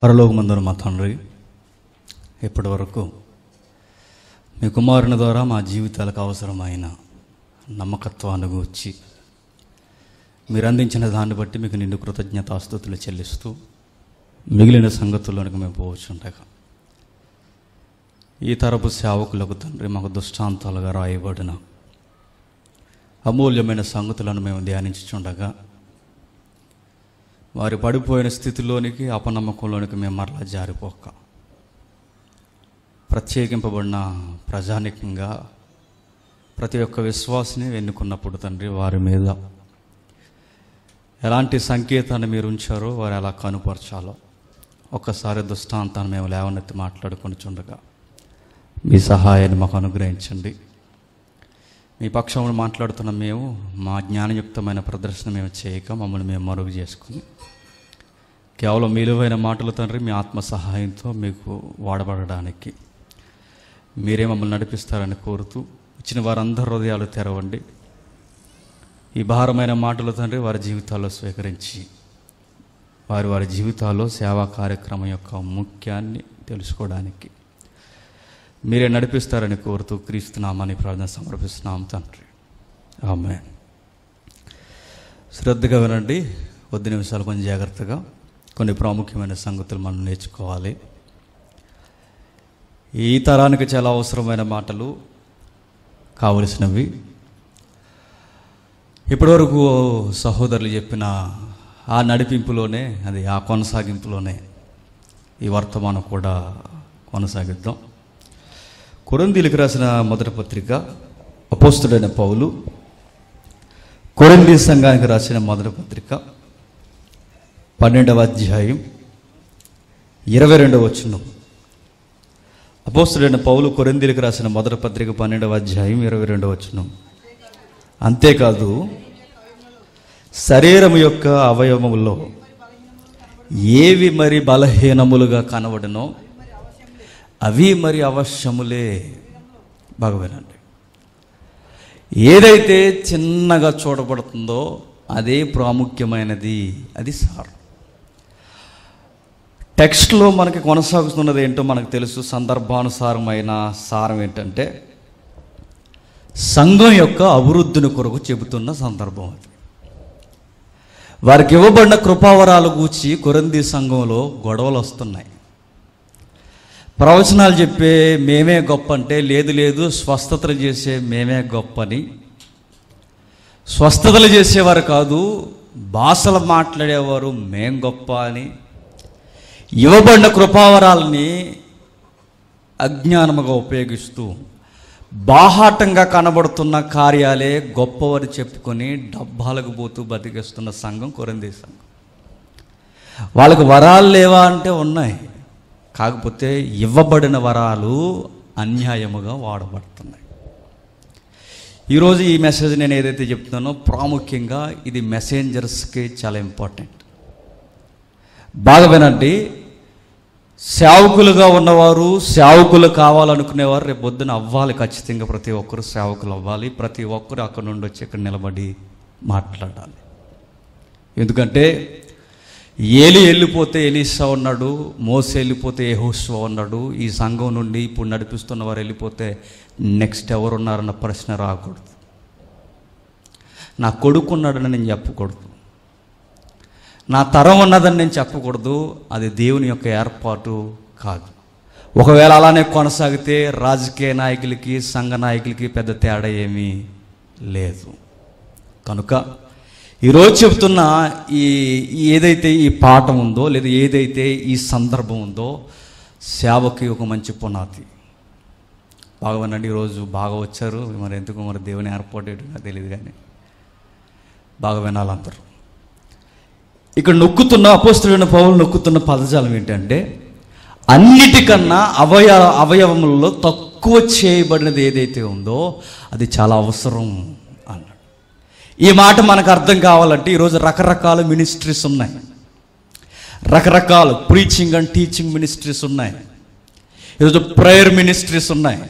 పరలోకమందున మా తండ్రి ఇప్పటి వరకు మీ కుమారుని ద్వారా మా జీవితాలకు అవసరమైన నమ్మకత్వాన్ని గూర్చి మీరు అందించిన దాన్ని బట్టి మీకు నిండు కృతజ్ఞతాస్తుతులు చెల్లిస్తూ మిగిలిన సంగతుల్లోనికి మేము పోవచ్చుండగా ఈ తరపు సేవకులకు తండ్రి మాకు దుష్టాంతాలుగా రాయబడిన అమూల్యమైన సంగతులను మేము ధ్యానించుచుండగా వారి పడిపోయిన స్థితిలోనికి అపనమ్మకంలోనికి మేము మరలా జారిపోక ప్రత్యేకింపబడిన ప్రజానికంగా ప్రతి ఒక్క విశ్వాసిని ఎన్నుకున్నప్పుడు తండ్రి వారి మీద ఎలాంటి సంకేతాన్ని మీరు ఉంచారో వారు ఎలా కనుపరచాలో ఒక్కసారి దుష్టాంతాన్ని మేము లేవనెత్తి మాట్లాడుకొని చుండగా మీ సహాయాన్ని మాకు అనుగ్రహించండి మీ పక్షంలో మాట్లాడుతున్న మేము మా జ్ఞానయుక్తమైన ప్రదర్శన మేము చేయక మమ్మల్ని మేము మరుగు చేసుకుని కేవలం విలువైన మాటలు తండ్రి మీ ఆత్మ సహాయంతో మీకు వాడబడడానికి మీరే మమ్మల్ని నడిపిస్తారని కోరుతూ ఇచ్చిన వారందరి హృదయాలు తెరవండి ఈ భారమైన మాటలు తండ్రి వారి జీవితాల్లో స్వీకరించి వారి వారి జీవితాల్లో సేవా కార్యక్రమం యొక్క ముఖ్యాన్ని తెలుసుకోవడానికి మీరే నడిపిస్తారని కోరుతూ క్రీస్తునామాని ప్రార్థన సమర్పిస్తున్నాం తండ్రి ఆమె శ్రద్ధగా వినండి కొద్ది నిమిషాలు కొంచెం జాగ్రత్తగా కొన్ని ప్రాముఖ్యమైన సంగతులు మనం నేర్చుకోవాలి ఈ తరానికి చాలా అవసరమైన మాటలు కావలసినవి ఇప్పటివరకు సహోదరులు చెప్పిన ఆ నడిపింపులోనే అది ఆ కొనసాగింపులోనే ఈ వర్తమానం కూడా కొనసాగిద్దాం కొరందీలకు రాసిన మొదటి పత్రిక అపోస్తుడైన పౌలు కొరందీ సంఘానికి రాసిన మొదటి పత్రిక పన్నెండవ అధ్యాయం ఇరవై రెండవ వచనం అపోస్తుడైన పౌలు కొరందీలకు రాసిన మొదటి పత్రిక పన్నెండవ అధ్యాయం ఇరవై రెండవ వచనం అంతేకాదు శరీరం యొక్క అవయవములో ఏవి మరి బలహీనములుగా కనబడనో అవి మరి అవశ్యములే బాగా వినండి ఏదైతే చిన్నగా చూడబడుతుందో అదే ప్రాముఖ్యమైనది అది సారం టెక్స్ట్లో మనకి కొనసాగుతున్నది ఏంటో మనకు తెలుసు సందర్భానుసారమైన సారం ఏంటంటే సంఘం యొక్క అభివృద్ధిని కొరకు చెబుతున్న సందర్భం అది వారికి ఇవ్వబడిన కృపావరాలు గూర్చి కొరంది సంఘంలో గొడవలు వస్తున్నాయి ప్రవచనాలు చెప్పే మేమే గొప్ప అంటే లేదు లేదు స్వస్థతలు చేసే మేమే గొప్ప అని స్వస్థతలు చేసేవారు కాదు భాషలు మాట్లాడేవారు మేం గొప్ప అని ఇవ్వబడిన కృపావరాలని అజ్ఞానముగా ఉపయోగిస్తూ బాహాటంగా కనబడుతున్న కార్యాలే గొప్పవని చెప్పుకొని డబ్బాలకు పోతూ బతికేస్తున్న సంఘం కొరంది సంఘం వాళ్ళకి వరాలు లేవా అంటే ఉన్నాయి కాకపోతే ఇవ్వబడిన వరాలు అన్యాయముగా వాడబడుతున్నాయి ఈరోజు ఈ మెసేజ్ నేను ఏదైతే చెప్తున్నానో ప్రాముఖ్యంగా ఇది మెసెంజర్స్కి చాలా ఇంపార్టెంట్ బాగా వినండి సేవకులుగా ఉన్నవారు సేవకులు కావాలనుకునేవారు రేపు పొద్దున అవ్వాలి ఖచ్చితంగా ప్రతి ఒక్కరు సేవకులు అవ్వాలి ప్రతి ఒక్కరు అక్కడ నుండి వచ్చి ఇక్కడ నిలబడి మాట్లాడాలి ఎందుకంటే ఏలి వెళ్ళిపోతే ఎలీసా ఉన్నాడు మోసే వెళ్ళిపోతే యెహోషువ ఉన్నాడు ఈ సంఘం నుండి ఇప్పుడు నడిపిస్తున్న వారు వెళ్ళిపోతే నెక్స్ట్ ఎవరు ఉన్నారన్న ప్రశ్న రాకూడదు నా కొడుకున్నాడని నేను చెప్పకూడదు నా తరం ఉన్నదని నేను చెప్పకూడదు అది దేవుని యొక్క ఏర్పాటు కాదు ఒకవేళ అలానే కొనసాగితే రాజకీయ నాయకులకి సంఘ నాయకులకి పెద్ద తేడా ఏమీ లేదు కనుక ఈరోజు చెప్తున్న ఈ ఈ ఏదైతే ఈ పాఠం ఉందో లేదా ఏదైతే ఈ సందర్భం ఉందో సేవకి ఒక మంచి పునాది బాగా వినండి ఈరోజు బాగా వచ్చారు మరి ఎందుకు మరి దేవుని ఏర్పాటు ఏంటో నాకు తెలియదు కానీ బాగా వినాలి అందరూ ఇక్కడ నొక్కుతున్న అపోస్తుడైన పౌరులు నొక్కుతున్న పదజాలం ఏంటంటే అన్నిటికన్నా అవయ అవయవములలో తక్కువ చేయబడినది ఏదైతే ఉందో అది చాలా అవసరం అన్నాడు ఈ మాట మనకు అర్థం కావాలంటే ఈరోజు రకరకాల మినిస్ట్రీస్ ఉన్నాయి రకరకాల ప్రీచింగ్ అండ్ టీచింగ్ మినిస్ట్రీస్ ఉన్నాయి ఈరోజు ప్రేయర్ మినిస్ట్రీస్ ఉన్నాయి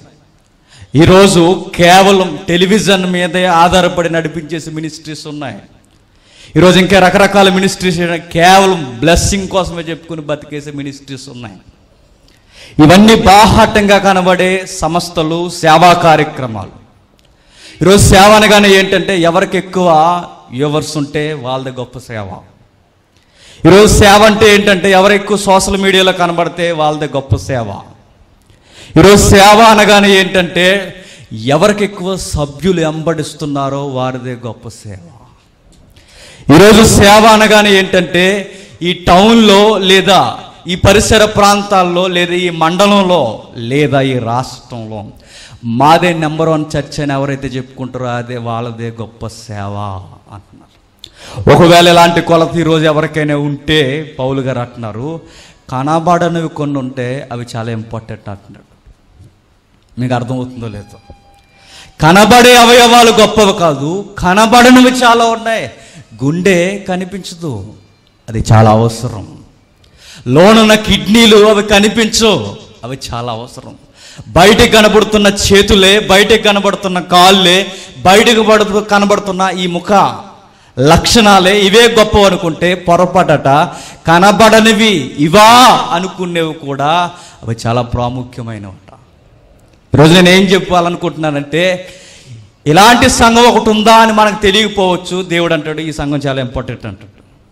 ఈరోజు కేవలం టెలివిజన్ మీదే ఆధారపడి నడిపించేసి మినిస్ట్రీస్ ఉన్నాయి ఈరోజు ఇంకా రకరకాల మినిస్ట్రీస్ కేవలం బ్లెస్సింగ్ కోసమే చెప్పుకుని బతికేసే మినిస్ట్రీస్ ఉన్నాయి ఇవన్నీ బాహాటంగా కనబడే సంస్థలు సేవా కార్యక్రమాలు ఈరోజు సేవ అనగానే ఏంటంటే ఎవరికి ఎక్కువ వ్యూవర్స్ ఉంటే వాళ్ళది గొప్ప సేవ ఈరోజు సేవ అంటే ఏంటంటే ఎవరు ఎక్కువ సోషల్ మీడియాలో కనబడితే వాళ్ళది గొప్ప సేవ ఈరోజు సేవ అనగానే ఏంటంటే ఎవరికి ఎక్కువ సభ్యులు వెంబడిస్తున్నారో వారిదే గొప్ప సేవ ఈరోజు సేవ అనగానే ఏంటంటే ఈ టౌన్లో లేదా ఈ పరిసర ప్రాంతాల్లో లేదా ఈ మండలంలో లేదా ఈ రాష్ట్రంలో మాదే నెంబర్ వన్ చర్చ్ అని ఎవరైతే చెప్పుకుంటారో అదే వాళ్ళదే గొప్ప సేవ అంటున్నారు ఒకవేళ ఇలాంటి కొలత ఈరోజు ఎవరికైనా ఉంటే పౌలు గారు అంటున్నారు కనబడనివి కొన్ని ఉంటే అవి చాలా ఇంపార్టెంట్ అంటున్నాడు మీకు అర్థమవుతుందో లేదో కనబడే అవయవాలు గొప్పవి కాదు కనబడనివి చాలా ఉన్నాయి గుండె కనిపించదు అది చాలా అవసరం లోనున్న కిడ్నీలు అవి కనిపించవు అవి చాలా అవసరం బయటకు కనబడుతున్న చేతులే బయటకు కనబడుతున్న కాళ్ళే బయటకు పడుతూ కనబడుతున్న ఈ ముఖ లక్షణాలే ఇవే గొప్ప అనుకుంటే పొరపాటట కనబడనివి ఇవా అనుకునేవి కూడా అవి చాలా ప్రాముఖ్యమైనవట ఈరోజు నేను ఏం చెప్పాలనుకుంటున్నానంటే ఇలాంటి సంఘం ఒకటి ఉందా అని మనకు తెలియకపోవచ్చు దేవుడు అంటాడు ఈ సంఘం చాలా ఇంపార్టెంట్ అంటాడు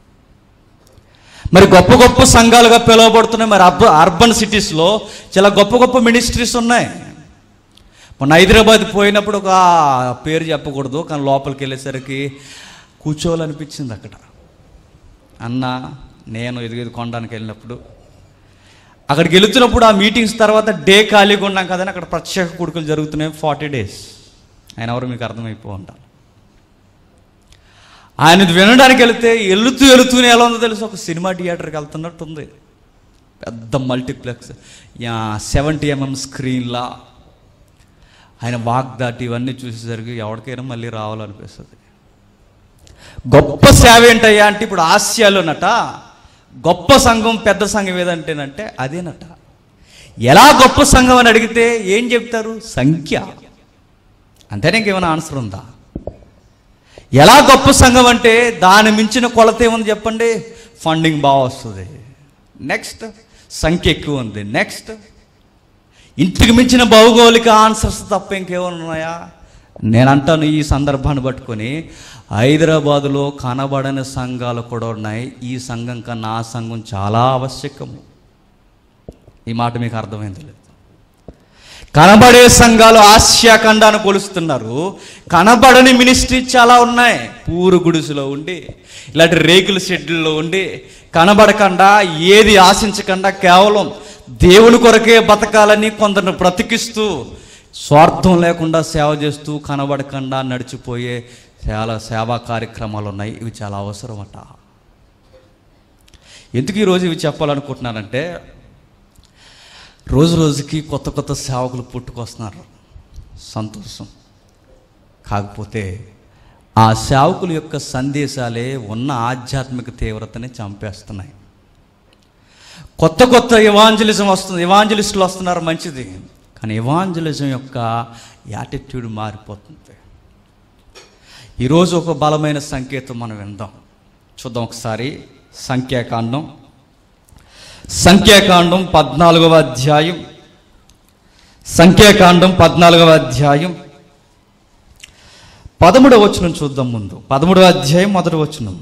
మరి గొప్ప గొప్ప సంఘాలుగా పిలువబడుతున్నాయి మరి అర్బ అర్బన్ సిటీస్లో చాలా గొప్ప గొప్ప మినిస్ట్రీస్ ఉన్నాయి మొన్న హైదరాబాద్ పోయినప్పుడు ఒక పేరు చెప్పకూడదు కానీ లోపలికి వెళ్ళేసరికి కూర్చోవాలనిపించింది అక్కడ అన్న నేను ఎదుగు కొనడానికి వెళ్ళినప్పుడు అక్కడికి వెళుతున్నప్పుడు ఆ మీటింగ్స్ తర్వాత డే ఖాళీగా ఉన్నాం కదని అక్కడ ప్రత్యేక కొడుకులు జరుగుతున్నాయి ఫార్టీ డేస్ ఆయన ఎవరు మీకు అర్థమైపో ఉంటారు ఆయన వినడానికి వెళితే వెళుతూ వెళుతూనే ఎలా ఉందో తెలుసు ఒక సినిమా థియేటర్కి వెళ్తున్నట్టు ఉంది పెద్ద మల్టీప్లెక్స్ సెవెంటీ ఎంఎం స్క్రీన్లా ఆయన వాగ్దాటి ఇవన్నీ చూసేసరికి ఎవరికైనా మళ్ళీ రావాలనిపిస్తుంది గొప్ప సేవ ఏంటయ్యా అంటే ఇప్పుడు ఆసియాలోనట గొప్ప సంఘం పెద్ద సంఘం ఏదంటేనంటే అదేనట ఎలా గొప్ప సంఘం అని అడిగితే ఏం చెప్తారు సంఖ్య అంతేనే ఇంకేమైనా ఆన్సర్ ఉందా ఎలా గొప్ప సంఘం అంటే దాని మించిన కొలత ఏముంది చెప్పండి ఫండింగ్ బాగా వస్తుంది నెక్స్ట్ సంఖ్య ఎక్కువ ఉంది నెక్స్ట్ ఇంటికి మించిన భౌగోళిక ఆన్సర్స్ తప్ప ఇంకేమైనా ఉన్నాయా నేను అంటాను ఈ సందర్భాన్ని పట్టుకొని హైదరాబాదులో కనబడని సంఘాలు కూడా ఉన్నాయి ఈ సంఘం కన్నా ఆ సంఘం చాలా ఆవశ్యకము ఈ మాట మీకు అర్థమైంది లేదు కనబడే సంఘాలు ఆసియా ఖండాన్ని కొలుస్తున్నారు కనబడని మినిస్ట్రీ చాలా ఉన్నాయి పూరు గుడిసెలో ఉండి ఇలాంటి రేకుల షెడ్యూల్లో ఉండి కనబడకుండా ఏది ఆశించకుండా కేవలం దేవుని కొరకే బతకాలని కొందరిని బ్రతికిస్తూ స్వార్థం లేకుండా సేవ చేస్తూ కనబడకుండా నడిచిపోయే చాలా సేవా కార్యక్రమాలు ఉన్నాయి ఇవి చాలా అవసరం అట ఎందుకు ఈరోజు ఇవి చెప్పాలనుకుంటున్నానంటే రోజు రోజుకి కొత్త కొత్త సేవకులు పుట్టుకొస్తున్నారు సంతోషం కాకపోతే ఆ సేవకుల యొక్క సందేశాలే ఉన్న ఆధ్యాత్మిక తీవ్రతని చంపేస్తున్నాయి కొత్త కొత్త ఇవాంజలిజం వస్తుంది ఇవాంజలిస్టులు వస్తున్నారు మంచిది కానీ ఇవాంజలిజం యొక్క యాటిట్యూడ్ మారిపోతుంది ఈరోజు ఒక బలమైన సంకేతం మనం విందాం చూద్దాం ఒకసారి సంఖ్యాకాండం సంఖ్యాకాండం పద్నాలుగవ అధ్యాయం సంఖ్యాకాండం పద్నాలుగవ అధ్యాయం పదమూడవ వచనం చూద్దాం ముందు పదమూడవ అధ్యాయం మొదటి వచనం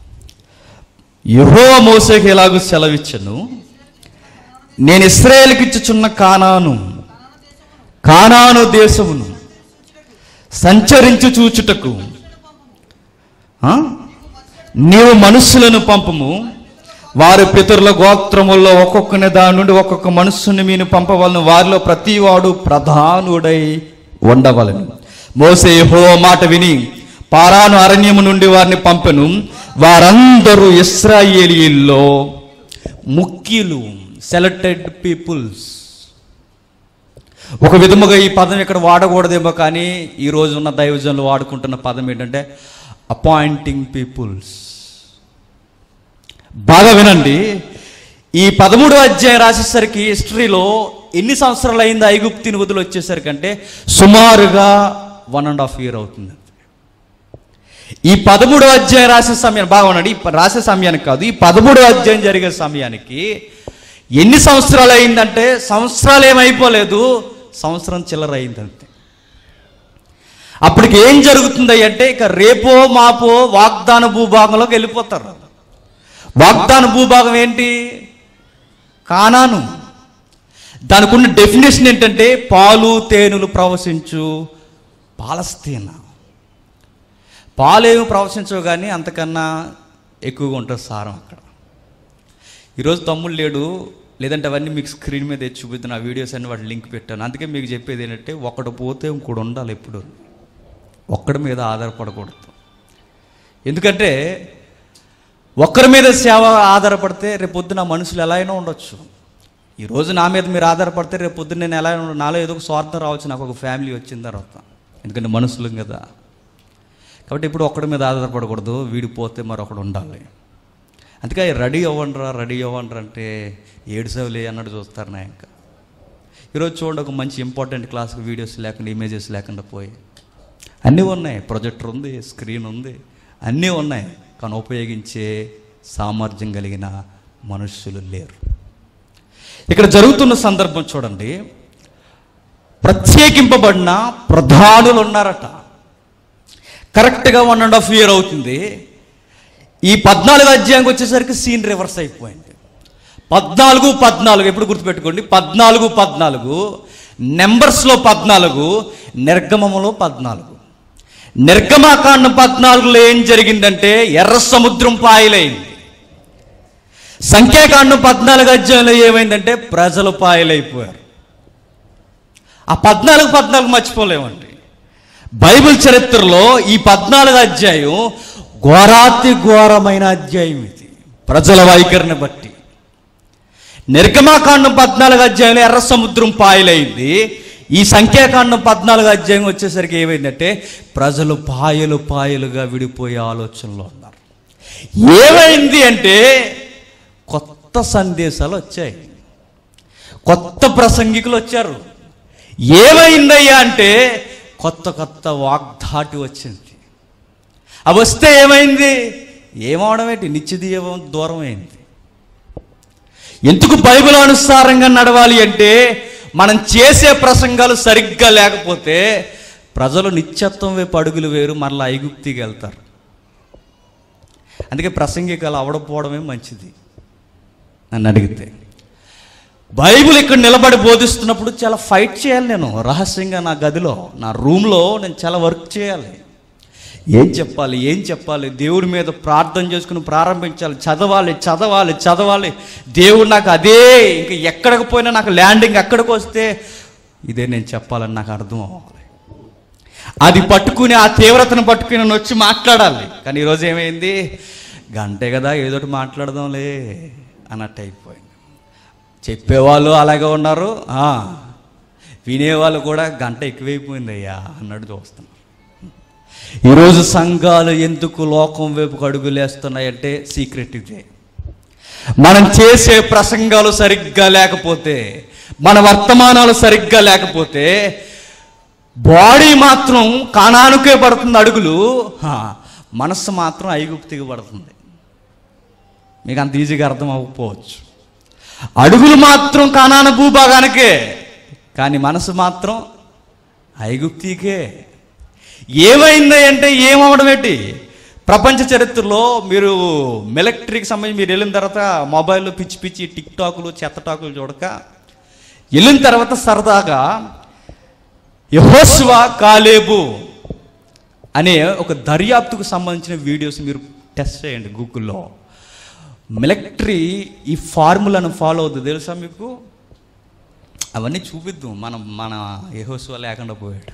యహో మోసేకి ఎలాగూ సెలవిచ్చను నేను ఇస్రాయేల్కి ఇచ్చుచున్న కానాను కానాను దేశమును సంచరించి చూచుటకు ఆ? నీవు మనుషులను పంపము వారి పితరుల గోత్రముల్లో ఒక్కొక్కని దాని నుండి ఒక్కొక్క మనుషుని మీను పంపవలను వారిలో ప్రతివాడు ప్రధానుడై ఉండవలను మోసే హో మాట విని పారాను అరణ్యము నుండి వారిని పంపెను వారందరూ ఇస్రాయేలీల్లో ముఖ్యులు సెలెక్టెడ్ పీపుల్స్ ఒక విధముగా ఈ పదం ఇక్కడ వాడకూడదేమో కానీ ఈ రోజు ఉన్న దైవజనులు వాడుకుంటున్న పదం ఏంటంటే అపాయింటింగ్ పీపుల్స్ బాగా వినండి ఈ పదమూడో అధ్యాయం రాసేసరికి హిస్టరీలో ఎన్ని సంవత్సరాలు అయింది ఐగుప్తిని వదిలి వచ్చేసరికి అంటే సుమారుగా వన్ అండ్ హాఫ్ ఇయర్ అవుతుంది ఈ పదమూడో అధ్యాయం రాసే సమయాన్ని బాగున్నాడు ఈ ప- రాసే సమయానికి కాదు ఈ పదమూడో అధ్యాయం జరిగే సమయానికి ఎన్ని సంవత్సరాలు అయిందంటే సంవత్సరాలు ఏమైపోలేదు సంవత్సరం చిల్లర అయిందంతే అప్పటికి ఏం జరుగుతుంది అంటే ఇక రేపో మాపో వాగ్దాన భూభాగంలోకి వెళ్ళిపోతారు వాగ్దాన భూభాగం ఏంటి కానాను దానికి ఉన్న డెఫినేషన్ ఏంటంటే పాలు తేనెలు ప్రవశించు పాలస్తీనా పాలేమి ప్రవశించవు కానీ అంతకన్నా ఎక్కువగా ఉంటుంది సారం అక్కడ ఈరోజు తమ్ముడు లేడు లేదంటే అవన్నీ మీకు స్క్రీన్ మీద తెచ్చి చూపిద్దాను ఆ వీడియోస్ అన్ని వాటి లింక్ పెట్టాను అందుకే మీకు చెప్పేది ఏంటంటే ఒకడు పోతే ఇంకోటి ఉండాలి ఎప్పుడు ఒక్కడి మీద ఆధారపడకూడదు ఎందుకంటే ఒక్కరి మీద సేవ ఆధారపడితే రేపొద్దున మనుషులు ఎలా అయినా ఉండొచ్చు ఈరోజు నా మీద మీరు ఆధారపడితే రేపు పొద్దున్న నేను ఎలా అయినా ఉండ- నాలో ఏదో ఒక స్వార్థం రావచ్చు నాకు ఒక ఫ్యామిలీ వచ్చిన తర్వాత ఎందుకంటే మనుషులం కదా కాబట్టి ఇప్పుడు ఒక్కడి మీద ఆధారపడకూడదు వీడి పోతే మరొకడు ఉండాలి అందుకే రెడీ అవ్వండిరా రెడీ అవ్వండిరా అంటే ఏడు సేవలే అన్నట్టు చూస్తారు నా ఇంకా ఈరోజు చూడండి ఒక మంచి ఇంపార్టెంట్ క్లాస్కి వీడియోస్ లేకుండా ఇమేజెస్ లేకుండా పోయి అన్నీ ఉన్నాయి ప్రొజెక్టర్ ఉంది స్క్రీన్ ఉంది అన్నీ ఉన్నాయి కానీ ఉపయోగించే సామర్థ్యం కలిగిన మనుష్యులు లేరు ఇక్కడ జరుగుతున్న సందర్భం చూడండి ప్రత్యేకింపబడిన ప్రధానులు ఉన్నారట కరెక్ట్గా వన్ అండ్ హాఫ్ ఇయర్ అవుతుంది ఈ పద్నాలుగు అధ్యాయంకి వచ్చేసరికి సీన్ రివర్స్ అయిపోయింది పద్నాలుగు పద్నాలుగు ఎప్పుడు గుర్తుపెట్టుకోండి పద్నాలుగు పద్నాలుగు నెంబర్స్లో పద్నాలుగు నిర్గమములో పద్నాలుగు నిర్గమాకాండం పద్నాలుగులో ఏం జరిగిందంటే ఎర్ర సముద్రం పాయలైంది సంఖ్యాకాండం పద్నాలుగు అధ్యాయంలో ఏమైందంటే ప్రజలు పాయలైపోయారు ఆ పద్నాలుగు పద్నాలుగు మర్చిపోలేమండి బైబిల్ చరిత్రలో ఈ పద్నాలుగు అధ్యాయం ఘోరాతి ఘోరమైన అధ్యాయం ఇది ప్రజల వైఖరిని బట్టి నిర్గమాకాండం పద్నాలుగు అధ్యాయంలో ఎర్ర సముద్రం పాయలైంది ఈ సంఖ్యాకాండం పద్నాలుగు అధ్యాయం వచ్చేసరికి ఏమైందంటే ప్రజలు పాయలు పాయలుగా విడిపోయే ఆలోచనలో ఉన్నారు ఏమైంది అంటే కొత్త సందేశాలు వచ్చాయి కొత్త ప్రసంగికులు వచ్చారు ఏమైందయ్యా అంటే కొత్త కొత్త వాగ్దాటి వచ్చింది అవి వస్తే ఏమైంది ఏమవడం ఏంటి నిత్యదీయం దూరం అయింది ఎందుకు బైబిల్ అనుసారంగా నడవాలి అంటే మనం చేసే ప్రసంగాలు సరిగ్గా లేకపోతే ప్రజలు నిత్యత్వం వైపు అడుగులు వేరు మరలా ఐగుప్తికి వెళ్తారు అందుకే ప్రసంగికాలు అవడపోవడమే మంచిది నన్ను అడిగితే బైబిల్ ఇక్కడ నిలబడి బోధిస్తున్నప్పుడు చాలా ఫైట్ చేయాలి నేను రహస్యంగా నా గదిలో నా రూమ్లో నేను చాలా వర్క్ చేయాలి ఏం చెప్పాలి ఏం చెప్పాలి దేవుడి మీద ప్రార్థన చేసుకుని ప్రారంభించాలి చదవాలి చదవాలి చదవాలి దేవుడు నాకు అదే ఇంకా ఎక్కడికి పోయినా నాకు ల్యాండింగ్ ఎక్కడికి వస్తే ఇదే నేను చెప్పాలని నాకు అర్థం అవ్వాలి అది పట్టుకుని ఆ తీవ్రతను పట్టుకుని నేను వచ్చి మాట్లాడాలి కానీ ఈరోజు ఏమైంది గంటే కదా ఏదో ఒకటి మాట్లాడదాంలే అన్నట్టు అయిపోయింది చెప్పేవాళ్ళు అలాగే ఉన్నారు ఆ, వినేవాళ్ళు కూడా గంట ఎక్కువైపోయింది అయ్యా అన్నట్టు చూస్తున్నారు ఈరోజు సంఘాలు ఎందుకు లోకం వైపుకు అడుగులేస్తున్నాయంటే సీక్రెట్ ఇదే మనం చేసే ప్రసంగాలు సరిగ్గా లేకపోతే మన వర్తమానాలు సరిగ్గా లేకపోతే బాడీ మాత్రం కాణానుకే పడుతుంది అడుగులు హా, మనస్సు మాత్రం ఐగుప్తికి పడుతుంది మీకు అంత ఈజీగా అర్థం అవ్వకపోవచ్చు అడుగులు మాత్రం కానాన భూభాగానికే కానీ మనసు మాత్రం ఐగుప్తికే ఏమైంది అంటే ఏమవడం ఏంటి ప్రపంచ చరిత్రలో మీరు మిలిటరీకి సంబంధించి మీరు వెళ్ళిన తర్వాత మొబైల్లో పిచ్చి పిచ్చి టిక్ టాకులు చెత్త టాకులు చూడక వెళ్ళిన తర్వాత సరదాగా యహోస్వా కాలేబు అనే ఒక దర్యాప్తుకు సంబంధించిన వీడియోస్ మీరు టెస్ట్ చేయండి గూగుల్లో మిలిటరీ ఈ ఫార్ములాను ఫాలో అవుతుంది తెలుసా మీకు అవన్నీ చూపిద్దాం మనం మన యహోస్వా లేకుండా పోయాడు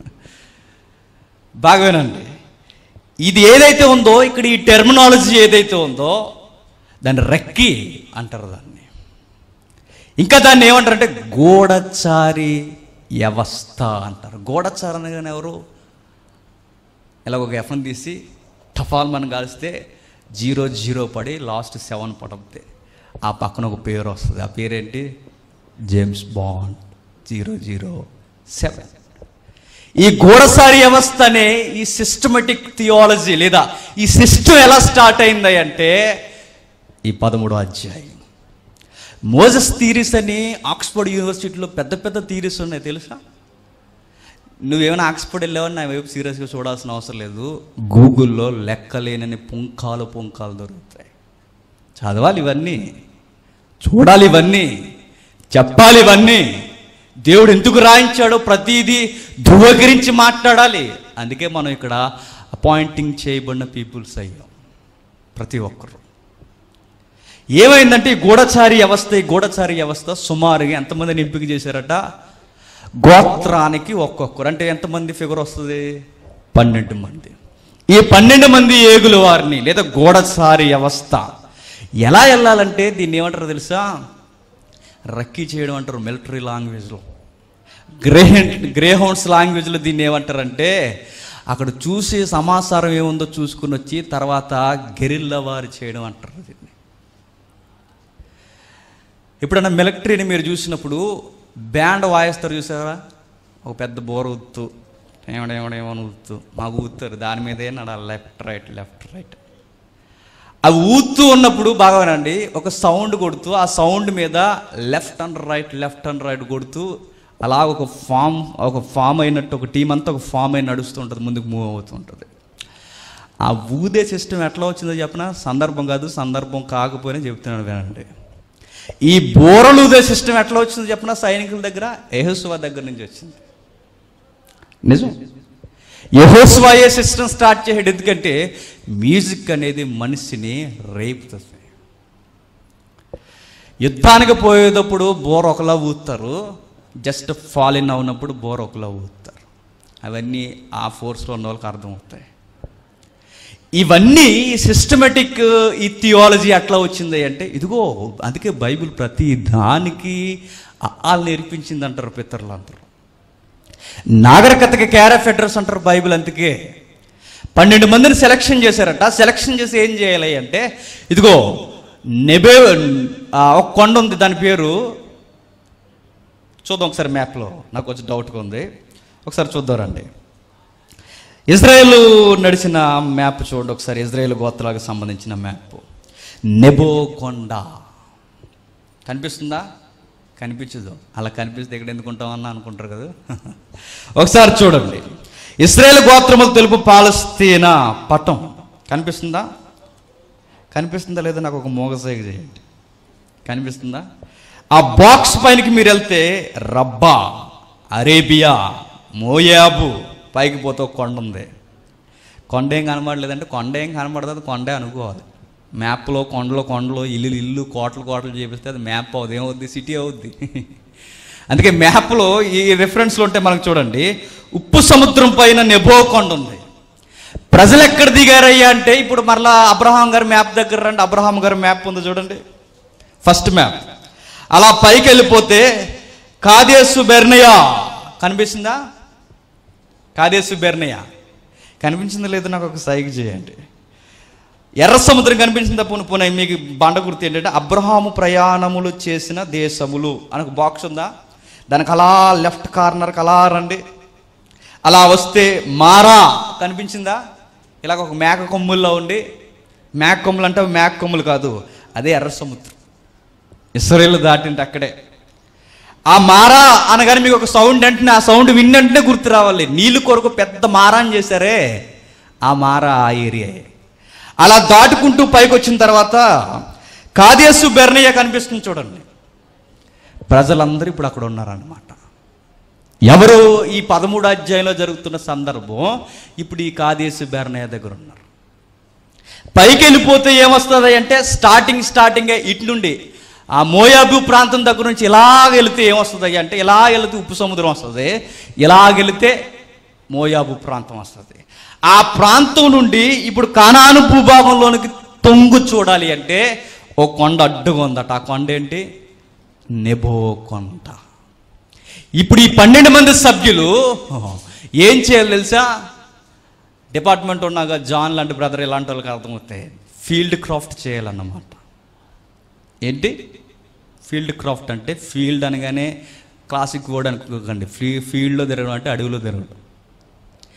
బాగానండి ఇది ఏదైతే ఉందో ఇక్కడ ఈ టెర్మినాలజీ ఏదైతే ఉందో దాన్ని రెక్కి అంటారు దాన్ని ఇంకా దాన్ని ఏమంటారంటే గూఢచారి వ్యవస్థ అంటారు గూఢచారి అనగానే ఎవరు ఇలా ఒక ఎఫ్ఎన్ తీసి టఫాల్ మనం కాలిస్తే జీరో జీరో పడి లాస్ట్ సెవెన్ పడితే ఆ పక్కన ఒక పేరు వస్తుంది ఆ పేరేంటి James Bond zero zero seven ఈ గూఢసారి వ్యవస్థ అనే ఈ సిస్టమేటిక్ థియాలజీ లేదా ఈ సిస్టమ్ ఎలా స్టార్ట్ అయింది అంటే ఈ పదమూడో అధ్యాయం మోజస్ థీరీస్ అని ఆక్స్ఫర్డ్ యూనివర్సిటీలో పెద్ద పెద్ద థీరీస్ ఉన్నాయి తెలుసా నువ్వేమైనా ఆక్స్ఫర్డ్ వెళ్ళావని నా వైపు సీరియస్గా చూడాల్సిన అవసరం లేదు గూగుల్లో లెక్కలేనని పుంకాలు పుంకాలు దొరుకుతాయి చదవాలి ఇవన్నీ చూడాలి ఇవన్నీ చెప్పాలి ఇవన్నీ దేవుడు ఎందుకు రాయించాడో ప్రతిదీ ధృవీకరించి మాట్లాడాలి అందుకే మనం ఇక్కడ అపాయింటింగ్ చేయబడిన పీపుల్స్ అయ్యాం ప్రతి ఒక్కరు ఏమైందంటే ఈ గూఢచారి వ్యవస్థ ఈ గూఢచారి వ్యవస్థ సుమారుగా ఎంతమందిని ఎంపిక చేశారట గోత్రానికి ఒక్కొక్కరు అంటే ఎంతమంది ఫిగర్ వస్తుంది పన్నెండు మంది ఈ పన్నెండు మంది ఏగుల వారిని లేదా గూఢచారి వ్యవస్థ ఎలా వెళ్ళాలంటే దీన్ని ఏమంటారు తెలుసా రక్కీ చేయడం అంటారు మిలిటరీ లాంగ్వేజ్లో గ్రే గ్రే హౌండ్స్ లాంగ్వేజ్లో దీన్ని ఏమంటారంటే అక్కడ చూసే సమాచారం ఏముందో చూసుకుని వచ్చి తర్వాత గెరిల్లా వారు చేయడం అంటారు దీన్ని ఎప్పుడన్నా మిలిటరీని మీరు చూసినప్పుడు బ్యాండ్ వాయిస్తారు చూసారా ఒక పెద్ద బోర ఊత్తు ఏమడేమడేమని ఊత్తు మాకు ఊతారు దాని మీదే నడాలి లెఫ్ట్ రైట్ లెఫ్ట్ రైట్ అవి ఊత్తూ ఉన్నప్పుడు బాగానండి ఒక సౌండ్ కొడుతూ ఆ సౌండ్ మీద left and right left and right కొడుతూ అలా ఒక ఫామ్ ఒక ఫామ్ అయినట్టు ఒక టీం అంతా ఒక ఫామ్ అయి నడుస్తూ ఉంటుంది ముందుకు మూవ్ అవుతూ ఉంటుంది ఆ ఊదే సిస్టమ్ ఎట్లా వచ్చిందో చెప్పిన సందర్భం కాదు సందర్భం కాకపోయినా చెప్తున్నాను వినండి ఈ బోరలు ఊదే సిస్టమ్ ఎట్లా వచ్చిందో చెప్పిన సైనికుల దగ్గర ఎహోసువా దగ్గర నుంచి వచ్చింది నిజం యహోస్వాయే సిస్టమ్ స్టార్ట్ చేయడం ఎందుకంటే మ్యూజిక్ అనేది మనిషిని రేపుతుంది యుద్ధానికి పోయేటప్పుడు బోర్ ఒకలా ఊస్తారు జస్ట్ ఫాల్ ఇన్ అవునప్పుడు బోర్ ఒకలా ఊస్తారు అవన్నీ ఆ ఫోర్స్లో ఉన్న వాళ్ళకి అర్థమవుతాయి ఇవన్నీ సిస్టమేటిక్ ఈ థియాలజీ ఎట్లా వచ్చింది అంటే ఇదిగో అందుకే బైబిల్ ప్రతి దానికి వాళ్ళు నేర్పించింది అంటారు పితరులు అంటారు నాగరికతకి క్యారఫ్ అడ్రస్ అంటారు బైబిల్ అందుకే పన్నెండు మందిని సెలక్షన్ చేశారట సెలక్షన్ చేసి ఏం చేయాలి అంటే ఇదిగో నెబే ఆ, ఒక కొండ ఉంది దాని పేరు చూద్దాం ఒకసారి మ్యాప్లో నాకు కొంచెం డౌట్గా ఉంది ఒకసారి చూద్దాం రండి ఇజ్రాయెల్ నడిచిన మ్యాప్ చూడండి ఒకసారి ఇజ్రాయెల్ గోత్రాలకు సంబంధించిన మ్యాప్ నెబో కొండ కనిపిస్తుందా కనిపించదు అలా కనిపిస్తే ఇక్కడ ఎందుకు ఉంటామన్నా అనుకుంటారు కదా ఒకసారి చూడండి ఇస్రాయేల్ గోత్రములు తెలుపు పాలస్తీనా పటం కనిపిస్తుందా కనిపిస్తుందా లేదా నాకు ఒక మోగసైగ చేయండి కనిపిస్తుందా ఆ బాక్స్ పైనకి మీరు వెళ్తే రబ్బా అరేబియా మోయాబు పైకి పోతే ఒక కొండ ఉంది కొండ ఏం కనబడలేదంటే కొండ ఏం కనబడదు అది కొండే అనుకోవాలి మ్యాప్లో కొండలో కొండలో ఇల్లు ఇల్లు కోటలు కోటలు చేపిస్తే అది మ్యాప్ అవుద్ది ఏమవుద్ది సిటీ అవుద్ది అందుకే మ్యాప్లో ఈ రిఫరెన్స్లు ఉంటే మనకు చూడండి ఉప్పు సముద్రం పైన నెబో కొండ ఉంది ప్రజలు ఎక్కడ దిగారయ్యా అంటే ఇప్పుడు మరలా అబ్రహాం గారి మ్యాప్ దగ్గర రండి అబ్రహాం గారి మ్యాప్ ఉంది చూడండి ఫస్ట్ మ్యాప్ అలా పైకి వెళ్ళిపోతే కాదేసు బెర్నయా కనిపిస్తుందా కాదేసు బెర్నయా కనిపించిందో లేదో నాకు ఒక సైగ చేయండి ఎర్ర సముద్రం కనిపించిందా పోను పోనీ మీకు బండ గుర్తు ఏంటంటే అబ్రహాము ప్రయాణములు చేసిన దేశములు అని ఒక బాక్స్ ఉందా దానికి అలా లెఫ్ట్ కార్నర్కి అలా రండి అలా వస్తే మారా కనిపించిందా ఇలాగ ఒక మేక కొమ్ముల్లో ఉండి మేక కొమ్ములు అంటే అవి మేక కొమ్ములు కాదు అదే ఎర్ర సముద్రం ఇస్రాయేల్ దాటింటే అక్కడే ఆ మారా అనగానే మీకు ఒక సౌండ్ వెంటనే ఆ సౌండ్ విన్నంటనే గుర్తు రావాలి నీళ్ళు కొరకు పెద్ద మారాన్ చేశారే ఆ మారా ఆ ఏరియా అలా దాటుకుంటూ పైకి వచ్చిన తర్వాత కాదేసు బెర్నయ్య కనిపిస్తుంది చూడండి ప్రజలందరూ ఇప్పుడు అక్కడ ఉన్నారన్నమాట ఎవరు ఈ పదమూడు అధ్యాయంలో జరుగుతున్న సందర్భం ఇప్పుడు ఈ కాదేశు బెర్నయ్య దగ్గర ఉన్నారు పైకి వెళ్ళిపోతే ఏమొస్తుంది అంటే స్టార్టింగ్ స్టార్టింగ్ ఇటు నుండి ఆ మోయాబు ప్రాంతం దగ్గర నుంచి ఇలాగ వెళితే ఏమొస్తుంది అంటే ఇలా వెళితే ఉప్పు సముద్రం వస్తుంది ఇలాగ వెళితే మోయాబు ప్రాంతం వస్తుంది ఆ ప్రాంతం నుండి ఇప్పుడు కానాను భూభాగంలోనికి తొంగు చూడాలి అంటే ఓ కొండ అడ్డుగా ఉందట ఆ కొండ ఏంటి నెబో కొండ ఇప్పుడు ఈ పన్నెండు మంది సభ్యులు ఏం చేయాలి తెలుసా డిపార్ట్మెంట్ ఉన్నాగా జాన్ లాంటి బ్రదర్ ఇలాంటి వాళ్ళకి అర్థమవుతాయి ఫీల్డ్ క్రాఫ్ట్ చేయాలన్నమాట ఏంటి ఫీల్డ్ క్రాఫ్ట్ అంటే ఫీల్డ్ అనగానే క్లాసిక్ వర్డ్ అనుకోకండి ఫీ ఫీల్డ్లో తిరగడం అంటే అడవిలో తిరగడం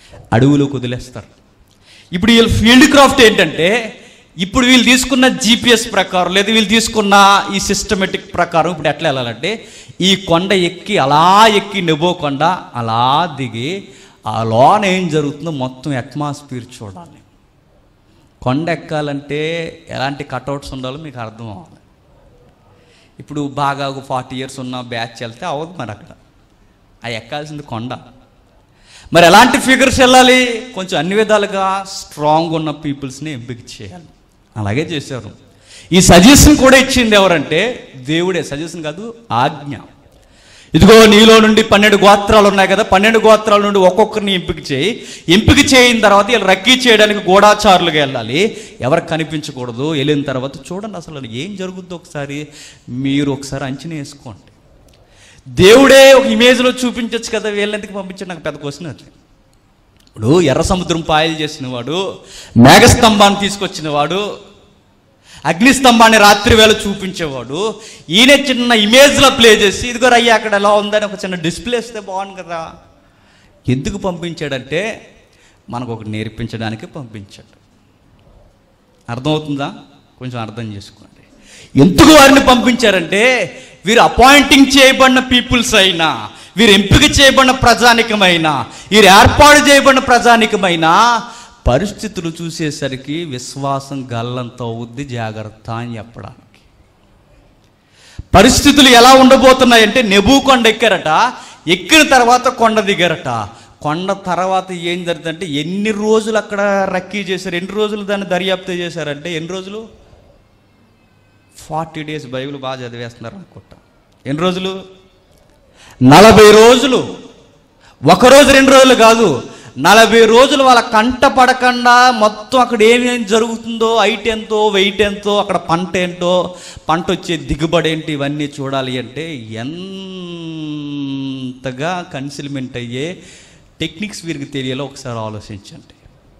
అడవులోకి వదిలేస్తారు ఇప్పుడు వీళ్ళ ఫీల్డ్ క్రాఫ్ట్ ఏంటంటే ఇప్పుడు వీళ్ళు తీసుకున్న జీపీఎస్ ప్రకారం లేదా వీళ్ళు తీసుకున్న ఈ సిస్టమేటిక్ ప్రకారం ఇప్పుడు ఎట్లా వెళ్ళాలంటే ఈ కొండ ఎక్కి అలా ఎక్కి నెబో కొండ అలా దిగి ఆ లోన ఏం జరుగుతుందో మొత్తం అట్మాస్ఫియర్ చూడాలి కొండ ఎక్కాలంటే ఎలాంటి కట్అవుట్స్ ఉండాలో మీకు అర్థం అవ్వాలి ఇప్పుడు బాగా ఒక ఫార్టీ ఇయర్స్ ఉన్న బ్యాచ్ వెళ్తే అవ్వదు మరి అక్కడ ఆ ఎక్కాల్సింది కొండ మరి ఎలాంటి ఫిగర్స్ వెళ్ళాలి కొంచెం అన్ని విధాలుగా స్ట్రాంగ్ ఉన్న పీపుల్స్ని ఎంపిక చేయాలి అలాగే చేశారు ఈ సజెషన్ కూడా ఇచ్చింది ఎవరంటే దేవుడే సజెషన్ కాదు ఆజ్ఞ ఇదిగో నీలో నుండి పన్నెండు గోత్రాలు ఉన్నాయి కదా పన్నెండు గోత్రాల నుండి ఒక్కొక్కరిని ఎంపిక చేయి ఎంపిక చేయిన తర్వాత వీళ్ళు రక్కీ చేయడానికి గూఢాచారులుగా వెళ్ళాలి ఎవరికి కనిపించకూడదు వెళ్ళిన తర్వాత చూడండి అసలు ఏం జరుగుతుందో ఒకసారి మీరు ఒకసారి అంచనా వేసుకోండి దేవుడే ఒక ఇమేజ్లో చూపించవచ్చు కదా వీళ్ళెందుకు పంపించాడు నాకు పెద్ద క్వశ్చన్ అది ఇప్పుడు ఎర్ర సముద్రం పాయలు చేసిన వాడు మేఘస్తంభాన్ని తీసుకొచ్చిన వాడు అగ్నిస్తంభాన్ని రాత్రి వేళ చూపించేవాడు ఈయన చిన్న ఇమేజ్లో ప్లే చేసి ఇదిగో రయ్య అక్కడ ఎలా ఉందని ఒక చిన్న డిస్ప్లే ఇస్తే బాగుంది కదా ఎందుకు పంపించాడంటే మనకు ఒకటి నేర్పించడానికి పంపించాడు అర్థమవుతుందా కొంచెం అర్థం చేసుకోండి ఎందుకు వారిని పంపించారంటే వీరు అపాయింటింగ్ చేయబడిన పీపుల్స్ అయినా వీరు ఎంపిక చేయబడిన ప్రజానికమైనా వీరు ఏర్పాటు చేయబడిన ప్రజానికమైనా పరిస్థితులు చూసేసరికి విశ్వాసం గల్లంత అవుద్ది జాగ్రత్త అని చెప్పడానికి పరిస్థితులు ఎలా ఉండబోతున్నాయంటే నెబూ కొండ ఎక్కారట ఎక్కిన తర్వాత కొండ దిగారట కొండ తర్వాత ఏం జరుగుతుందంటే ఎన్ని రోజులు అక్కడ రక్కీ చేశారు ఎన్ని రోజులు దాన్ని దర్యాప్తు చేశారంటే ఎన్ని రోజులు ఫార్టీ డేస్ బైబిల్ బాగా చదివేస్తున్నారు అనుకుంటా ఎన్ని రోజులు నలభై రోజులు ఒక రోజు రెండు రోజులు కాదు నలభై రోజులు వాళ్ళ కంట పడకుండా మొత్తం అక్కడ ఏమేమి జరుగుతుందో హైట్ ఎంతో వెయిట్ ఎంతో అక్కడ పంట ఏంటో పంట వచ్చే దిగుబడి ఏంటి ఇవన్నీ చూడాలి అంటే ఎంతగా కన్సిల్మెంట్ అయ్యే టెక్నిక్స్ వీరికి తెలియాలో ఒకసారి ఆలోచించండి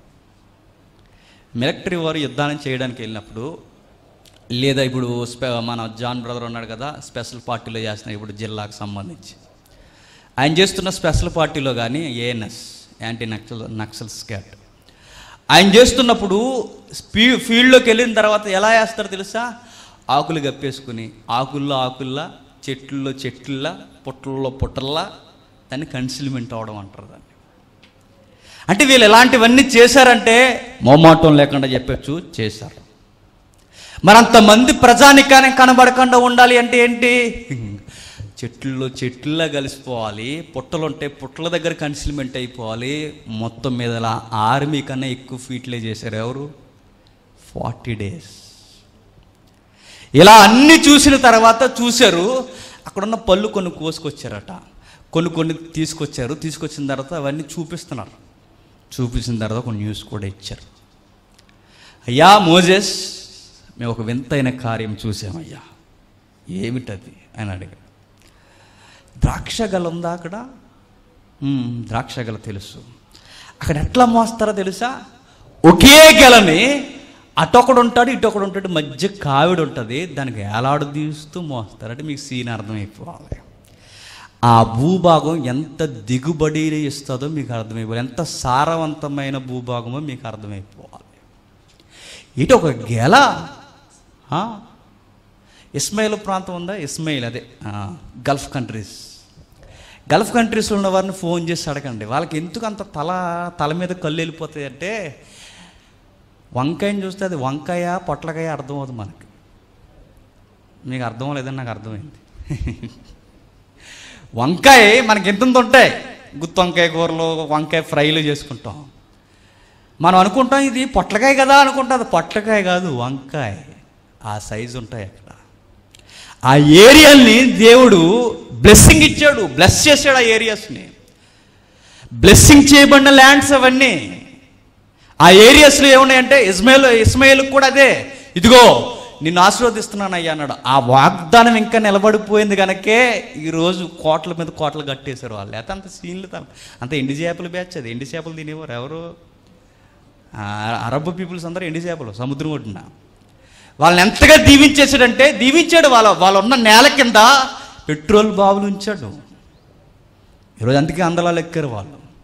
మిలిటరీ వారు యుద్ధాన్ని చేయడానికి వెళ్ళినప్పుడు లేదా ఇప్పుడు స్పె మన జాన్ బ్రదర్ ఉన్నాడు కదా స్పెషల్ పార్టీలో చేస్తున్న ఇప్పుడు జిల్లాకు సంబంధించి ఆయన చేస్తున్న స్పెషల్ పార్టీలో కానీ A N S anti Naxal Naxal squad ఆయన చేస్తున్నప్పుడు స్పీ ఫీల్డ్లోకి వెళ్ళిన తర్వాత ఎలా వేస్తారో తెలుసా ఆకులు గప్పేసుకుని ఆకుల్లో ఆకుల్లా చెట్లలో చెట్లలా పుట్టల్లో పుట్టల్లా దాన్ని కన్సిల్మెంట్ అవడం అంటారు దాన్ని అంటే వీళ్ళు ఎలాంటివన్నీ చేశారంటే మోమాటం లేకుండా చెప్పచ్చు చేశారు మరి అంతమంది ప్రజానికానికి కనబడకుండా ఉండాలి అంటే ఏంటి చెట్లలో చెట్లలా కలిసిపోవాలి పుట్టలు ఉంటే పుట్టల దగ్గర కన్సిల్మెంట్ అయిపోవాలి మొత్తం మీద ఆర్మీ కన్నా ఎక్కువ ఫీట్లే చేశారు ఎవరు ఫార్టీ డేస్ ఇలా అన్ని చూసిన తర్వాత చూశారు అక్కడున్న పళ్ళు కొన్ని కోసుకొచ్చారట కొన్ని కొన్ని తీసుకొచ్చారు తీసుకొచ్చిన తర్వాత అవన్నీ చూపిస్తున్నారు చూపించిన తర్వాత ఒక న్యూస్ కూడా ఇచ్చారు అయ్యా మోజెస్ మేము ఒక వింతైన కార్యం చూసామయ్యా ఏమిటది అని అడిగాడు ద్రాక్ష గల ఉందా అక్కడ "ఉమ్, ద్రాక్ష గల తెలుసు అక్కడ ఎట్లా మోస్తారో తెలుసా ఒకే గెలని అటొకడు ఉంటాడు ఇటొకడు ఉంటాడు మధ్య కావిడి ఉంటుంది దానికి ఏలాడు తీస్తూ మోస్తారు అంటే మీకు సీన్ అర్థమైపోవాలి ఆ భూభాగం ఎంత దిగుబడి ఇస్తుందో మీకు అర్థమైపోవాలి ఎంత సారవంతమైన భూభాగమో మీకు అర్థమైపోవాలి ఇటు ఒక గెల ఆ, ఇస్మాయిల్ ప్రాంతం ఉందా ఇస్మాయిల్ అదే ఆ, గల్ఫ్ కంట్రీస్ గల్ఫ్ కంట్రీస్లో ఉన్న వారిని ఫోన్ చేసి అడగండి వాళ్ళకి ఎందుకు అంత తల తల మీద కళ్ళు వెళ్ళిపోతాయి అంటే వంకాయని చూస్తే అది వంకాయ పొట్లకాయ అర్థమవుతుంది మనకి మీకు అర్థం లేదని నాకు అర్థమైంది వంకాయ మనకి ఎంత ఉంటాయి గుత్తి వంకాయ కూరలు వంకాయ ఫ్రైలు చేసుకుంటాం మనం అనుకుంటాం ఇది పొట్లకాయ కదా అనుకుంటాం అది పొట్లకాయ కాదు వంకాయ ఆ సైజు ఉంటాయి అక్కడ ఆ ఏరియాల్ని దేవుడు బ్లెస్సింగ్ ఇచ్చాడు బ్లెస్ చేశాడు ఆ ఏరియాస్ని బ్లెస్సింగ్ చేయబడిన ల్యాండ్స్ అవన్నీ ఆ ఏరియాస్లో ఏమున్నాయంటే ఇస్మాయిల్ ఇస్మాయిల్ కూడా అదే ఇదిగో నిన్ను ఆశీర్వదిస్తున్నాను అయ్యా అన్నాడు ఆ వాగ్దానం ఇంకా నిలబడిపోయింది కనుకే ఈరోజు కోట్ల మీద కోట్లు కట్టేశారు వాళ్ళు లేకపోతే అంత సీన్లు తన అంత ఎండి చేపల బ్యాచ్ అది ఎండి చేపలు తినేవారు ఎవరు ఆ, అరబ్ పీపుల్స్ అందరూ ఎండి చేపలు సముద్రం ఒడ్డున వాళ్ళని ఎంతగా దీవించేసాడంటే దీవించాడు వాళ్ళ వాళ్ళు ఉన్న నేల కింద పెట్రోల్ బావులు ఉంచాడు ఈరోజు అందుకే అందలాలు ఎక్కారు వాళ్ళు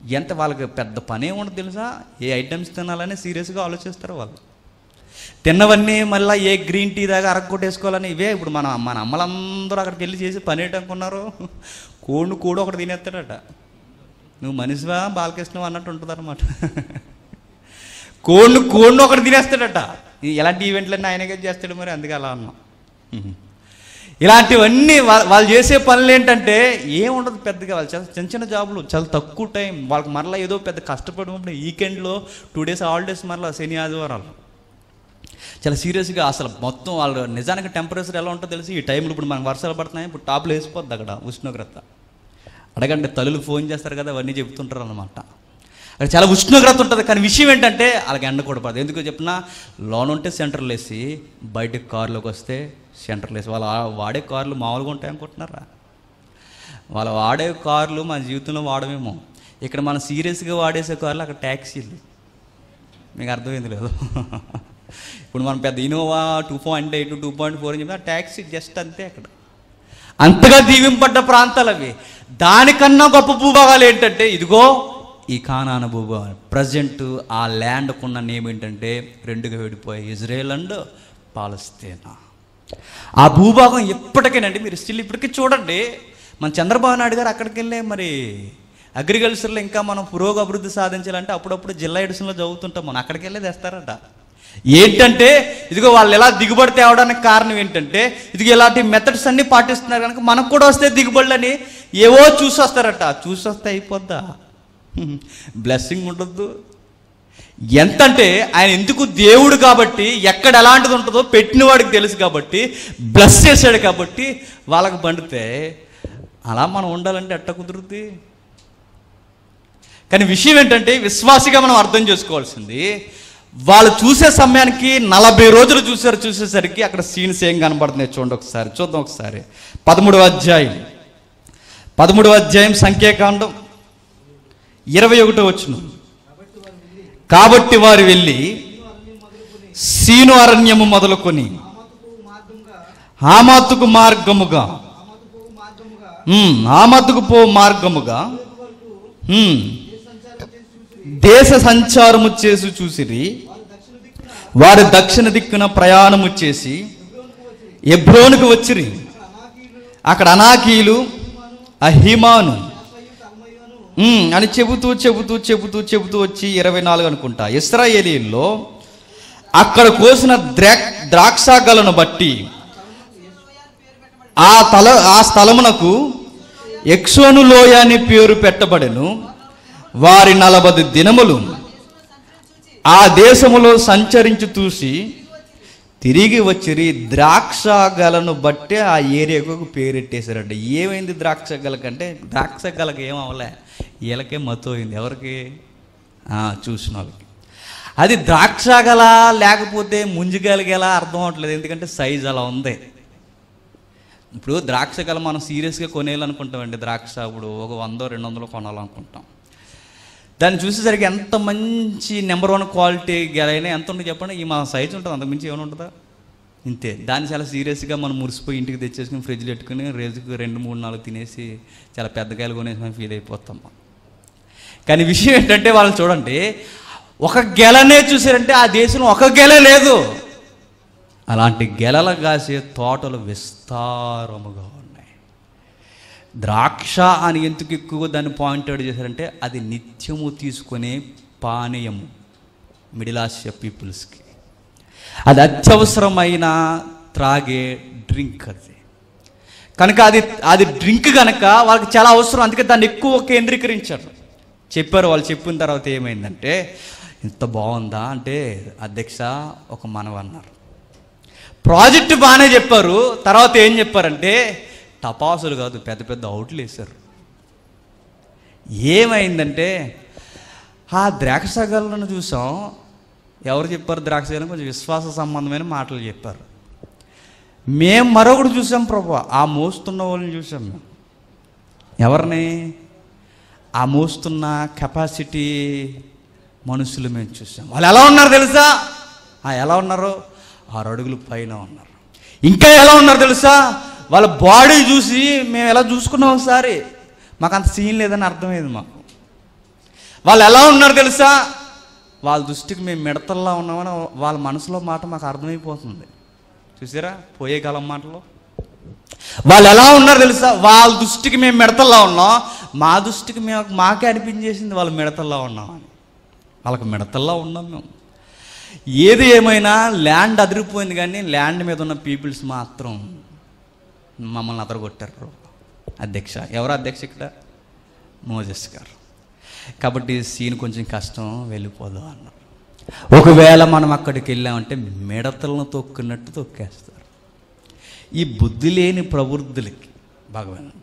ఎంత వాళ్ళకి పెద్ద పనే ఉండదు తెలుసా ఏ ఐటమ్స్ తినాలని సీరియస్గా ఆలోచిస్తారు వాళ్ళు తిన్నవన్నీ మళ్ళీ ఏ గ్రీన్ టీ దాకా అరగొట్టేసుకోవాలని ఇవే ఇప్పుడు మన మన అమ్మలందరూ అక్కడికి వెళ్ళి చేసి పని ఏంటనుకున్నారు కోడిని కూడా ఒకటి తినేస్తాడట నువ్వు మనిషివా బాలకృష్ణ అన్నట్టు ఉంటుంది అనమాట కోడిని కోడిని ఒకటి తినేస్తాడట ఈ ఎలాంటి ఈవెంట్లన్నీ ఆయనకే చేస్తాడు మరి అందుకే అలా అన్నాం ఇలాంటివన్నీ వా- వాళ్ళు చేసే పనులు ఏంటంటే ఏముండదు పెద్దగా వాళ్ళు చాలా చిన్న చిన్న జాబులు చాలా తక్కువ టైం వాళ్ళకి మరలా ఏదో పెద్ద కష్టపడినప్పుడు వీకెండ్లో టూ డేస్ హాలిడేస్ మరలా శని ఆదివారాలు చాలా సీరియస్గా అసలు మొత్తం వాళ్ళు నిజానికి టెంపరేచర్ ఎలా ఉంటుందో తెలిసి ఈ టైంలో ఇప్పుడు మనకు వర్షాలు పడుతున్నాయి ఇప్పుడు టాప్లో వేసిపోద్ది అక్కడ ఉష్ణోగ్రత అడగండి తల్లులు ఫోన్ చేస్తారు కదా అవన్నీ చెప్తుంటారు అనమాట అక్కడ చాలా ఉష్ణోగ్రత ఉంటుంది కానీ విషయం ఏంటంటే వాళ్ళకి ఎండ కూడా పడదు ఎందుకు చెప్పినా లోన్ ఉంటే సెంటర్లు వేసి బయటకు కారులోకి వస్తే సెంటర్లు వేసి వాళ్ళు ఆ- వాడే కార్లు మామూలుగా ఉంటాయి అనుకుంటున్నారా వాళ్ళు వాడే కార్లు మన జీవితంలో వాడమేమో ఇక్కడ మనం సీరియస్గా వాడేసే కార్లు అక్కడ ట్యాక్సీలు మీకు అర్థమైంది లేదు ఇప్పుడు మనం పెద్ద Innova two point eight two point four అని చెప్పి ట్యాక్సీ జస్ట్ అంతే అక్కడ అంతగా దీవింపడ్డ ప్రాంతాలు అవి దానికన్నా గొప్ప భూభాగాలు ఏంటంటే ఇదిగో ఈ కానాన భూభాగం ప్రజెంట్ ఆ ల్యాండ్కున్న నేమ్ ఏంటంటే రెండుగా విడిపోయాయి ఇజ్రాయెల్ అండ్ పాలస్తీనా ఆ భూభాగం ఎప్పటికేనండి మీరు స్టిల్ ఇప్పటికీ చూడండి మన చంద్రబాబు నాయుడు గారు అక్కడికి వెళ్ళే మరి అగ్రికల్చర్లో ఇంకా మనం పురోగ అభివృద్ధి సాధించాలంటే అప్పుడప్పుడు జిల్లా ఎడిషన్లో చదువుతుంటాం మనం అక్కడికి వెళ్ళే తెస్తారట ఏంటంటే ఇదిగో వాళ్ళు ఎలా దిగుబడి తేవడానికి కారణం ఏంటంటే ఇదిగో ఇలాంటి మెథడ్స్ అన్ని పాటిస్తున్నారు కనుక మనకు కూడా వస్తే దిగుబడులని ఏవో చూసి వస్తారట చూసి వస్తే అయిపోద్దా బ్లెస్సింగ్ ఉండొద్దు ఎంతంటే ఆయన ఎందుకు దేవుడు కాబట్టి ఎక్కడ ఎలాంటిది ఉంటుందో పెట్టిన వాడికి తెలుసు కాబట్టి బ్లెస్ చేశాడు కాబట్టి వాళ్ళకి పండితే అలా మనం ఉండాలంటే ఎట్ట కుదురుద్ది కానీ విషయం ఏంటంటే విశ్వాసిగా మనం అర్థం చేసుకోవాల్సింది వాళ్ళు చూసే సమయానికి నలభై రోజులు చూసారు చూసేసరికి అక్కడ సీన్స్ ఏం కనబడుతున్నాయి చూడండి ఒకసారి చూద్దాం ఒకసారి పదమూడవ అధ్యాయం పదమూడవ అధ్యాయం సంఖ్యాకాండం ఇరవై ఒకటో వచ్చును కాబట్టి వారు వెళ్ళి సీను అరణ్యము మొదలుకొని ఆమాతుకు మార్గముగా ఉమ్, ఆమతుకు పో మార్గముగా ఉమ్, దేశ సంచారము చేసి చూసిరి వారు దక్షిణ దిక్కున ప్రయాణము చేసి ఎబ్రోనుకు వచ్చిరి అక్కడ అనాకీలు అహిమాను ఉమ్, అని చెబుతూ చెబుతూ చెబుతూ చెబుతూ వచ్చి ఇరవై నాలుగు అనుకుంటా ఇస్రాయేలీల్లో అక్కడ కోసిన ద్రాక్ ద్రాక్షాగలను బట్టి ఆ తల ఆ స్థలమునకు ఎక్సోను లోయ అని పేరు పెట్టబడెను వారి నలభై దినములు ఆ దేశములో సంచరించి చూసి తిరిగి వచ్చిరి ద్రాక్ష గలను బట్టి ఆ ఏరియాకు ఒక పేరెట్టేశారంట ఏమైంది ద్రాక్ష గలకంటే ద్రాక్ష గలకి ఏం అవలే వీళ్ళకే మత్తు అయింది ఎవరికి ఆ, చూసిన వాళ్ళకి అది ద్రాక్ష గల లేకపోతే ముంజిగలిగేలా అర్థం అవట్లేదు ఎందుకంటే సైజ్ అలా ఉంది ఇప్పుడు ద్రాక్ష గల మనం సీరియస్గా కొనేయాలనుకుంటామండి ద్రాక్ష ఇప్పుడు ఒక వందో రెండు వందలు కొనాలనుకుంటాం దాన్ని చూసేసరికి ఎంత మంచి నెంబర్ వన్ క్వాలిటీ గెలైనా ఎంత ఉంటుంది చెప్పండి ఈ మన సైజ్ ఉంటుంది అంత మించి ఏమైనా ఉంటుందా ఇంతే దాన్ని చాలా సీరియస్గా మనం మురిసిపోయి ఇంటికి తెచ్చేసుకుని ఫ్రిడ్జ్లో పెట్టుకుని రోజుకి రెండు మూడు నాలుగు తినేసి చాలా పెద్ద కాయలు కొనేసి మనం ఫీల్ అయిపోతాం కానీ విషయం ఏంటంటే వాళ్ళని చూడండి ఒక గెలనే చూసారంటే ఆ దేశంలో ఒక గెల లేదు అలాంటి గెలల కాసే తోటలు విస్తారముగా ఉన్నాయి ద్రాక్ష అని ఎందుకు ఎక్కువగా దాన్ని పాయింట్ అవుట్ చేశారంటే అది నిత్యము తీసుకునే పానీయము మిడిల్ ఆసియా పీపుల్స్కి అది అత్యవసరమైన త్రాగే డ్రింక్ అది కనుక అది అది డ్రింక్ కనుక వాళ్ళకి చాలా అవసరం అందుకే దాన్ని ఎక్కువ కేంద్రీకరించారు చెప్పారు వాళ్ళు చెప్పిన తర్వాత ఏమైందంటే ఇంత బాగుందా అంటే అధ్యక్ష ఒక మనవ అన్నారు ప్రాజెక్టు బాగానే చెప్పారు తర్వాత ఏం చెప్పారంటే టపాసులు కాదు పెద్ద పెద్ద అవుట్లు వేశారు ఏమైందంటే ఆ ద్రాక్ష గలను చూసాం ఎవరు చెప్పారు ద్రాక్ష గలను కొంచెం విశ్వాస సంబంధమైన మాటలు చెప్పారు మేము మరొకటి చూసాం ప్రభు ఆ మోస్తున్న వాళ్ళని చూసాం మేము ఎవరిని ఆ మోస్తున్న కెపాసిటీ మనుషులు మేము చూసాం వాళ్ళు ఎలా ఉన్నారు తెలుసా ఆ ఎలా ఉన్నారు ఆరు అడుగులు పైన ఉన్నారు ఇంకా ఎలా ఉన్నారు తెలుసా వాళ్ళ బాడీ చూసి మేము ఎలా చూసుకున్నాం ఒకసారి మాకు అంత సీన్ లేదని అర్థమైంది మాకు వాళ్ళు ఎలా ఉన్నారు తెలుసా వాళ్ళ దృష్టికి మేము మిడతల్లా ఉన్నామని వాళ్ళ మనసులో మాట మాకు అర్థమైపోతుంది చూసారా పోయే కాలం మాటలు వాళ్ళు ఎలా ఉన్నారు తెలుసా వాళ్ళ దృష్టికి మేము మిడతల్లా ఉన్నాం మా దృష్టికి మేము మాకే అనిపించేసింది వాళ్ళు మిడతల్లా ఉన్నామని వాళ్ళకి మిడతల్లా ఉన్నాం మేము ఏది ఏమైనా ల్యాండ్ అదిరిపోయింది కానీ ల్యాండ్ మీద ఉన్న పీపుల్స్ మాత్రం మమ్మల్ని అదరగొట్టారు అధ్యక్ష ఎవరు అధ్యక్ష ఇక్కడ మోజెస్ గారు కాబట్టి సీన్ కొంచెం కష్టం వెళ్ళిపోదాం అన్నారు ఒకవేళ మనం అక్కడికి వెళ్ళామంటే మిడతలను తొక్కినట్టు తొక్కేస్తారు ఈ బుద్ధి లేని ప్రవృద్ధులకి భగవానండి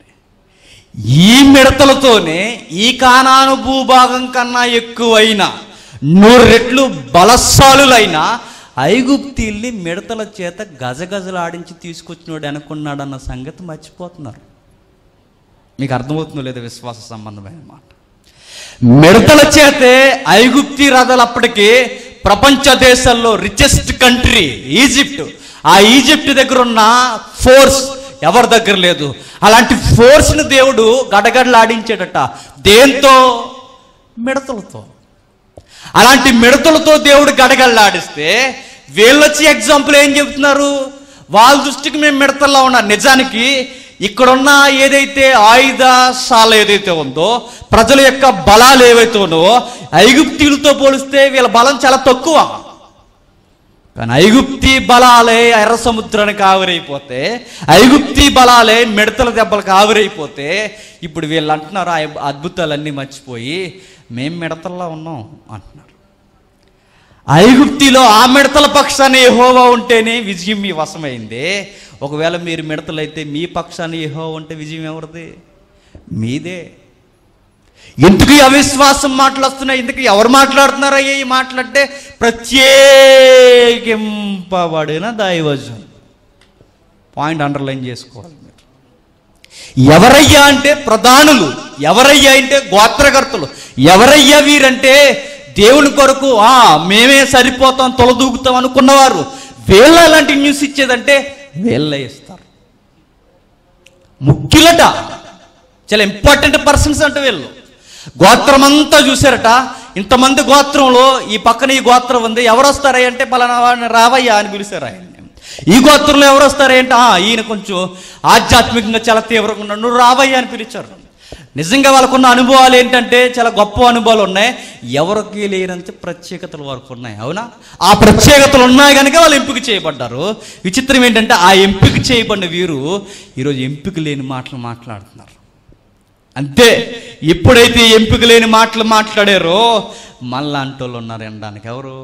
ఈ మిడతలతోనే ఈ కానాను భూభాగం కన్నా ఎక్కువైన నూరు రెట్లు బలశాలులైన ఐగుప్తీల్ని మిడతల చేత గజగజలాడించి తీసుకొచ్చినోడు అనుకున్నాడన్న సంగతి మర్చిపోతున్నారు మీకు అర్థమవుతుందో లేదో విశ్వాస సంబంధమైన మాట మిడతల చేతే ఐగుప్తి రథలు అప్పటికి ప్రపంచ దేశాల్లో రిచెస్ట్ కంట్రీ ఈజిప్ట్ ఆ ఈజిప్ట్ దగ్గర ఉన్న ఫోర్స్ ఎవరి దగ్గర లేదు అలాంటి ఫోర్స్ని దేవుడు గడగడలాడించాడట దేంతో మిడతలతో అలాంటి మిడతలతో దేవుడు గడగడలాడిస్తే వీళ్ళొచ్చి ఎగ్జాంపుల్ ఏం చెబుతున్నారు వాళ్ళ దృష్టికి మేము మిడతల్లా ఉన్నారు నిజానికి ఇక్కడున్న ఏదైతే ఆయుధశాల ఏదైతే ఉందో ప్రజల యొక్క బలాలు ఏవైతే ఉన్నావో ఐగుప్తీలతో పోలిస్తే వీళ్ళ బలం చాలా తక్కువ కానీ ఐగుప్తి బలాలే ఎర్ర సముద్రానికి ఆవిరైపోతే ఐగుప్తి బలాలే మిడతల దెబ్బలకు ఆవిరైపోతే ఇప్పుడు వీళ్ళు అంటున్నారు ఆ అద్భుతాలన్నీ మర్చిపోయి మేం మిడతల్లా ఉన్నాం అంటున్నారు ఐగుప్తిలో ఆ మిడతల పక్షాన్ని యెహోవా ఉంటేనే విజయం మీ వశమైంది ఒకవేళ మీరు మిడతలైతే మీ పక్షాన్ని యెహోవా ఉంటే విజయం ఎవరిది మీదే ఎందుకు ఈ అవిశ్వాసం మాటలు వస్తున్నాయి ఎందుకు ఎవరు మాట్లాడుతున్నారయ్యా ఈ మాట్లాడితే ప్రత్యేకింపబడిన దైవజం పాయింట్ అండర్లైన్ చేసుకోవాలి మీరు ఎవరయ్యా అంటే ప్రధానులు ఎవరయ్యా అంటే గోత్రకర్తలు ఎవరయ్యా వీరంటే దేవుని కొరకు ఆ మేమే సరిపోతాం తొలదూకుతాం అనుకున్నవారు వీళ్ళ అలాంటి న్యూస్ ఇచ్చేదంటే వీళ్ళే ఇస్తారు ముఖ్యులట చాలా ఇంపార్టెంట్ పర్సన్స్ అంటే వీళ్ళు గోత్రం అంతా చూశారట ఇంతమంది గోత్రంలో ఈ పక్కన ఈ గోత్రం ఉంది ఎవరు వస్తారా అంటే పలానా వాడిని రావయ్యా అని పిలిచారు ఆయన్ని ఈ గోత్రంలో ఎవరు వస్తారా అంటే "ఆ, ఈయన కొంచెం ఆధ్యాత్మికంగా చాలా తీవ్రంగా ఉన్నాడు నువ్వు రావయ్యా అని పిలిచారు నిజంగా వాళ్ళకున్న అనుభవాలు ఏంటంటే చాలా గొప్ప అనుభవాలు ఉన్నాయి ఎవరికి లేనంత ప్రత్యేకతలు వరకు ఉన్నాయి అవునా ఆ ప్రత్యేకతలు ఉన్నాయి కనుక వాళ్ళు ఎంపిక చేయబడ్డారు విచిత్రం ఏంటంటే ఆ ఎంపిక చేయబడిన వీరు ఈరోజు ఎంపిక లేని మాటలు మాట్లాడుతున్నారు అంతే ఎప్పుడైతే ఎంపిక లేని మాటలు మాట్లాడారో మళ్ళా అంటోళ్ళు ఉన్నారు వినడానికి ఎవరు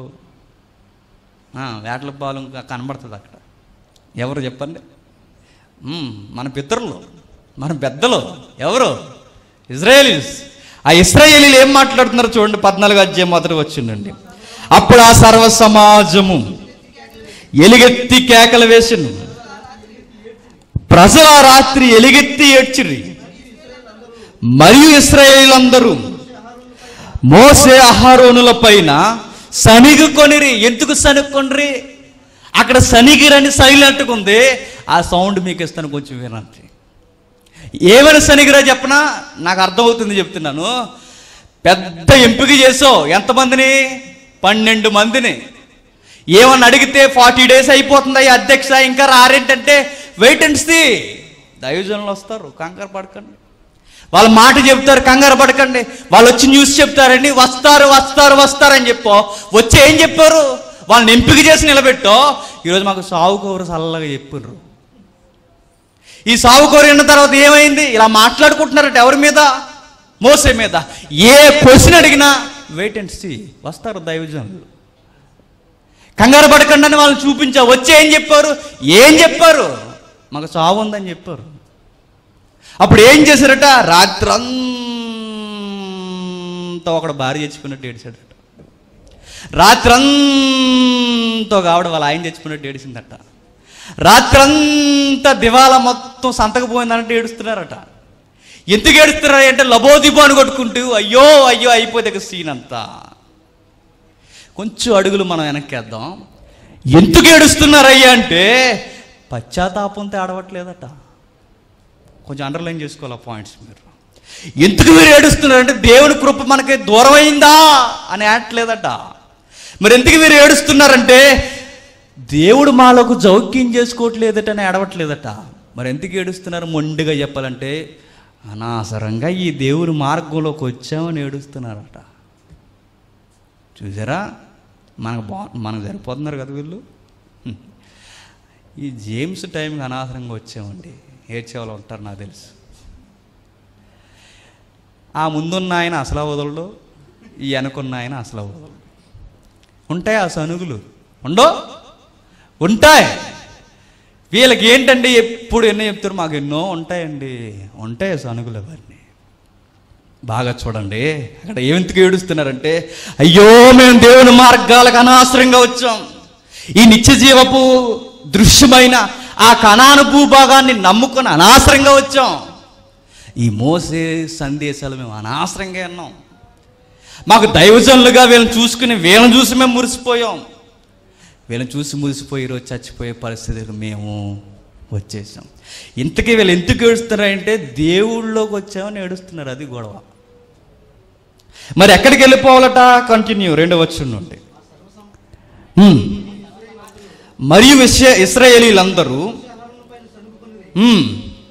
ఆ, వేటల పాలు ఇంకా కనబడుతుంది అక్కడ ఎవరు చెప్పండి మ్మ్, మన పితరులు మన పెద్దలు ఎవరు ఇజ్రాయేలీస్ ఆ ఇస్రాయేలీలు ఏం మాట్లాడుతున్నారో చూడండి పద్నాలుగు అధ్యాయం మొదటి వచ్చిందండి అప్పుడు ఆ సర్వ సమాజము ఎలుగెత్తి కేకలు వేసిను ప్రజల ఆ రాత్రి ఎలుగెత్తి ఏడ్చిరి మరియు ఇస్రాయేలందరూ మోసే అహారోనుల పైన సనిగుకొనిరి ఎందుకు సనుక్కొనిరి అక్కడ సనిగిరని సైలెంట్గా ఉంది ఆ సౌండ్ మీకు ఇస్తాను కొంచెం వినండి ఏమైనా సనిగిరా చెప్పనా నాకు అర్థమవుతుంది చెప్తున్నాను పెద్ద ఎంపిక చేసావు ఎంతమందిని పన్నెండు మందిని ఏమని అడిగితే ఫార్టీ డేస్ అయిపోతుంది ఈ అధ్యక్ష ఇంకా రారేంటంటే వెయిట్ అండ్ సీ దైవజనులు వస్తారు కంగారు పడకండి వాళ్ళ మాట చెప్తారు కంగారు పడకండి వాళ్ళు వచ్చి న్యూస్ చెప్తారండి వస్తారు వస్తారు వస్తారని చెప్పో వచ్చి ఏం చెప్పారు వాళ్ళని ఎంపిక చేసి నిలబెట్టో ఈరోజు మాకు సాగు కౌరు చల్లగా చెప్పారు ఈ సాగు కౌరు విన్న తర్వాత ఏమైంది ఇలా మాట్లాడుకుంటున్నారట ఎవరి మీద మోసే మీద ఏ క్వశ్చన్ అడిగినా వెయిట్ అండ్ సీ వస్తారు దైవజనులు కంగారు పడకండి అని వాళ్ళని చూపించా వచ్చి ఏం చెప్పారు ఏం చెప్పారు మాకు చావు ఉందని చెప్పారు అప్పుడు ఏం చేశారట రాత్రంతా ఒకడు భార్య చచ్చిపోయినట్టు ఏడిచాడట రాత్రంతా ఒక ఆవిడ వాళ్ళ ఆయన చచ్చిపోయినట్టు ఏడిసిందట రాత్రంతా దివాలా మొత్తం సంతకపోయిందన్నట్టు ఏడుస్తున్నారట ఎందుకు ఏడుస్తున్నారు అంటే లబోదిబో అని కొట్టుకుంటూ అయ్యో అయ్యో అయిపోతే సీన్ అంతా కొంచెం అడుగులు మనం వెనక్కేద్దాం ఎందుకు ఏడుస్తున్నారయ్యా అంటే పశ్చాత్తాపంతో ఆడవట్లేదట కొంచెం అండర్లైన్ చేసుకోవాలి ఆ పాయింట్స్ మీరు ఎందుకు మీరు ఏడుస్తున్నారంటే దేవుని కృప మనకి దూరం అయిందా అని ఆడట్లేదట మరి ఎందుకు మీరు ఏడుస్తున్నారంటే దేవుడు మాలకు జౌక్యం చేసుకోవట్లేదట అని ఏడవట్లేదట మరి ఎందుకు ఏడుస్తున్నారు మొండిగా చెప్పాలంటే అనవసరంగా ఈ దేవుని మార్గంలోకి వచ్చామని ఏడుస్తున్నారట చూసారా మనకు బా మనకు సరిపోతున్నారు కదా వీళ్ళు హ్మ్. ఈ జేమ్స్ టైంకి అనవసరంగా వచ్చామండి ఏడ్చేవాళ్ళు ఉంటారు నాకు తెలుసు ఆ ముందున్న ఆయన అసలు వదలడు ఈ వెనకున్న ఆయన అసలు వదలడు ఉంటాయి ఆ సనుగులు ఉండో ఉంటాయి వీళ్ళకి ఏంటండి ఎప్పుడు ఎన్నో చెప్తారు మాకు ఎన్నో ఉంటాయండి ఉంటాయి ఆ సనుగులు అవన్నీ బాగా చూడండి అక్కడ ఏమెందుకు ఏడుస్తున్నారంటే అయ్యో మేము దేవుని మార్గాలకు అనవసరంగా వచ్చాం ఈ నిత్య జీవపు దృశ్యమైన ఆ కణాను భూభాగాన్ని నమ్ముకొని అనవసరంగా వచ్చాం ఈ మోసే సందేశాలు మేము అనవసరంగా విన్నాం మాకు దైవజనులుగా వీళ్ళని చూసుకుని వీళ్ళని చూసి మేము మురిసిపోయాం వీళ్ళని చూసి మురిసిపోయి ఈరోజు చచ్చిపోయే పరిస్థితికి మేము వచ్చేసాం ఇంతకీ వీళ్ళు ఎందుకు ఏడుస్తున్నారంటే దేవుళ్ళలోకి వచ్చామని ఏడుస్తున్నారు అది గొడవ మరి ఎక్కడికి వెళ్ళిపోవాలట కంటిన్యూ రెండో వచ్చి నుండి హ్మ్. మరియు విషయ ఇస్రాయేలీలందరూ హ్మ్.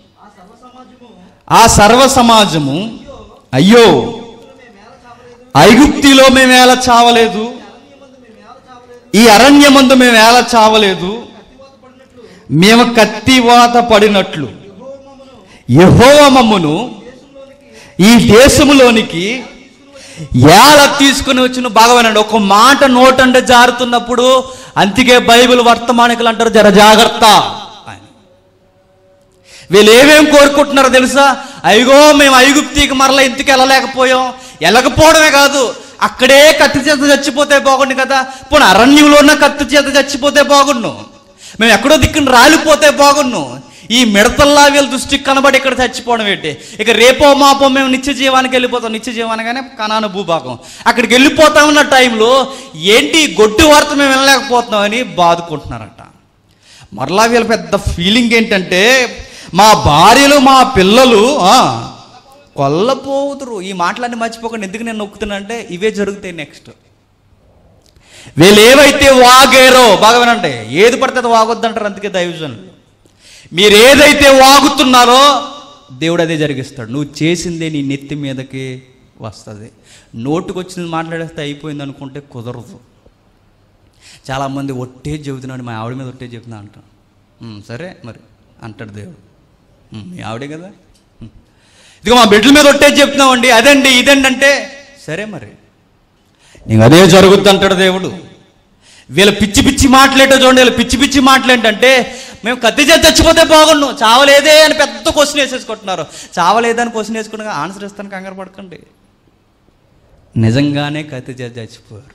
ఆ సర్వ సమాజము అయ్యో ఐగుప్తిలో మేము ఎలా చావలేదు ఈ అరణ్యమందు మేము ఎలా చావలేదు మేము కత్తివాత పడినట్లు యెహోవా మమ్మును ఈ దేశములోనికి ఎలా తీసుకుని వచ్చిన బాగా ఒక మాట నోటంటే జారుతున్నప్పుడు అంతికే బైబిల్ వర్తమానికులు అంటారు జర జాగ్రత్త అని వీళ్ళు ఏమేం కోరుకుంటున్నారో తెలుసా అయ్యో మేము ఐగుప్తికి మరలా ఇంటికి వెళ్ళలేకపోయాం వెళ్ళకపోవడమే కాదు అక్కడే కత్తి చేత చచ్చిపోతే బాగుండు కదా పోనీ అరణ్యంలో ఉన్న కత్తి చేత చచ్చిపోతే బాగుండు మేము ఎక్కడో దిక్కున రాలిపోతే బాగుండు ఈ మిడతల్లా వీళ్ళ దృష్టికి కనబడి ఇక్కడ చచ్చిపోవడం ఏంటి ఇక రేపో మాపో మేము నిత్య జీవానికి వెళ్ళిపోతాం నిత్య జీవానిగానే కనాన భూభాగం అక్కడికి వెళ్ళిపోతామన్న టైంలో ఏంటి ఈ గొడ్డు వార్త మేము వెళ్ళలేకపోతున్నామని బాదుకుంటున్నారట మరలా వీళ్ళ పెద్ద ఫీలింగ్ ఏంటంటే మా భార్యలు మా పిల్లలు ఆ, కొల్లపోతురు ఈ మాటలన్నీ మర్చిపోకండి ఎందుకు నేను నొక్కుతున్నా అంటే ఇవే జరుగుతాయి నెక్స్ట్ వీళ్ళు ఏవైతే వాగారో బాగా వినండి ఏది పడితే అది వాగొద్దంటారు అందుకే దైవజనులు మీరు ఏదైతే వాగుతున్నారో దేవుడు అదే జరిగిస్తాడు నువ్వు చేసిందే నీ నెత్తి మీదకి వస్తుంది నోటుకు వచ్చింది మాట్లాడేస్తే అయిపోయింది అనుకుంటే కుదరదు చాలామంది ఒట్టే చెబుతున్నాడు మా ఆవిడ మీద ఒట్టే చెబుతున్నా అంటాం "ఉమ్, సరే మరి అంటాడు దేవుడు "ఉమ్, మీ ఆవిడే కదా "ఉమ్." ఇదిగో మా బిడ్డల మీద ఒట్టే చెప్తున్నామండి అదండి ఇదండి అంటే సరే మరి నీకు అదే జరుగుద్ది అంటాడు దేవుడు వీళ్ళ పిచ్చి పిచ్చి మాట్లాడటో చూడండి వీళ్ళ పిచ్చి పిచ్చి మాట్లాడంటే మేము కత్తి చేసి చచ్చిపోతే బాగుండు చావలేదే అని పెద్ద క్వశ్చన్ వేసేసుకుంటున్నారు చావలేదని క్వశ్చన్ వేసుకుని ఆన్సర్ ఇస్తాను కంగారు పడకండి నిజంగానే కత్తి చేసి చచ్చిపోయారు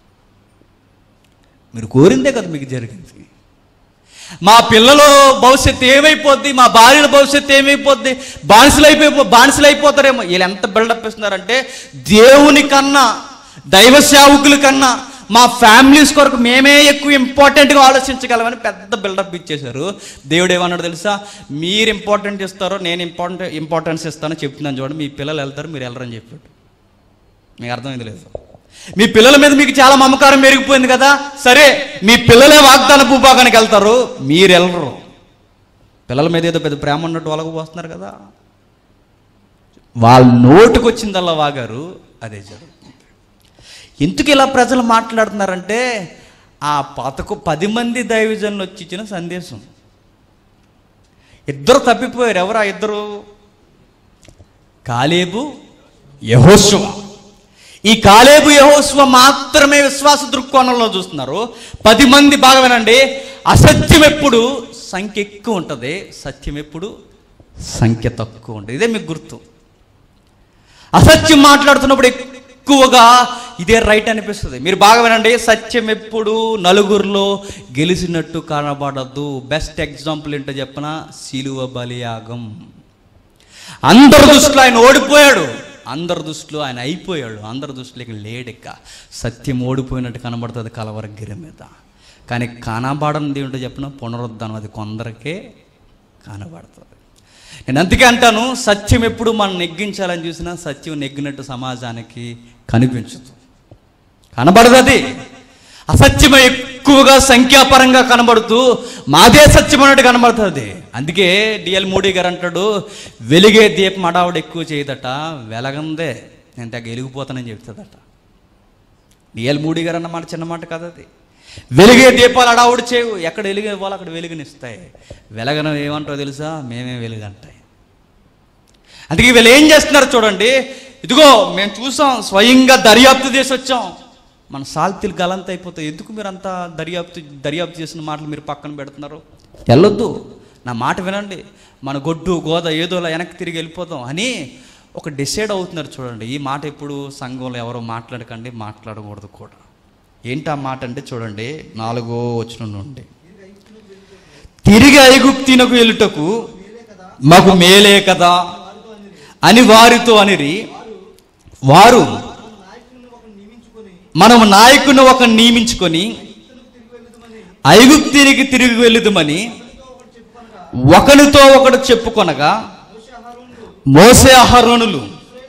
మీరు కోరిందే కదా మీకు జరిగింది మా పిల్లల భవిష్యత్తు ఏమైపోద్ది మా భార్యల భవిష్యత్తు ఏమైపోద్ది బానిసలు అయిపోయి బానిసలు అయిపోతారేమో వీళ్ళు ఎంత బిల్డప్ ఇస్తున్నారంటే దేవుని కన్నా దైవ సేవకుల కన్నా మా ఫ్యామిలీస్ కొరకు మేమే ఎక్కువ ఇంపార్టెంట్గా ఆలోచించగలమని పెద్ద బిల్డప్ ఇచ్చేశారు దేవుడు ఏమన్నాడు తెలుసా మీరు ఇంపార్టెంట్ ఇస్తారో నేను ఇంపార్టెంట్ ఇంపార్టెన్స్ ఇస్తానో చెప్తున్నాను చూడండి మీ పిల్లలు వెళ్తారు మీరు వెళ్ళరని చెప్పాడు మీకు అర్థమైంది లేదు మీ పిల్లల మీద మీకు చాలా మమకారం పెరిగిపోయింది కదా సరే మీ పిల్లలే వాగ్దాన భూభాగానికి వెళ్తారు మీరు వెళ్ళరు పిల్లల మీద ఏదో పెద్ద ప్రేమ ఉన్నట్టు వాళ్ళకు పోస్తున్నారు కదా వాళ్ళ నోటుకు వచ్చిందల్లా వాగారు అదే జరుగుతుంది ఎందుకు ఇలా ప్రజలు మాట్లాడుతున్నారంటే ఆ పతకు పది మంది దైవజనులు వచ్చి ఇచ్చిన సందేశం ఇద్దరు తప్పిపోయారు ఎవరు ఆ ఇద్దరు కాలేబు యహోశువ ఈ కాలేబు యహోశువ మాత్రమే విశ్వాస దృక్కోణంలో చూస్తున్నారు పది మంది బాగా వినండి అసత్యం ఎప్పుడు సంఖ్య ఎక్కువ ఉంటుంది సత్యం ఎప్పుడు సంఖ్య తక్కువ ఉంటుంది ఇదే మీకు గుర్తు అసత్యం మాట్లాడుతున్నప్పుడు ఎక్కువగా ఇదే రైట్ అనిపిస్తుంది మీరు బాగా వినండి సత్యం ఎప్పుడు నలుగురిలో గెలిచినట్టు కనబడద్దు బెస్ట్ ఎగ్జాంపుల్ ఏంటో చెప్పన శిలువ బలియాగం అందరి దృష్టిలో ఆయన ఓడిపోయాడు అందరి దృష్టిలో ఆయన అయిపోయాడు అందరి దృష్టిలో ఇక లేడిక సత్యం ఓడిపోయినట్టు కనబడుతుంది కలవరగిరి మీద కానీ కనబడంది ఏంటో చెప్పిన పునరుద్ధానం అది కొందరికే కనబడుతుంది నేను అందుకే అంటాను సత్యం ఎప్పుడు మనం నెగ్గించాలని చూసినా సత్యం నెగ్గినట్టు సమాజానికి కనిపించదు కనబడదు అది అసత్యం ఎక్కువగా సంఖ్యాపరంగా కనబడుతూ మాదే సత్యం అన్నట్టు కనబడుతుంది అందుకే డిఎల్ మోడీ గారు అంటాడు వెలిగే దీపం అడావుడు ఎక్కువ చేయదట వెలగందే నేను తెగ వెలిగిపోతానని చెప్తుందట డిఎల్ మోడీ గారు అన్నమాట చిన్న మాట కాదు అది వెలిగే దీపాలు అడావుడు చేయవు ఎక్కడ వెలుగు ఇవ్వాలో అక్కడ వెలుగునిస్తాయి వెలగనం ఏమంటారో తెలుసా మేమే వెలుగంటాయి అందుకే వీళ్ళు ఏం చేస్తున్నారు చూడండి ఇదిగో మేము చూసాం స్వయంగా దర్యాప్తు చేసి వచ్చాం మన సాల్తీలు గలంత అయిపోతాయి ఎందుకు మీరు అంతా దర్యాప్తు దర్యాప్తు చేసిన మాటలు మీరు పక్కన పెడుతున్నారు వెళ్ళొద్దు నా మాట వినండి మన గొడ్డు గోద ఏదోలా వెనక్కి తిరిగి వెళ్ళిపోదాం అని ఒక డిసైడ్ అవుతున్నారు చూడండి ఈ మాట ఎప్పుడు సంఘంలో ఎవరో మాట్లాడకండి మాట్లాడకూడదు కూడా ఏంటి ఆ మాట అంటే చూడండి నాలుగో వచ్చిన నుండి తిరిగి ఐగుప్తినకు వెళ్ళుటకు మాకు మేలే కదా అని వారితో అనిరి వారు మనము నాయకుని ఒక నియమించుకొని ఐగుప్తినికి తిరిగి వెళ్ళుదమని ఒకరితో ఒకడు చెప్పుకొనగా మోసే అహరోనులు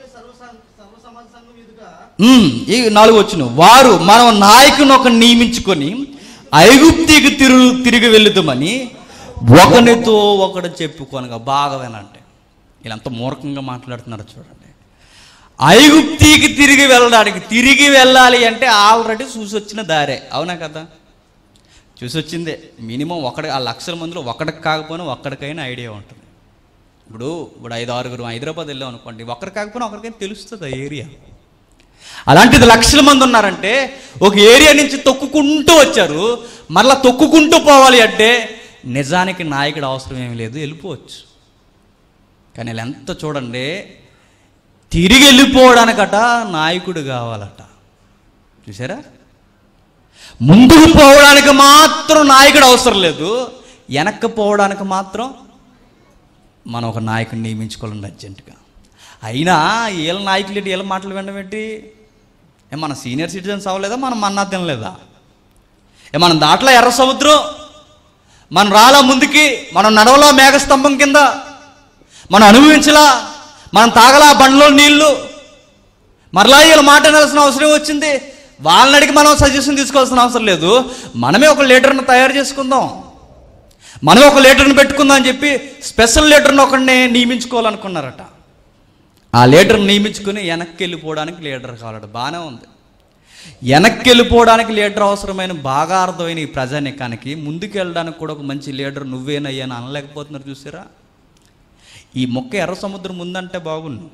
ఉమ్, ఈ నాలుగు వచ్చిన వారు మనం నాయకుని ఒక నియమించుకొని ఐగుప్తికి తిరుగు తిరిగి వెళ్ళుదామని ఒకరితో ఒకడు చెప్పుకొనగా బాగా వినండి వీళ్ళంతా మూర్ఖంగా మాట్లాడుతున్నారు చూడండి ఐగుప్తికి తిరిగి వెళ్ళడానికి తిరిగి వెళ్ళాలి అంటే ఆల్రెడీ చూసి వచ్చిన దారే అవునా కదా చూసి వచ్చిందే మినిమం ఒకటి ఆ లక్షల మందిలో ఒకటికి కాకపోయినా ఒక్కడికైనా ఐడియా ఉంటుంది ఇప్పుడు ఇప్పుడు ఐదు ఆరుగురు హైదరాబాద్ వెళ్ళాం అనుకోండి ఒకరు కాకపోయినా ఒకరికైనా తెలుస్తుంది ఆ ఏరియా అలాంటిది లక్షల మంది ఉన్నారంటే ఒక ఏరియా నుంచి తొక్కుకుంటూ వచ్చారు మరలా తొక్కుకుంటూ పోవాలి అంటే నిజానికి నాయకుడు అవసరం ఏమీ లేదు వెళ్ళిపోవచ్చు కానీ వీళ్ళు ఎంత చూడండి తిరిగి వెళ్ళిపోవడానికట నాయకుడు కావాలట చూసారా ముందుకు పోవడానికి మాత్రం నాయకుడు అవసరం లేదు వెనక్కి పోవడానికి మాత్రం మనం ఒక నాయకుడిని నియమించుకోవాలండి అర్జెంటుగా అయినా వీళ్ళ నాయకులు ఏంటి వీళ్ళ మాటలు వినడం ఏంటి ఏ మన సీనియర్ సిటిజన్స్ అవ్వలేదా మనం మన్నా తినలేదా ఏ మనం దాంట్లో ఎర్ర సముద్రం మనం రాలా ముందుకి మనం నడవలా మేఘస్తంభం కింద మనం అనుభవించలా మనం తాగలా బండ్లో నీళ్లు మరలా వీళ్ళ మాట వినాల్సిన అవసరం వచ్చింది వాళ్ళని అడిగి మనం సజెషన్ తీసుకోవాల్సిన అవసరం లేదు మనమే ఒక లీడర్ని తయారు చేసుకుందాం మనమే ఒక లీడర్ని పెట్టుకుందాం అని చెప్పి స్పెషల్ లీడర్ని ఒకడిని నియమించుకోవాలనుకున్నారట ఆ లీడర్ని నియమించుకుని వెనక్కి వెళ్ళిపోవడానికి లీడర్ కావాలట బాగానే ఉంది వెనక్కి వెళ్ళిపోవడానికి లీడర్ అవసరమైన బాగా అర్థమైన ఈ ప్రజానికానికి ముందుకు వెళ్ళడానికి కూడా ఒక మంచి లీడర్ నువ్వేనయ్యా అని అనలేకపోతున్నారు చూసారా ఈ మొక్క ఎర్ర సముద్రం ఉందంటే బాగుండు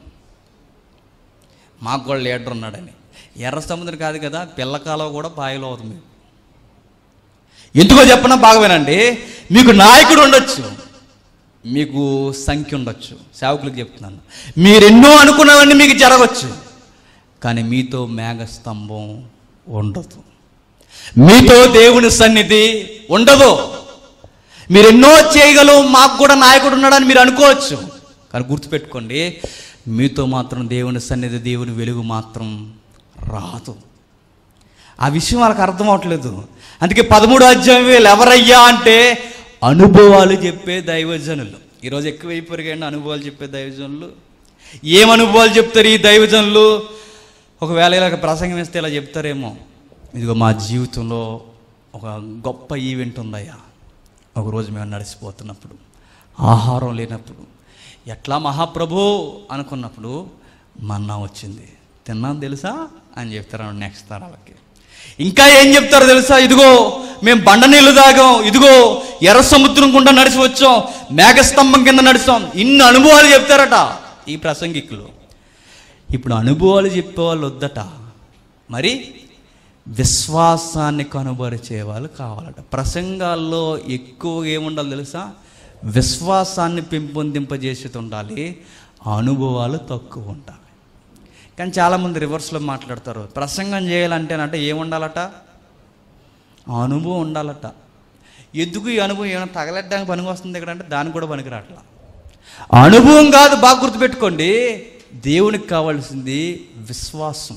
మాకు కూడా లీడర్ ఉన్నాడని ఎర్ర సముద్రం కాదు కదా పిల్లకాలం కూడా బాయిలో అవుతుంది ఎందుకో చెప్పనా బాగా వినండి మీకు నాయకుడు ఉండొచ్చు మీకు సంఖ్య ఉండొచ్చు సేవకులకు చెప్తున్నాను మీరు ఎన్నో అనుకున్నవన్నీ మీకు జరగవచ్చు కానీ మీతో మేఘస్తంభం ఉండదు మీతో దేవుని సన్నిధి ఉండదు మీరు ఎన్నో చేయగలవు మాకు కూడా నాయకుడు ఉన్నాడని మీరు అనుకోవచ్చు కానీ గుర్తుపెట్టుకోండి మీతో మాత్రం దేవుని సన్నిధి దేవుని వెలుగు మాత్రం రాదు ఆ విషయం వాళ్ళకి అర్థం అవట్లేదు అందుకే పదమూడు అధ్యాయం వీళ్ళు ఎవరయ్యా అంటే అనుభవాలు చెప్పే దైవజనులు ఈరోజు ఎక్కువైపోయారు కానీ అనుభవాలు చెప్పే దైవజనులు ఏం అనుభవాలు చెప్తారు ఈ దైవజనులు ఒకవేళ ఇలా ప్రసంగం ఇస్తే ఇలా చెప్తారేమో ఇదిగో మా జీవితంలో ఒక గొప్ప ఈవెంట్ ఉందయ్యా ఒకరోజు మేము నడిచిపోతున్నప్పుడు ఆహారం లేనప్పుడు ఎట్లా మహాప్రభు అనుకున్నప్పుడు మన్నా వచ్చింది తిన్నాను తెలుసా అని చెప్తారు నెక్స్ట్ తరాలకి ఇంకా ఏం చెప్తారో తెలుసా ఇదిగో మేము బండ నీళ్ళు తాగాం ఇదిగో ఎర్ర సముద్రం గుండా నడిచి వచ్చాం మేఘస్తంభం కింద నడిచాం ఇన్ని అనుభవాలు చెప్తారట ఈ ప్రసంగికులు ఇప్పుడు అనుభవాలు చెప్పేవాళ్ళు వద్దట మరి విశ్వాసాన్ని కనుబరిచే వాళ్ళు కావాలట ప్రసంగాల్లో ఎక్కువగా ఏముండాలి తెలుసా విశ్వాసాన్ని పెంపొందింపజేసేది ఉండాలి అనుభవాలు తక్కువ ఉండాలి కానీ చాలామంది రివర్స్లో మాట్లాడతారు ప్రసంగం చేయాలంటేనంటే ఏముండాలట అనుభవం ఉండాలట ఎందుకు ఈ అనుభవం ఏమైనా తగలెట్టడానికి పనికి వస్తుంది ఇక్కడ అంటే దానికి కూడా పనికి రావట్లా అనుభవం కాదు బాగా గుర్తుపెట్టుకోండి దేవునికి కావాల్సింది విశ్వాసం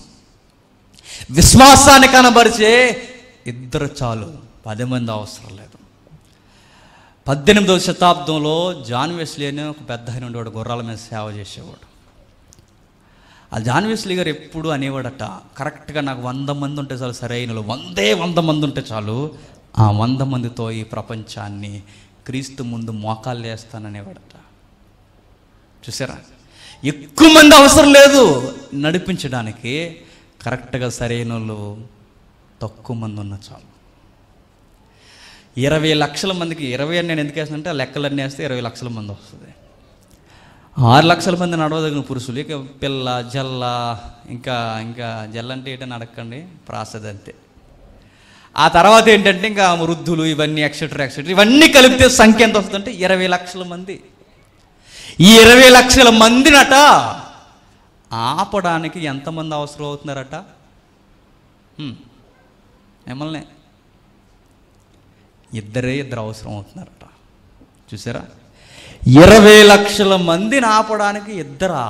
విశ్వాసాన్ని కనబరిచే ఇద్దరు చాలు పది మంది అవసరం లేదు పద్దెనిమిదవ శతాబ్దంలో జాన్ వెస్లీ అనే ఒక పెద్ద ఆయన ఉండేవాడు గుర్రాల మీద సేవ చేసేవాడు ఆ జాన్ వెస్లీ గారు ఎప్పుడు అనేవాడట కరెక్ట్గా నాకు వంద మంది ఉంటే చాలు సరైన వాళ్ళు. వందే వంద మంది ఉంటే చాలు ఆ వంద మందితో ఈ ప్రపంచాన్ని క్రీస్తు ముందు మోకాళ్ళు వేస్తాననేవాడట చూసారా ఎక్కువ మంది అవసరం లేదు నడిపించడానికి కరెక్ట్గా సరైన వాళ్ళు తక్కువ మంది ఉన్న చాలు ఇరవై లక్షల మందికి ఇరవై అని నేను ఎందుకు వేస్తానంటే ఆ లెక్కలన్నీ వేస్తే ఇరవై లక్షల మంది వస్తుంది ఆరు లక్షల మంది నడవదగిన పురుషులు ఇక పిల్ల జల్ల ఇంకా ఇంకా జల్ల అంటే ఏంటని అడగండి ప్రాసద అంతే ఆ తర్వాత ఏంటంటే ఇంకా వృద్ధులు ఇవన్నీ ఎక్సెట్రా ఎక్సెట్రా ఇవన్నీ కలిపితే సంఖ్య ఎంత వస్తుందంటే ఇరవై లక్షల మంది ఈ ఇరవై లక్షల మందినట ఆపడానికి ఎంతమంది అవసరం అవుతున్నారట హ్మ్. మిమ్మల్ని ఇద్దరే ఇద్దరు అవసరం అవుతున్నారట చూసారా ఇరవై లక్షల మందిని ఆపడానికి ఇద్దరా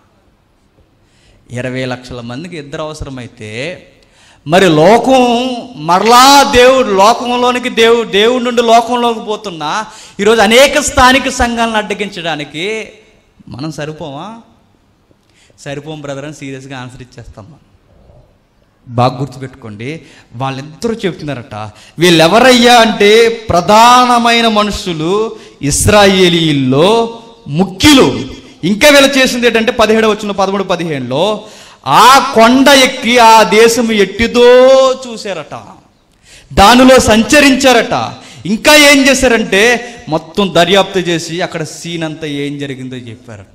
ఇరవై లక్షల మందికి ఇద్దరు అవసరమైతే మరి లోకం మరలా దేవుడు లోకంలోనికి దేవుడు దేవుడి నుండి లోకంలోకి పోతున్నా ఈరోజు అనేక స్థానిక సంఘాలను అడ్డగించడానికి మనం సరిపోమా సరిపోం బ్రదర్ అని సీరియస్గా ఆన్సర్ ఇచ్చేస్తాం మనం బాగా గుర్తుపెట్టుకోండి వాళ్ళిద్దరూ చెప్తున్నారట వీళ్ళెవరయ్యా అంటే ప్రధానమైన మనుషులు ఇస్రాయేలీల్లో ముఖ్యులు ఇంకా వీళ్ళు చేసింది ఏంటంటే పదిహేడు వచ్చిన పదమూడు పదిహేనులో ఆ కొండ ఎక్కి ఆ దేశం ఎట్టిదో చూశారట దానిలో సంచరించారట ఇంకా ఏం చేశారంటే మొత్తం దర్యాప్తు చేసి అక్కడ సీన్ అంతా ఏం జరిగిందో చెప్పారట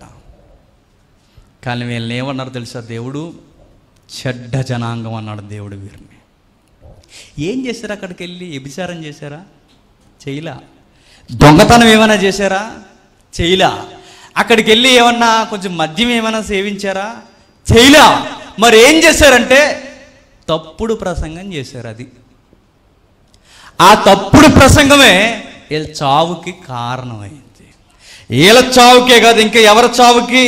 కానీ వీళ్ళని ఏమన్నారు తెలుసా దేవుడు చెడ్డ జనాంగం అన్నాడు దేవుడు వీరిని ఏం చేశారు అక్కడికి వెళ్ళి వ్యభిచారం చేశారా చేయలా దొంగతనం ఏమైనా చేశారా చేయలా అక్కడికి వెళ్ళి ఏమన్నా కొంచెం మద్యం ఏమైనా సేవించారా చేయలా మరి ఏం చేశారంటే తప్పుడు ప్రసంగం చేశారు అది ఆ తప్పుడు ప్రసంగమే వీళ్ళ చావుకి కారణమైంది వీళ్ళ చావుకే కాదు ఇంకా ఎవరి చావుకి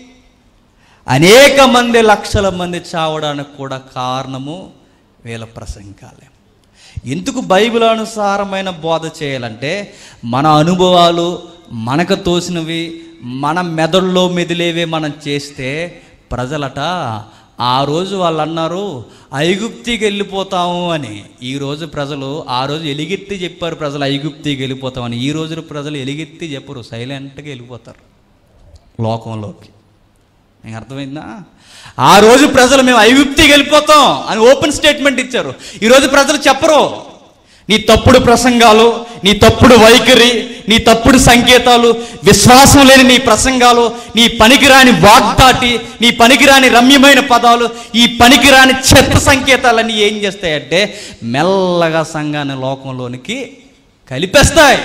అనేక మంది లక్షల మంది చావడానికి కూడా కారణము వీళ్ళ ప్రసంగాలే ఎందుకు బైబిల్ అనుసారమైన బోధ చేయాలంటే మన అనుభవాలు మనకు తోసినవి మన మెదడులో మెదిలేవే మనం చేస్తే ప్రజలట ఆ రోజు వాళ్ళు అన్నారు ఐగుప్తికి వెళ్ళిపోతాము అని ఈ రోజు ప్రజలు ఆ రోజు ఎలిగెత్తి చెప్పారు ప్రజలు ఐగుప్తికి వెళ్ళిపోతామని ఈ రోజు ప్రజలు ఎలిగెత్తి చెప్పరు సైలెంట్గా వెళ్ళిపోతారు లోకంలోకి నీకు అర్థమైందా ఆ రోజు ప్రజలు మేము ఐగుప్తికి వెళ్ళిపోతాం అని ఓపెన్ స్టేట్మెంట్ ఇచ్చారు ఈరోజు ప్రజలు చెప్పరు నీ తప్పుడు ప్రసంగాలు నీ తప్పుడు వైఖరి నీ తప్పుడు సంకేతాలు విశ్వాసం లేని నీ ప్రసంగాలు నీ పనికిరాని వాగ్దాటి నీ పనికిరాని రమ్యమైన పదాలు ఈ పనికిరాని చెత్త సంకేతాలన్నీ ఏం చేస్తాయంటే మెల్లగా సంఘాన్ని లోకంలోనికి కలిపేస్తాయి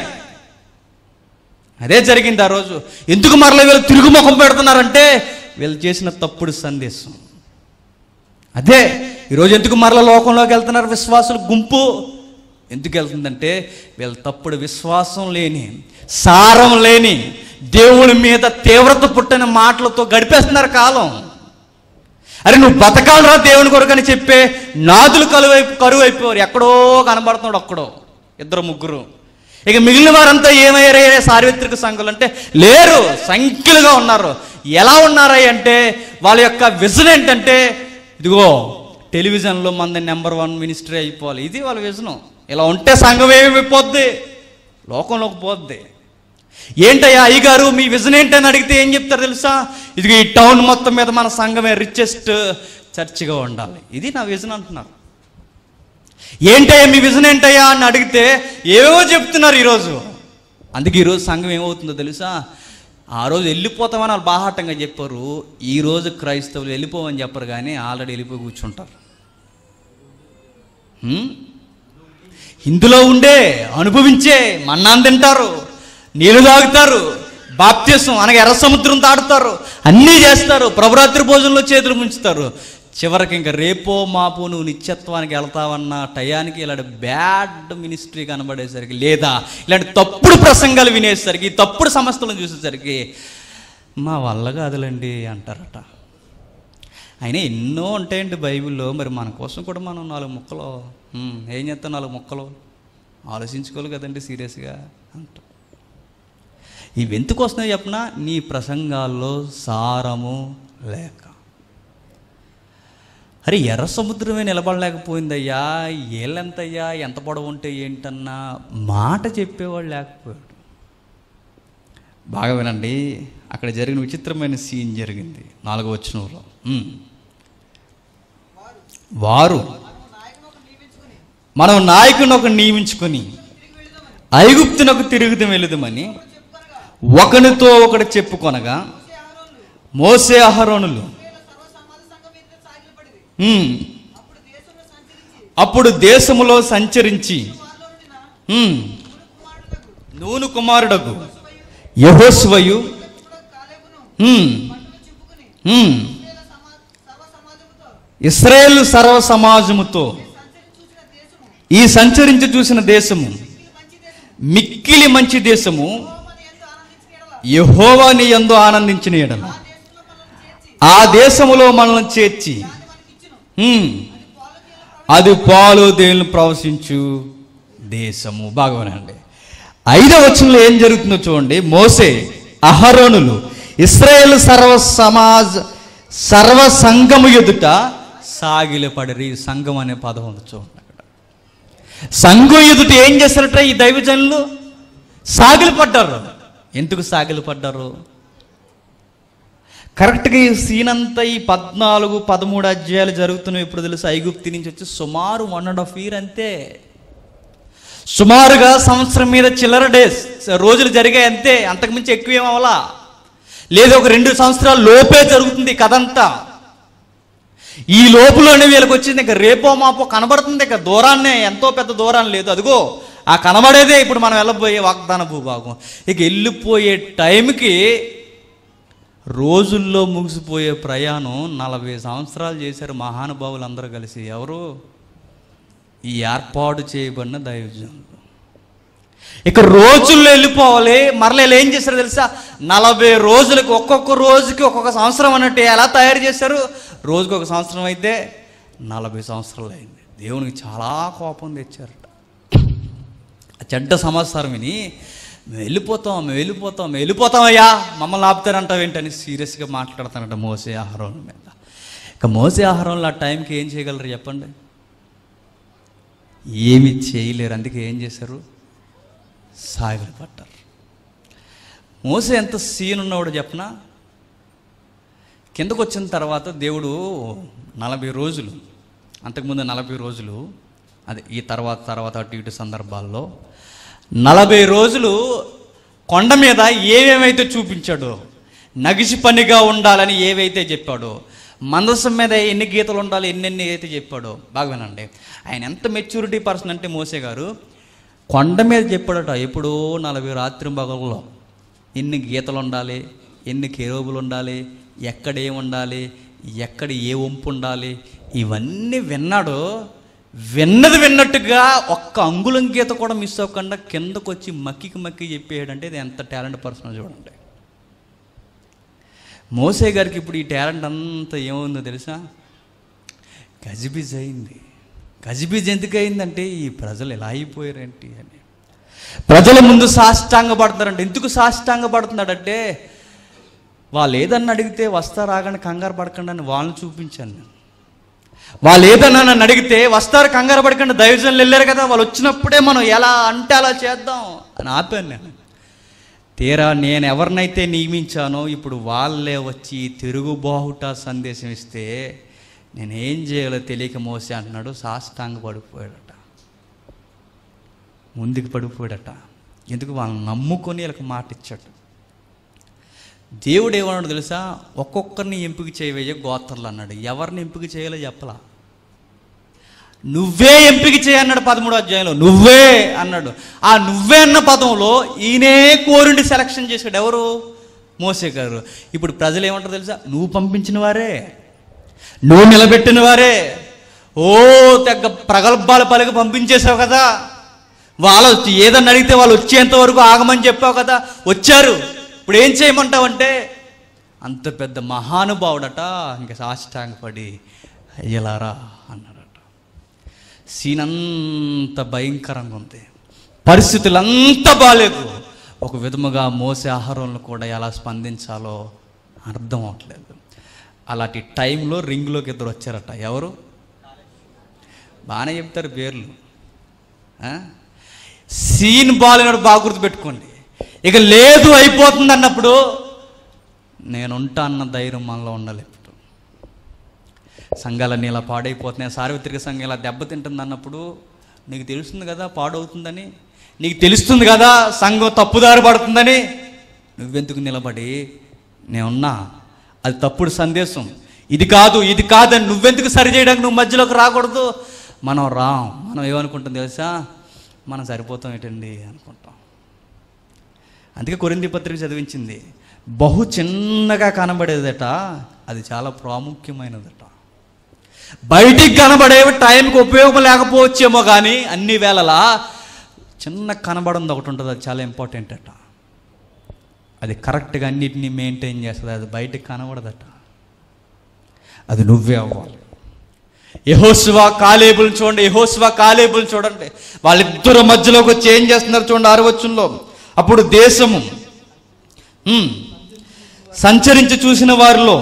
అదే జరిగింది ఆ రోజు ఎందుకు మరల వీళ్ళు తిరుగుముఖం పెడుతున్నారంటే వీళ్ళు చేసిన తప్పుడు సందేశం అదే ఈరోజు ఎందుకు మరల లోకంలోకి వెళ్తున్నారు విశ్వాసుల గుంపు ఎందుకు వెళ్తుందంటే వీళ్ళ తప్పుడు విశ్వాసం లేని సారం లేని దేవుడి మీద తీవ్రత పుట్టిన మాటలతో గడిపేస్తున్నారు కాలం అరే నువ్వు బతకాలరా దేవుని కొరకని చెప్పే నాదులు కలువై కరువు అయిపోయారు ఎక్కడో కనబడుతున్నాడు ఒక్కడో ఇద్దరు ముగ్గురు ఇక మిగిలిన వారంతా ఏమయ్యారే సార్వత్రిక సంఘాలు అంటే లేరు సంఖ్యలుగా ఉన్నారు ఎలా ఉన్నారా అంటే వాళ్ళ యొక్క విజన్ ఏంటంటే ఇదిగో టెలివిజన్లో మంది నెంబర్ వన్ మినిస్ట్రీ అయిపోవాలి ఇది వాళ్ళ విజనం ఇలా ఉంటే సంఘం ఏమైపోద్ది లోకంలోకి పోద్ది ఏంటయ్యా అయ్యగారు మీ విజన్ ఏంటని అడిగితే ఏం చెప్తారు తెలుసా ఇది ఈ టౌన్ మొత్తం మీద మన సంఘమే రిచెస్ట్ చర్చిగా ఉండాలి ఇది నా విజన్ అంటున్నారు ఏంటయ్యా మీ విజన్ ఏంటయ్యా అని అడిగితే ఏవో చెప్తున్నారు ఈరోజు అందుకే ఈరోజు సంఘం ఏమవుతుందో తెలుసా ఆ రోజు వెళ్ళిపోతామని వాళ్ళు బాహాటంగా చెప్పారు ఈ రోజు క్రైస్తవులు వెళ్ళిపోమని చెప్పరు కానీ ఆల్రెడీ వెళ్ళిపోయి కూర్చుంటారు హ్మ్? ఇందులో ఉండే అనుభవించే మన్నాన్ని తింటారు నీళ్లు తాగుతారు బాప్త్యసం అనగా ఎర్ర సముద్రం దాటుతారు అన్నీ చేస్తారు ప్రభురాత్రి భోజనంలో చేతులు ముంచుతారు చివరికి ఇంకా రేపో మాపో నువ్వు నిత్యత్వానికి వెళ్తావన్న టయానికి ఇలాంటి బ్యాడ్ మినిస్ట్రీ కనబడేసరికి లేదా ఇలాంటి తప్పుడు ప్రసంగాలు వినేసరికి ఈ తప్పుడు సమస్యలను చూసేసరికి మా వల్ల కాదులండి అంటారట అయినా ఎన్నో ఉంటాయండి బైబిల్లో మరి మన కోసం కూడా మనం నాలుగు ముక్కలు ఉమ్, ఏం చేస్తాం నాలుగు ముక్కలు ఆలోచించుకోవాలి కదండి సీరియస్గా అంటాం ఇవి ఎందుకు వస్తున్నాయి చెప్పిన నీ ప్రసంగాల్లో సారము లేక అరే ఎర్ర సముద్రమే నిలబడలేకపోయిందయ్యా ఏళ్ళెంతయ్యా ఎంత పొడవు ఉంటే ఏంటన్నా మాట చెప్పేవాడు లేకపోయాడు బాగా వినండి అక్కడ జరిగిన విచిత్రమైన సీన్ జరిగింది నాలుగో వచనంలో ఉమ్. వారు మనం నాయకుని ఒక నియమించుకొని ఐగుప్తునకు తిరుగుతూ వెళుదామని ఒకనితో ఒకడు చెప్పుకొనగా మోసే అహరోనులు ఉమ్. అప్పుడు దేశములో సంచరించి ఉమ్. నూను కుమారుడకు యహోస్వయు ఉమ్. ఉమ్. ఇస్రాయేల్ సర్వ సమాజముతో ఈ సంచరించి చూసిన దేశము మిక్కిలి మంచి దేశము యహోవాని యందు ఆనందించిన ఎడల ఆ దేశములో మనల్ని చేర్చి ఉమ్, అది పాలు దేని ప్రవశించు దేశము బాగా వినండి ఐదవ వచనంలో ఏం జరుగుతుందో చూడండి మోసే అహరోనులు ఇస్రాయేల్ సర్వ సమాజ్ సర్వ సంఘము ఎదుట సాగిలపడరి సంఘం అనే పదం ఉంది చూడండి అక్కడ సంఘం ఎదుట ఏం చేస్తారట ఈ దైవజనులు సాగిలు పడ్డారు ఎందుకు సాగిలు పడ్డారు కరెక్ట్గా ఈ సీన్ అంతా ఈ పద్నాలుగు పదమూడు అధ్యాయాలు జరుగుతున్నాయి ఇప్పుడు తెలుసు ఐగుప్తి నుంచి వచ్చి సుమారు వన్ అండ్ హాఫ్ ఇయర్ అంతే సుమారుగా సంవత్సరం మీద చిల్లర డేస్ రోజులు జరిగాయి అంతే అంతకుమించి ఎక్కువ ఏం అవ్వాలా లేదు ఒక రెండు సంవత్సరాల లోపే జరుగుతుంది ఈ కథ అంతా ఈ లోపులోనే వీళ్ళకి వచ్చింది ఇక రేపో మాపో కనబడుతుంది ఇక దూరాన్నే ఎంతో పెద్ద దూరాన్ని లేదు అదిగో ఆ కనబడేదే ఇప్పుడు మనం వెళ్ళబోయే వాగ్దాన భూభాగం ఇక వెళ్ళిపోయే టైంకి రోజుల్లో ముగిసిపోయే ప్రయాణం నలభై సంవత్సరాలు చేశారు మహానుభావులు అందరూ కలిసి ఎవరు ఈ ఏర్పాటు చేయబడిన దైవజనులు ఇక రోజుల్లో వెళ్ళిపోవాలి మరలా వీళ్ళు ఏం చేశారు తెలుసా నలభై రోజులకు ఒక్కొక్క రోజుకి ఒక్కొక్క సంవత్సరం అన్నట్టు ఎలా తయారు చేశారు రోజుకి ఒక సంవత్సరం అయితే నలభై సంవత్సరాలు అయింది దేవునికి చాలా కోపం తెచ్చారట ఆ చెడ్డ సమాచారం విని మేము వెళ్ళిపోతాం మేము వెళ్ళిపోతాం మేము వెళ్ళిపోతామయ్యా మమ్మల్ని ఆపుతారంటావు ఏంటని సీరియస్గా మాట్లాడతానంట మోసే ఆహారం మీద ఇక మోసే ఆహారంలో ఆ టైంకి ఏం చేయగలరు చెప్పండి ఏమి చేయలేరు అందుకే ఏం చేశారు సాగిలు పట్టారు మోసే ఎంత సీన్ ఉన్నవాడు చెప్పనా కిందకు వచ్చిన తర్వాత దేవుడు నలభై రోజులు అంతకుముందు నలభై రోజులు అదే ఈ తర్వాత తర్వాత అటు ఇటు సందర్భాల్లో నలభై రోజులు కొండ మీద ఏమేమైతే చూపించాడో నగిసి పనిగా ఉండాలని ఏవైతే చెప్పాడో మందసం మీద ఎన్ని గీతలు ఉండాలి ఎన్నెన్ని అయితే చెప్పాడో బాగా వినండి ఆయన ఎంత మెచ్యూరిటీ పర్సన్ అంటే మోసే గారు కొండ మీద చెప్పాడట ఎప్పుడో నలభై రాత్రి పగలలో ఎన్ని గీతలు ఉండాలి ఎన్ని కెరోబులు ఉండాలి ఎక్కడ ఏం ఉండాలి ఎక్కడ ఏ వంపు ఉండాలి ఇవన్నీ విన్నాడు విన్నది విన్నట్టుగా ఒక్క అంగుళం గీత కూడా మిస్ అవ్వకుండా కిందకు వచ్చి మక్కికి మక్కి చెప్పేయడంటే ఇది ఎంత టాలెంట్ పర్సన్ చూడండి మోసే గారికి ఇప్పుడు ఈ టాలెంట్ అంతా ఏముందో తెలుసా గజిబిజ్ అయింది గజిబిజ్ ఎందుకు అయిందంటే ఈ ప్రజలు ఎలా అయిపోయారేంటి అని ప్రజల ముందు సాష్టాంగ పడుతున్నారంటే ఎందుకు సాష్టాంగ పడుతున్నాడంటే వాళ్ళు ఏదన్నా అడిగితే వస్తా రాగానే కంగారు పడకండి అని వాళ్ళని చూపించాను నేను వాళ్ళు ఏదన్నా నన్ను అడిగితే వస్తారు కంగారు పడకండి దైవజనులు వెళ్ళారు కదా వాళ్ళు వచ్చినప్పుడే మనం ఎలా అంటే అలా చేద్దాం అని ఆపాను నేను తీరా నేను ఎవరినైతే నియమించానో ఇప్పుడు వాళ్ళే వచ్చి తిరుగుబాహుట సందేశం ఇస్తే నేనేం చేయాలో తెలియక మోసే అంటున్నాడు సాష్టాంగ పడిపోయాడట ముందుకు పడిపోయాడట ఎందుకు వాళ్ళని నమ్ముకొని వీళ్ళకి మాట ఇచ్చాడు దేవుడు ఏమన్నాడు తెలుసా ఒక్కొక్కరిని ఎంపిక చేయవయ్యే గోత్రలు అన్నాడు ఎవరిని ఎంపిక చేయాలో చెప్పలా నువ్వే ఎంపిక చేయన్నాడు పదమూడు అధ్యాయంలో నువ్వే అన్నాడు ఆ నువ్వే అన్న పదంలో ఈయనే కోరుండి సెలక్షన్ చేశాడు ఎవరు మోసే గారు ఇప్పుడు ప్రజలు ఏమంటారు తెలుసా నువ్వు పంపించిన వారే నువ్వు నిలబెట్టిన వారే ఓ తెగ ప్రగల్భాలు పలికి పంపించేశావు కదా వాళ్ళు వచ్చి ఏదన్నా అడిగితే వాళ్ళు వచ్చేంత వరకు ఆగమని చెప్పావు కదా వచ్చారు ఇప్పుడు ఏం చేయమంటావంటే అంత పెద్ద మహానుభావుడట ఇంకా సాష్టాంగపడి అయ్యలారా అన్నాడట సీన్ అంత భయంకరంగా ఉంది పరిస్థితులు అంత బాగాలేదు ఒక విధముగా మోసే ఆహారంలో కూడా ఎలా స్పందించాలో అర్థం అవట్లేదు అలాంటి టైంలో రింగ్లోకి ఇద్దరు వచ్చారట ఎవరు బాగానే చెప్తారు పేర్లు ఆ? సీన్ బాలినప్పుడు బాగా గుర్తుపెట్టుకోండి ఇక లేదు అయిపోతుంది అన్నప్పుడు నేను ఉంటా అన్న ధైర్యం మనలో ఉండాలి ఇప్పుడు సంఘాలన్నీ ఇలా పాడైపోతున్నాయి సార్వత్రిక సంఘం ఇలా దెబ్బతింటుంది అన్నప్పుడు నీకు తెలుస్తుంది కదా పాడవుతుందని నీకు తెలుస్తుంది కదా సంఘం తప్పుదారి పడుతుందని నువ్వెందుకు నిలబడి నేనున్నా అది తప్పుడు సందేశం ఇది కాదు ఇది కాదని నువ్వెందుకు సరి చేయడానికి నువ్వు మధ్యలోకి రాకూడదు మనం రాం మనం ఏమనుకుంటాం తెలుసా మనం సరిపోతాం ఏంటండి అనుకుంటాం అందుకే కొరింది పత్రిక చదివించింది బహు చిన్నగా కనబడేదట అది చాలా ప్రాముఖ్యమైనదట బయటికి కనబడేవి టైంకి ఉపయోగం లేకపోవచ్చేమో కానీ అన్ని వేళలా చిన్న కనబడింది ఒకటి ఉంటుంది అది చాలా ఇంపార్టెంట్ అట అది కరెక్ట్గా అన్నిటినీ మెయింటైన్ చేస్తుంది అది బయటికి కనబడదట అది నువ్వే అవ్వాలి యహోశివా కాలేబుల్ని చూడండి యహోశివా కాలేబుల్ని చూడండి వాళ్ళిద్దరు మధ్యలోకి వచ్చి ఏం చేస్తున్నారు చూడండి ఆరవచ్చుల్లో అప్పుడు దేశము ఉమ్, సంచరించి చూసిన వారిలో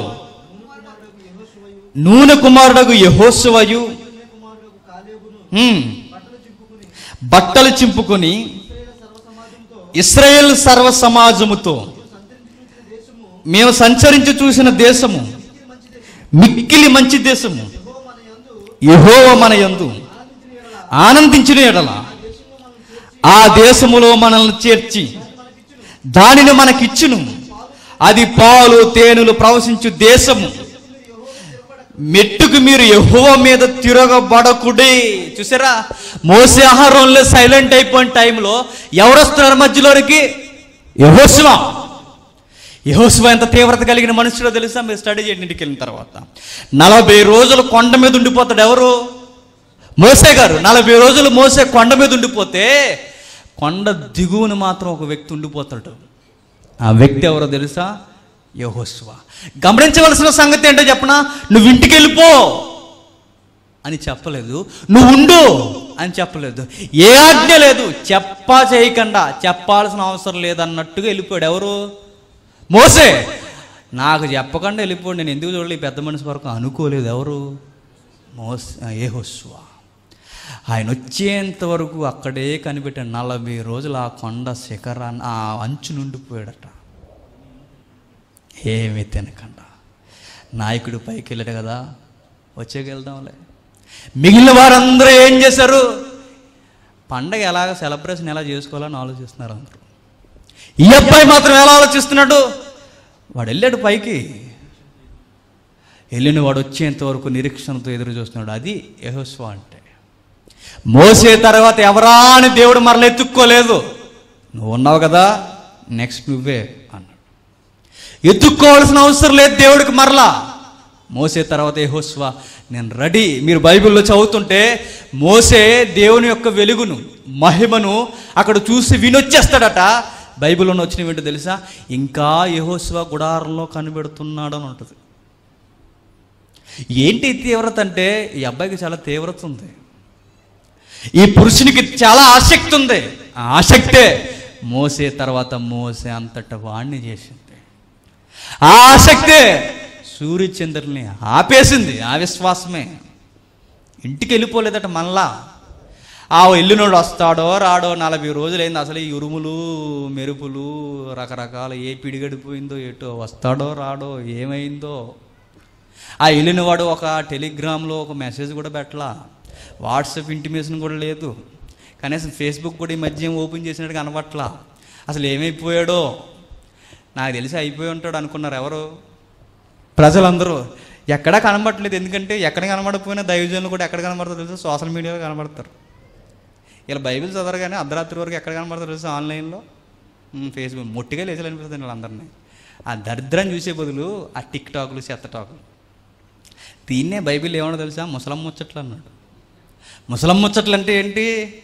నూనె కుమారుడకు యహోశివయు ఉమ్, బట్టలు చింపుకొని ఇస్రాయేల్ సర్వ సమాజముతో మేము సంచరించి చూసిన దేశము మిక్కిలి మంచి దేశము యహోవ మన యందు ఆనందించిన ఎడల ఆ దేశములో మనల్ని చేర్చి దానిని మనకిచ్చును అది పాలు తేనెలు ప్రవశించు దేశము మెట్టుకు మీరు యహోవ మీద తిరగబడకుడే చూసారా మోసే ఆహారంలో సైలెంట్ అయిపోయిన టైంలో ఎవరు వస్తున్నారు మధ్యలోనికి యహోశివ యహోశివ ఎంత తీవ్రత కలిగిన మనుషుడో తెలుసా మీరు స్టడీ చేయండి ఇంటికి వెళ్ళిన తర్వాత నలభై రోజులు కొండ మీద ఉండిపోతాడు ఎవరు మోసే గారు నలభై రోజులు మోసే కొండ మీద ఉండిపోతే కొండ దిగువన మాత్రం ఒక వ్యక్తి ఉండిపోతాడు ఆ వ్యక్తి ఎవరో తెలుసా యహోశివ గమనించవలసిన సంగతి ఏంటో చెప్పనా నువ్వు ఇంటికి వెళ్ళిపో అని చెప్పలేదు నువ్వు ఉండు అని చెప్పలేదు ఏ ఆజ్ఞ లేదు చెప్పా చేయకుండా చెప్పాల్సిన అవసరం లేదన్నట్టుగా వెళ్ళిపోయాడు ఎవరు మోసే నాకు చెప్పకుండా వెళ్ళిపోయాడు నేను ఎందుకు చూడలేదు ఈ పెద్ద మనిషి వరకు అనుకోలేదు ఎవరు మోస్ ఏహోస్వ ఆయన వచ్చేంత వరకు అక్కడే కనిపెట్టాడు నలభై రోజులు ఆ కొండ శిఖరాన్ని ఆ అంచు నుండిపోయాడట ఏమీ తినకుండా నాయకుడు పైకి వెళ్ళాడు కదా వచ్చేకెళ్దాంలే మిగిలిన వారందరూ ఏం చేశారు పండగ ఎలాగ సెలబ్రేషన్ ఎలా చేసుకోవాలని ఆలోచిస్తున్నారు అందరూ ఈ అబ్బాయి మాత్రం ఎలా ఆలోచిస్తున్నాడు వాడు వెళ్ళాడు పైకి వెళ్ళిన వాడు వచ్చేంత వరకు నిరీక్షణతో ఎదురు చూస్తున్నాడు అది యహోస్వ అంటే మోసే తర్వాత ఎవరా అని దేవుడు మరల ఎత్తుక్కోలేదు నువ్వు ఉన్నావు కదా నెక్స్ట్ నువ్వే అన్నాడు ఎత్తుక్కోవాల్సిన అవసరం లేదు దేవుడికి మరలా మోసే తర్వాత యెహోషువ నేను రెడీ మీరు బైబిల్లో చదువుతుంటే మోసే దేవుని యొక్క వెలుగును మహిమను అక్కడ చూసి వినొచ్చేస్తాడట బైబిల్లోనే వచ్చిన ఏంటో తెలుసా ఇంకా యెహోషువ గుడారంలో కనిపెడుతున్నాడు అని ఉంటుంది ఏంటి ఈ తీవ్రత అంటే ఈ అబ్బాయికి చాలా తీవ్రత ఉంది ఈ పురుషునికి చాలా ఆసక్తి ఉంది ఆ ఆసక్తే మోసే తర్వాత మోసే అంతట వాణ్ణి చేసింది ఆ ఆసక్తే సూర్యచంద్రుల్ని ఆపేసింది ఆ విశ్వాసమే ఇంటికి వెళ్ళిపోలేదట మళ్ళా ఆ ఎల్లునోడు వస్తాడో రాడో నలభై రోజులైంది అసలు ఈ ఉరుములు మెరుపులు రకరకాల ఏ పిడిగడిపోయిందో ఏటో వస్తాడో రాడో ఏమైందో ఆ వెళ్ళినవాడు ఒక టెలిగ్రామ్లో ఒక మెసేజ్ కూడా పెట్టలా వాట్సాప్ ఇంటిమేషన్ కూడా లేదు కనీసం ఫేస్బుక్ కూడా ఈ మధ్య ఏం ఓపెన్ చేసినట్టు కనబట్లా అసలు ఏమైపోయాడో నాకు తెలిసి అయిపోయి ఉంటాడు అనుకున్నారు ఎవరు ప్రజలందరూ ఎక్కడా కనబడట్లేదు ఎందుకంటే ఎక్కడ కనబడకపోయినా దైవజనులు కూడా ఎక్కడ కనబడతారు తెలుసు సోషల్ మీడియాలో కనబడతారు ఇలా బైబిల్ చదవగానే అర్ధరాత్రి వరకు ఎక్కడ కనబడతారు తెలుసు ఆన్లైన్లో ఉమ్, ఫేస్బుక్ మొట్టిగా లేచాలనిపిస్తుంది వీళ్ళందరినీ ఆ దరిద్రం చూసే బదులు ఆ టిక్ టాకులు చెత్త టాకులు దీన్నే బైబిల్ ఏమన్నా తెలుసా ముసలం ముచ్చట్లు అన్నాడు ముసలం ముచ్చట్లు అంటే ఏంటి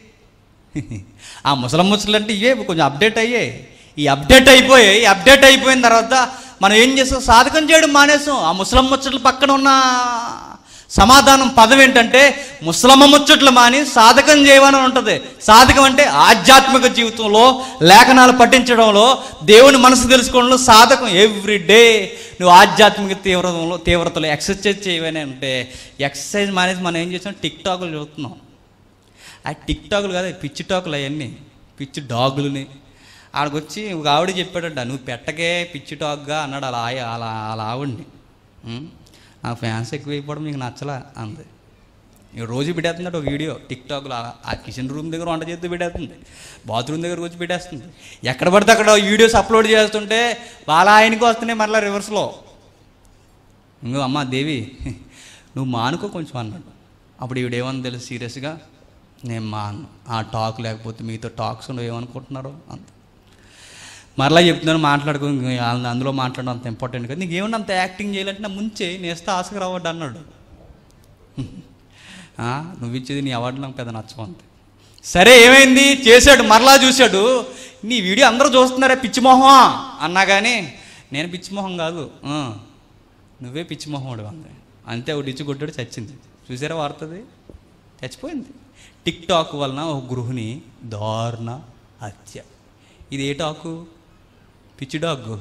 ఆ ముసలం ముచ్చట్లు అంటే ఇవే కొంచెం అప్డేట్ అయ్యాయి ఈ అప్డేట్ అయిపోయాయి ఈ అప్డేట్ అయిపోయిన తర్వాత మనం ఏం చేస్తాం సాధకం చేయడం మానేసాం ఆ ముసలం ముచ్చట్లు పక్కన ఉన్న సమాధానం పదం ఏంటంటే ముసలమ్మ ముచ్చట్లు మాని సాధకం చేయమని ఉంటుంది సాధకం అంటే ఆధ్యాత్మిక జీవితంలో లేఖనాలు పఠించడంలో దేవుని మనసు తెలుసుకోవడంలో సాధకం ఎవ్రీ డే నువ్వు ఆధ్యాత్మిక తీవ్రతలో తీవ్రతలో ఎక్సర్సైజ్ చేయవని అంటే ఎక్సర్సైజ్ మానేసి మనం ఏం చేస్తాం టిక్ టాకులు చూస్తున్నాం ఆ టిక్ టాకులు కాదు అవి పిచ్చి టాకులు అవన్నీ పిచ్చి డాగులని ఆడికొచ్చి ఒక ఆవిడ చెప్పాడంట నువ్వు పెట్టకే పిచ్చి టాక్గా అన్నాడు అలా ఆయ- అలా అలా ఆవిడ్ని ఉం? ఆ ఫ్యాన్స్ ఎక్కువ అయిపోవడం మీకు నచ్చలా అంది ఇక రోజు పెట్టేస్తున్నాడు ఒక వీడియో టిక్ టాక్లో ఆ- ఆ కిచెన్ రూమ్ దగ్గర వంట చేస్తూ పెట్టేస్తుంది బాత్రూమ్ దగ్గర వచ్చి పెట్టేస్తుంది ఎక్కడ పడితే అక్కడ వీడియోస్ అప్లోడ్ చేస్తుంటే వాళ్ళ ఆయనకి వస్తున్నాయి మరలా రివర్స్లో ఇంకో అమ్మ దేవి నువ్వు మానుకో కొంచెం అన్నాడు అప్పుడు ఈవిడేమని తెలుసు సీరియస్గా నేను మాను ఆ టాక్ లేకపోతే మీతో టాక్స్ నువ్వు ఏమనుకుంటున్నారు అంత మరలా చెప్తున్నాను మాట్లాడుకో ఇంక వాళ్ళని అందులో మాట్లాడడం అంత ఇంపార్టెంట్ కదా నీకు ఏమన్నా అంత యాక్టింగ్ చేయాలంటే నా ముంచే నేస్తే ఆశకు రావద్దు అన్నాడు ఆ, నువ్వు ఇచ్చేది నీ అవార్డు నాకు పెద్ద నచ్చమంది సరే ఏమైంది చేశాడు మరలా చూశాడు నీ వీడియో అందరూ చూస్తున్నారే పిచ్చిమోహమా అన్నా కానీ నేను పిచ్చిమోహం కాదు ఆ, నువ్వే పిచ్చిమోహముడు అంది అంతే ఒకటి ఇచ్చి కొట్టాడు చచ్చింది చూసారా వార్తది చచ్చిపోయింది టిక్ టాక్ వలన ఒక గృహిణి దారుణ హత్య ఇది ఏ టాకు పిచ్చి డాగు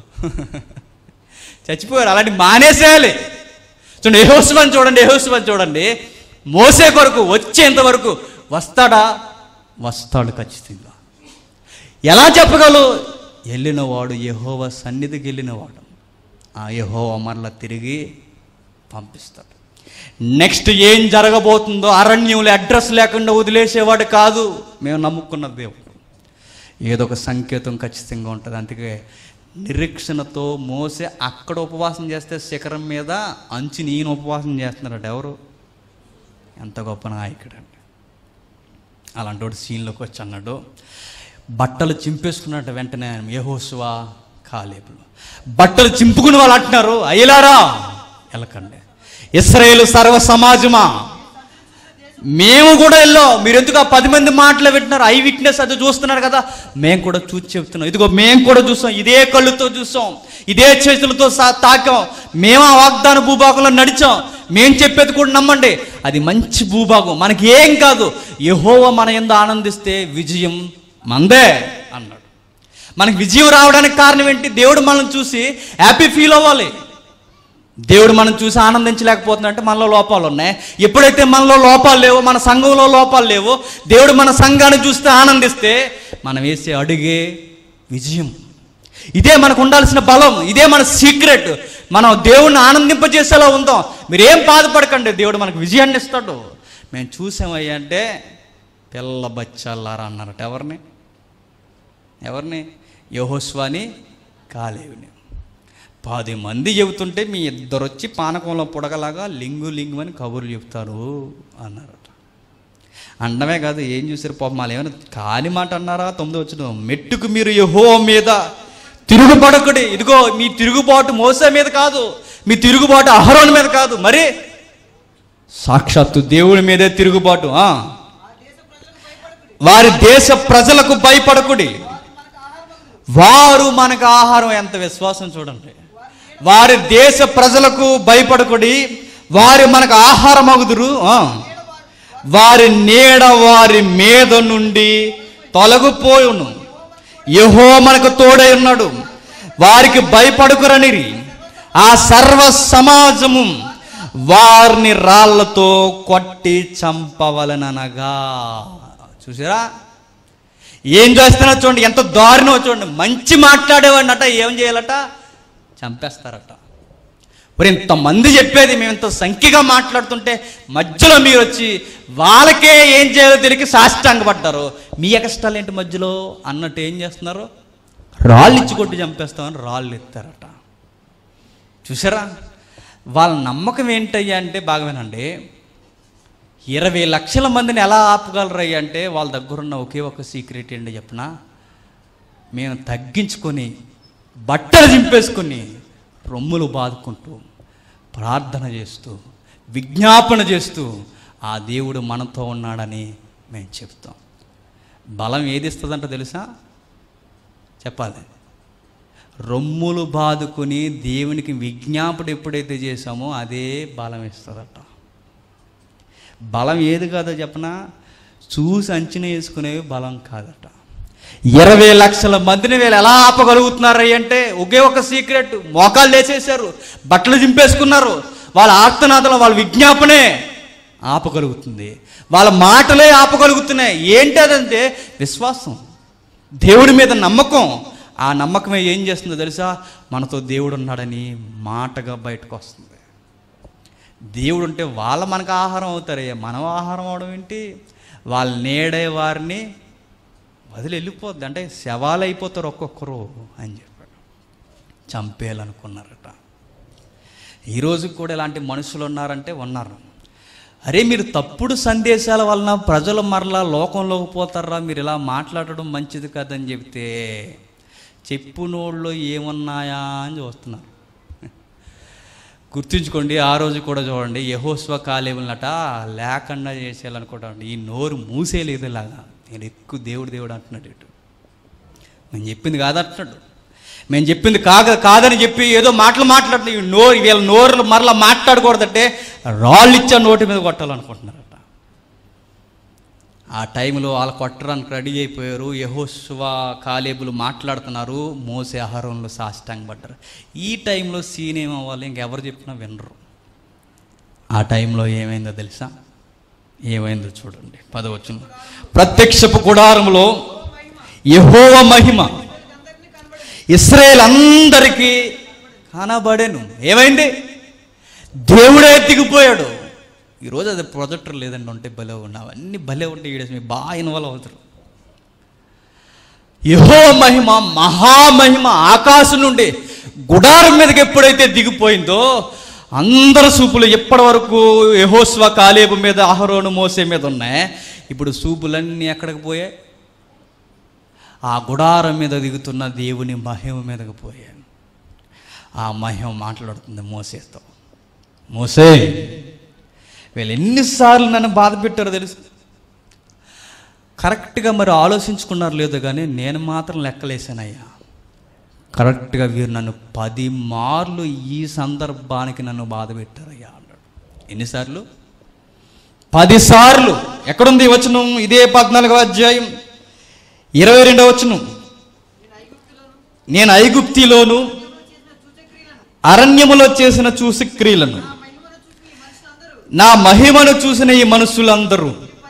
చచ్చిపోయారు అలాంటి మానేసేయాలి చూడండి యహోస్వాన్ని చూడండి యహోస్వాన్ని చూడండి మోసే కొరకు వచ్చేంత వరకు వస్తాడా వస్తాడు ఖచ్చితంగా ఎలా చెప్పగలవు వెళ్ళినవాడు యహోవ సన్నిధికి వెళ్ళినవాడు ఆ యహోవ మరలా తిరిగి పంపిస్తాడు నెక్స్ట్ ఏం జరగబోతుందో అరణ్యంలో అడ్రస్ లేకుండా వదిలేసేవాడు కాదు మేము నమ్ముకున్న దేవుడు ఏదో ఒక సంకేతం ఖచ్చితంగా ఉంటుంది అందుకే నిరీక్షణతో మోసే అక్కడ ఉపవాసం చేస్తే శిఖరం మీద అంచు ఈయన ఉపవాసం చేస్తున్నాడు ఎవరు ఎంత గొప్ప నాయకుడు అండి అలాంటి వాడు సీన్లోకి వచ్చి అన్నాడు బట్టలు చింపేసుకున్నట్టు వెంటనే యహోసువా కాలేపులు బట్టలు చింపుకుని వాళ్ళు అంటున్నారు అయ్యలారా వెళ్ళకండి ఇస్రాయేల్ సర్వ సమాజమా మేము కూడా వెళ్ళాం మీరు ఎందుకు ఆ పది మంది మాటలు వింటున్నారు ఐ విట్నెస్ అది చూస్తున్నారు కదా మేము కూడా చూసి చెప్తున్నాం ఇదిగో మేము కూడా చూసాం ఇదే కళ్ళుతో చూసాం ఇదే చేతులతో సా- తాకాం మేము ఆ వాగ్దాన భూభాగంలో నడిచాం మేము చెప్పేది కూడా నమ్మండి అది మంచి భూభాగం మనకి ఏం కాదు యహోవ మన ఎందు ఆనందిస్తే విజయం మందే అన్నాడు మనకి విజయం రావడానికి కారణం ఏంటి దేవుడు మనల్ని చూసి హ్యాపీ ఫీల్ అవ్వాలి దేవుడు మనం చూసి ఆనందించలేకపోతున్నాడంటే మనలో లోపాలు ఉన్నాయి ఎప్పుడైతే మనలో లోపాలు లేవో మన సంఘంలో లోపాలు లేవో దేవుడు మన సంఘాన్ని చూస్తే ఆనందిస్తే మనం వేసే అడుగే విజయం ఇదే మనకు ఉండాల్సిన బలం ఇదే మన సీక్రెట్ మనం దేవుణ్ణి ఆనందింపజేసేలా ఉందాం మీరేం బాధపడకండి దేవుడు మనకు విజయాన్ని ఇస్తాడు మేము చూసామయ్యా అంటే పిల్ల బచ్చాలారా అన్నారట ఎవరిని ఎవరిని యహోస్వాని కాలేవిని పది మంది చెబుతుంటే మీ ఇద్దరు వచ్చి పానకంలో పుడగలాగా లింగు లింగు అని కబుర్లు చెప్తారు అన్నారట అండమే కాదు ఏం చూసారు పాపం వాళ్ళు ఏమైనా కాని మాట అన్నారా తొమ్మిది వచ్చిన మెట్టుకు మీరు యహో మీద తిరుగుబడకుడి ఇదిగో మీ తిరుగుబాటు మోసే మీద కాదు మీ తిరుగుబాటు అహరోన్ మీద కాదు మరి సాక్షాత్తు దేవుడి మీదే తిరుగుబాటు ఆ. వారి దేశ ప్రజలకు భయపడకుడి వారు మనకు ఆహారం ఎంత విశ్వాసం చూడండి వారి దేశ ప్రజలకు భయపడకుడి వారి మనకు ఆహారం అగుదురు ఆ. వారి నీడ వారి మీద నుండి తొలగిపోయును యహో మనకు తోడై ఉన్నాడు వారికి భయపడుకురనిరి ఆ సర్వ సమాజము వారిని రాళ్లతో కొట్టి చంపవలననగా చూసారా ఏం చేస్తున్నా చూడండి ఎంత దారుణం చూడండి మంచి మాట్లాడేవాడినట ఏం చేయాలట చంపేస్తారట మరి ఇంతమంది చెప్పేది మేము ఇంత సంఖ్యగా మాట్లాడుతుంటే మధ్యలో మీరు వచ్చి వాళ్ళకే ఏం చేయాలో తెలియక సాష్టాంగపడ్డారు మీ కష్టాలు ఏంటి మధ్యలో అన్నట్టు ఏం చేస్తున్నారు రాళ్ళు ఇచ్చి కొట్టి చంపేస్తామని రాళ్ళు ఎత్తారట చూసారా వాళ్ళ నమ్మకం ఏంటయ్యా అంటే బాగా వినండి ఇరవై లక్షల మందిని ఎలా ఆపగలరయ్యా అంటే వాళ్ళ దగ్గర ఉన్న ఒకే ఒక సీక్రెట్ ఏంటి చెప్పనా మేము తగ్గించుకొని బట్టలు చింపేసుకొని రొమ్ములు బాదుకుంటూ ప్రార్థన చేస్తూ విజ్ఞాపన చేస్తూ ఆ దేవుడు మనతో ఉన్నాడని మేము చెప్తాం బలం ఏది ఇస్తుందంట తెలుసా చెప్పాలి రొమ్ములు బాదుకుని దేవునికి విజ్ఞాపన ఎప్పుడైతే చేశామో అదే బలం ఇస్తుందట బలం ఏది కాదో చెప్పనా చూసి అంచనా వేసుకునేవి బలం కాదట ఇరవై లక్షల మందిని వీళ్ళు ఎలా ఆపగలుగుతున్నారు అంటే ఒకే ఒక సీక్రెట్ మోకాలు లేచేశారు బట్టలు చింపేసుకున్నారు వాళ్ళ ఆర్తనాదం వాళ్ళ విజ్ఞాపనే ఆపగలుగుతుంది వాళ్ళ మాటలే ఆపగలుగుతున్నాయి ఏంటి అదంటే విశ్వాసం దేవుడి మీద నమ్మకం ఆ నమ్మకమే ఏం చేస్తుందో తెలుసా మనతో దేవుడు ఉన్నాడని మాటగా బయటకు వస్తుంది దేవుడు ఉంటే వాళ్ళ మనకు ఆహారం అవుతారే మనం ఆహారం అవడం ఏంటి వాళ్ళ నేడే వారిని వదిలి వెళ్ళిపోద్ది అంటే శవాలు అయిపోతారు ఒక్కొక్కరు అని చెప్పాడు చంపేయాలనుకున్నారట ఈరోజు కూడా ఇలాంటి మనుషులు ఉన్నారంటే ఉన్నారు అరే మీరు తప్పుడు సందేశాల వలన ప్రజలు మరలా లోకంలోకి పోతారా మీరు ఇలా మాట్లాడడం మంచిది కాదని చెప్తే చెప్పునోళ్ళు ఏమున్నాయా అని చూస్తున్నారు గుర్తుంచుకోండి ఆ రోజు కూడా చూడండి యహోస్వ కాలేవులనట లేకుండా చేసేయాలనుకోవడం ఈ నోరు మూసేయలేదు ఇలాగా నేను ఎక్కువ దేవుడు దేవుడు అంటున్నాడు ఇటు మేము చెప్పింది కాదంటున్నాడు మేము చెప్పింది కాక కాదని చెప్పి ఏదో మాటలు మాట్లాడుతున్నాయి ఈ నోరు వీళ్ళ నోరులు మరలా మాట్లాడకూడదంటే రాళ్ళు ఇచ్చా నోటి మీద కొట్టాలనుకుంటున్నారట ఆ టైంలో వాళ్ళు కొట్టడానికి రెడీ అయిపోయారు యహోశివ కాలేబులు మాట్లాడుతున్నారు మోసే ఆహారంలో సాష్టాంగ పడ్డారు ఈ టైంలో సీన్ ఏమవ్వాలి ఇంకెవరు చెప్పినా వినరు ఆ టైంలో ఏమైందో తెలుసా ఏమైందో చూడండి పదవచ్చును ప్రత్యక్షపు గుడారంలో యహోవ మహిమ ఇస్రాయేల్ అందరికీ కనబడేను ఏమైంది దేవుడే దిగిపోయాడు ఈరోజు అది ప్రొజెక్టర్ లేదండి ఉంటే భలే ఉన్నావు అన్ని భలే ఉంటే ఈడేసి మీరు బాగా ఇన్వాల్వ్ అవుతారు యహో మహిమ మహామహిమ ఆకాశం నుండి గుడారం మీదకి ఎప్పుడైతే దిగిపోయిందో అందరు సూపులు ఎప్పటి వరకు యహోస్వ కాలేబు మీద అహరోను మోసే మీద ఉన్నాయి ఇప్పుడు సూపులన్నీ ఎక్కడికి పోయాయి ఆ గుడారం మీద దిగుతున్న దేవుని మహిమ మీదకి పోయాను ఆ మహిమ మాట్లాడుతుంది మోసేతో మోసే వీళ్ళు ఎన్నిసార్లు నన్ను బాధ పెట్టారో తెలుసు కరెక్ట్గా మరి ఆలోచించుకున్నారు లేదో కానీ నేను మాత్రం లెక్కలేసానయ్యా కరెక్ట్గా వీరు నన్ను పది మార్లు ఈ సందర్భానికి నన్ను బాధ పెట్టారయ్యా అన్నాడు ఎన్నిసార్లు పదిసార్లు ఎక్కడుంది వచనం ఇదే పద్నాలుగవ అధ్యాయం ఇరవై రెండవ వచనం నేను ఐగుప్తిలోను అరణ్యములో చేసిన చూసి క్రియలను నా మహిమను చూసిన ఈ మనుషులందరూ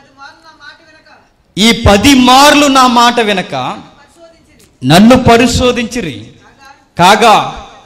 ఈ పది మార్లు నా మాట వినక నన్ను పరిశోధించిరి కాగా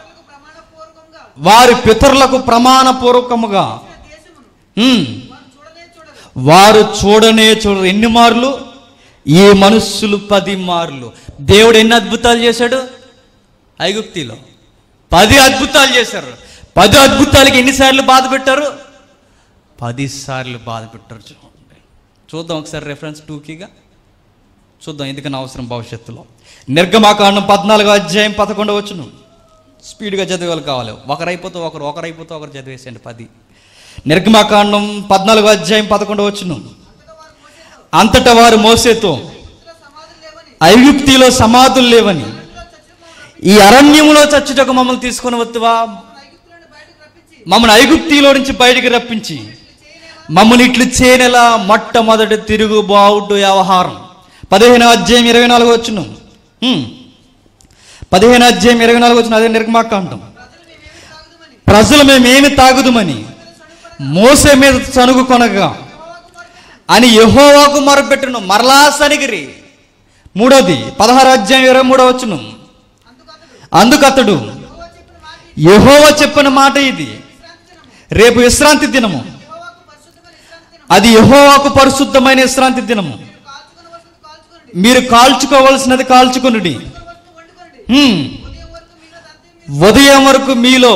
వారి పితరులకు ప్రమాణపూర్వకముగా ఉమ్, వారు చూడనే చూడరు ఎన్ని మార్లు ఈ మనుస్సులు పది మార్లు దేవుడు ఎన్ని అద్భుతాలు చేశాడు ఐగుప్తిలో పది అద్భుతాలు చేశారు పది అద్భుతాలకి ఎన్నిసార్లు బాధ పెట్టారు పది సార్లు బాధ పెట్టారు చూడండి చూద్దాం ఒకసారి రెఫరెన్స్ టూకీగా చూద్దాం ఎందుకని అవసరం భవిష్యత్తులో నిర్గమాకాండం పద్నాలుగో అధ్యాయం పదకొండవ వచ్చును స్పీడ్గా చదివేవాళ్ళు కావాలి ఒకరైపోతే ఒకరు ఒకరైపోతే ఒకరు చదివేసేయండి పది నిర్గమాకాండం పద్నాలుగో అధ్యాయం పదకొండవ వచ్చును అంతటా వారు మోసేతో ఐగుప్తిలో సమాధులు లేవని ఈ అరణ్యములో చచ్చుటకు మమ్మల్ని తీసుకొని వత్తువా మమ్మల్ని ఐగుప్తిలో నుంచి బయటికి రప్పించి మమ్మల్ని ఇట్లు చేయనలా మొట్టమొదటి తిరుగుబావుడు వ్యవహారం పదిహేను అధ్యాయం ఇరవై నాలుగు వచ్చును హ్మ్. పదిహేను అధ్యాయం ఇరవై నాలుగు వచ్చిన అదే నిర్మాకాండం ప్రజలు మేమేమి తాగుదుమని మోసే మీద సనుగు కొనగా అని యహోవాకు మొరపెట్టును మరలా సనిగిరి మూడోది పదహారు అధ్యాయం ఇరవై మూడో వచ్చును అందుకు అతడు యహోవ చెప్పిన మాట ఇది రేపు విశ్రాంతి దినము అది యహోవాకు పరిశుద్ధమైన విశ్రాంతి దినము మీరు కాల్చుకోవలసినది కాల్చుకొనుడి హ్మ్. ఉదయం వరకు మీలో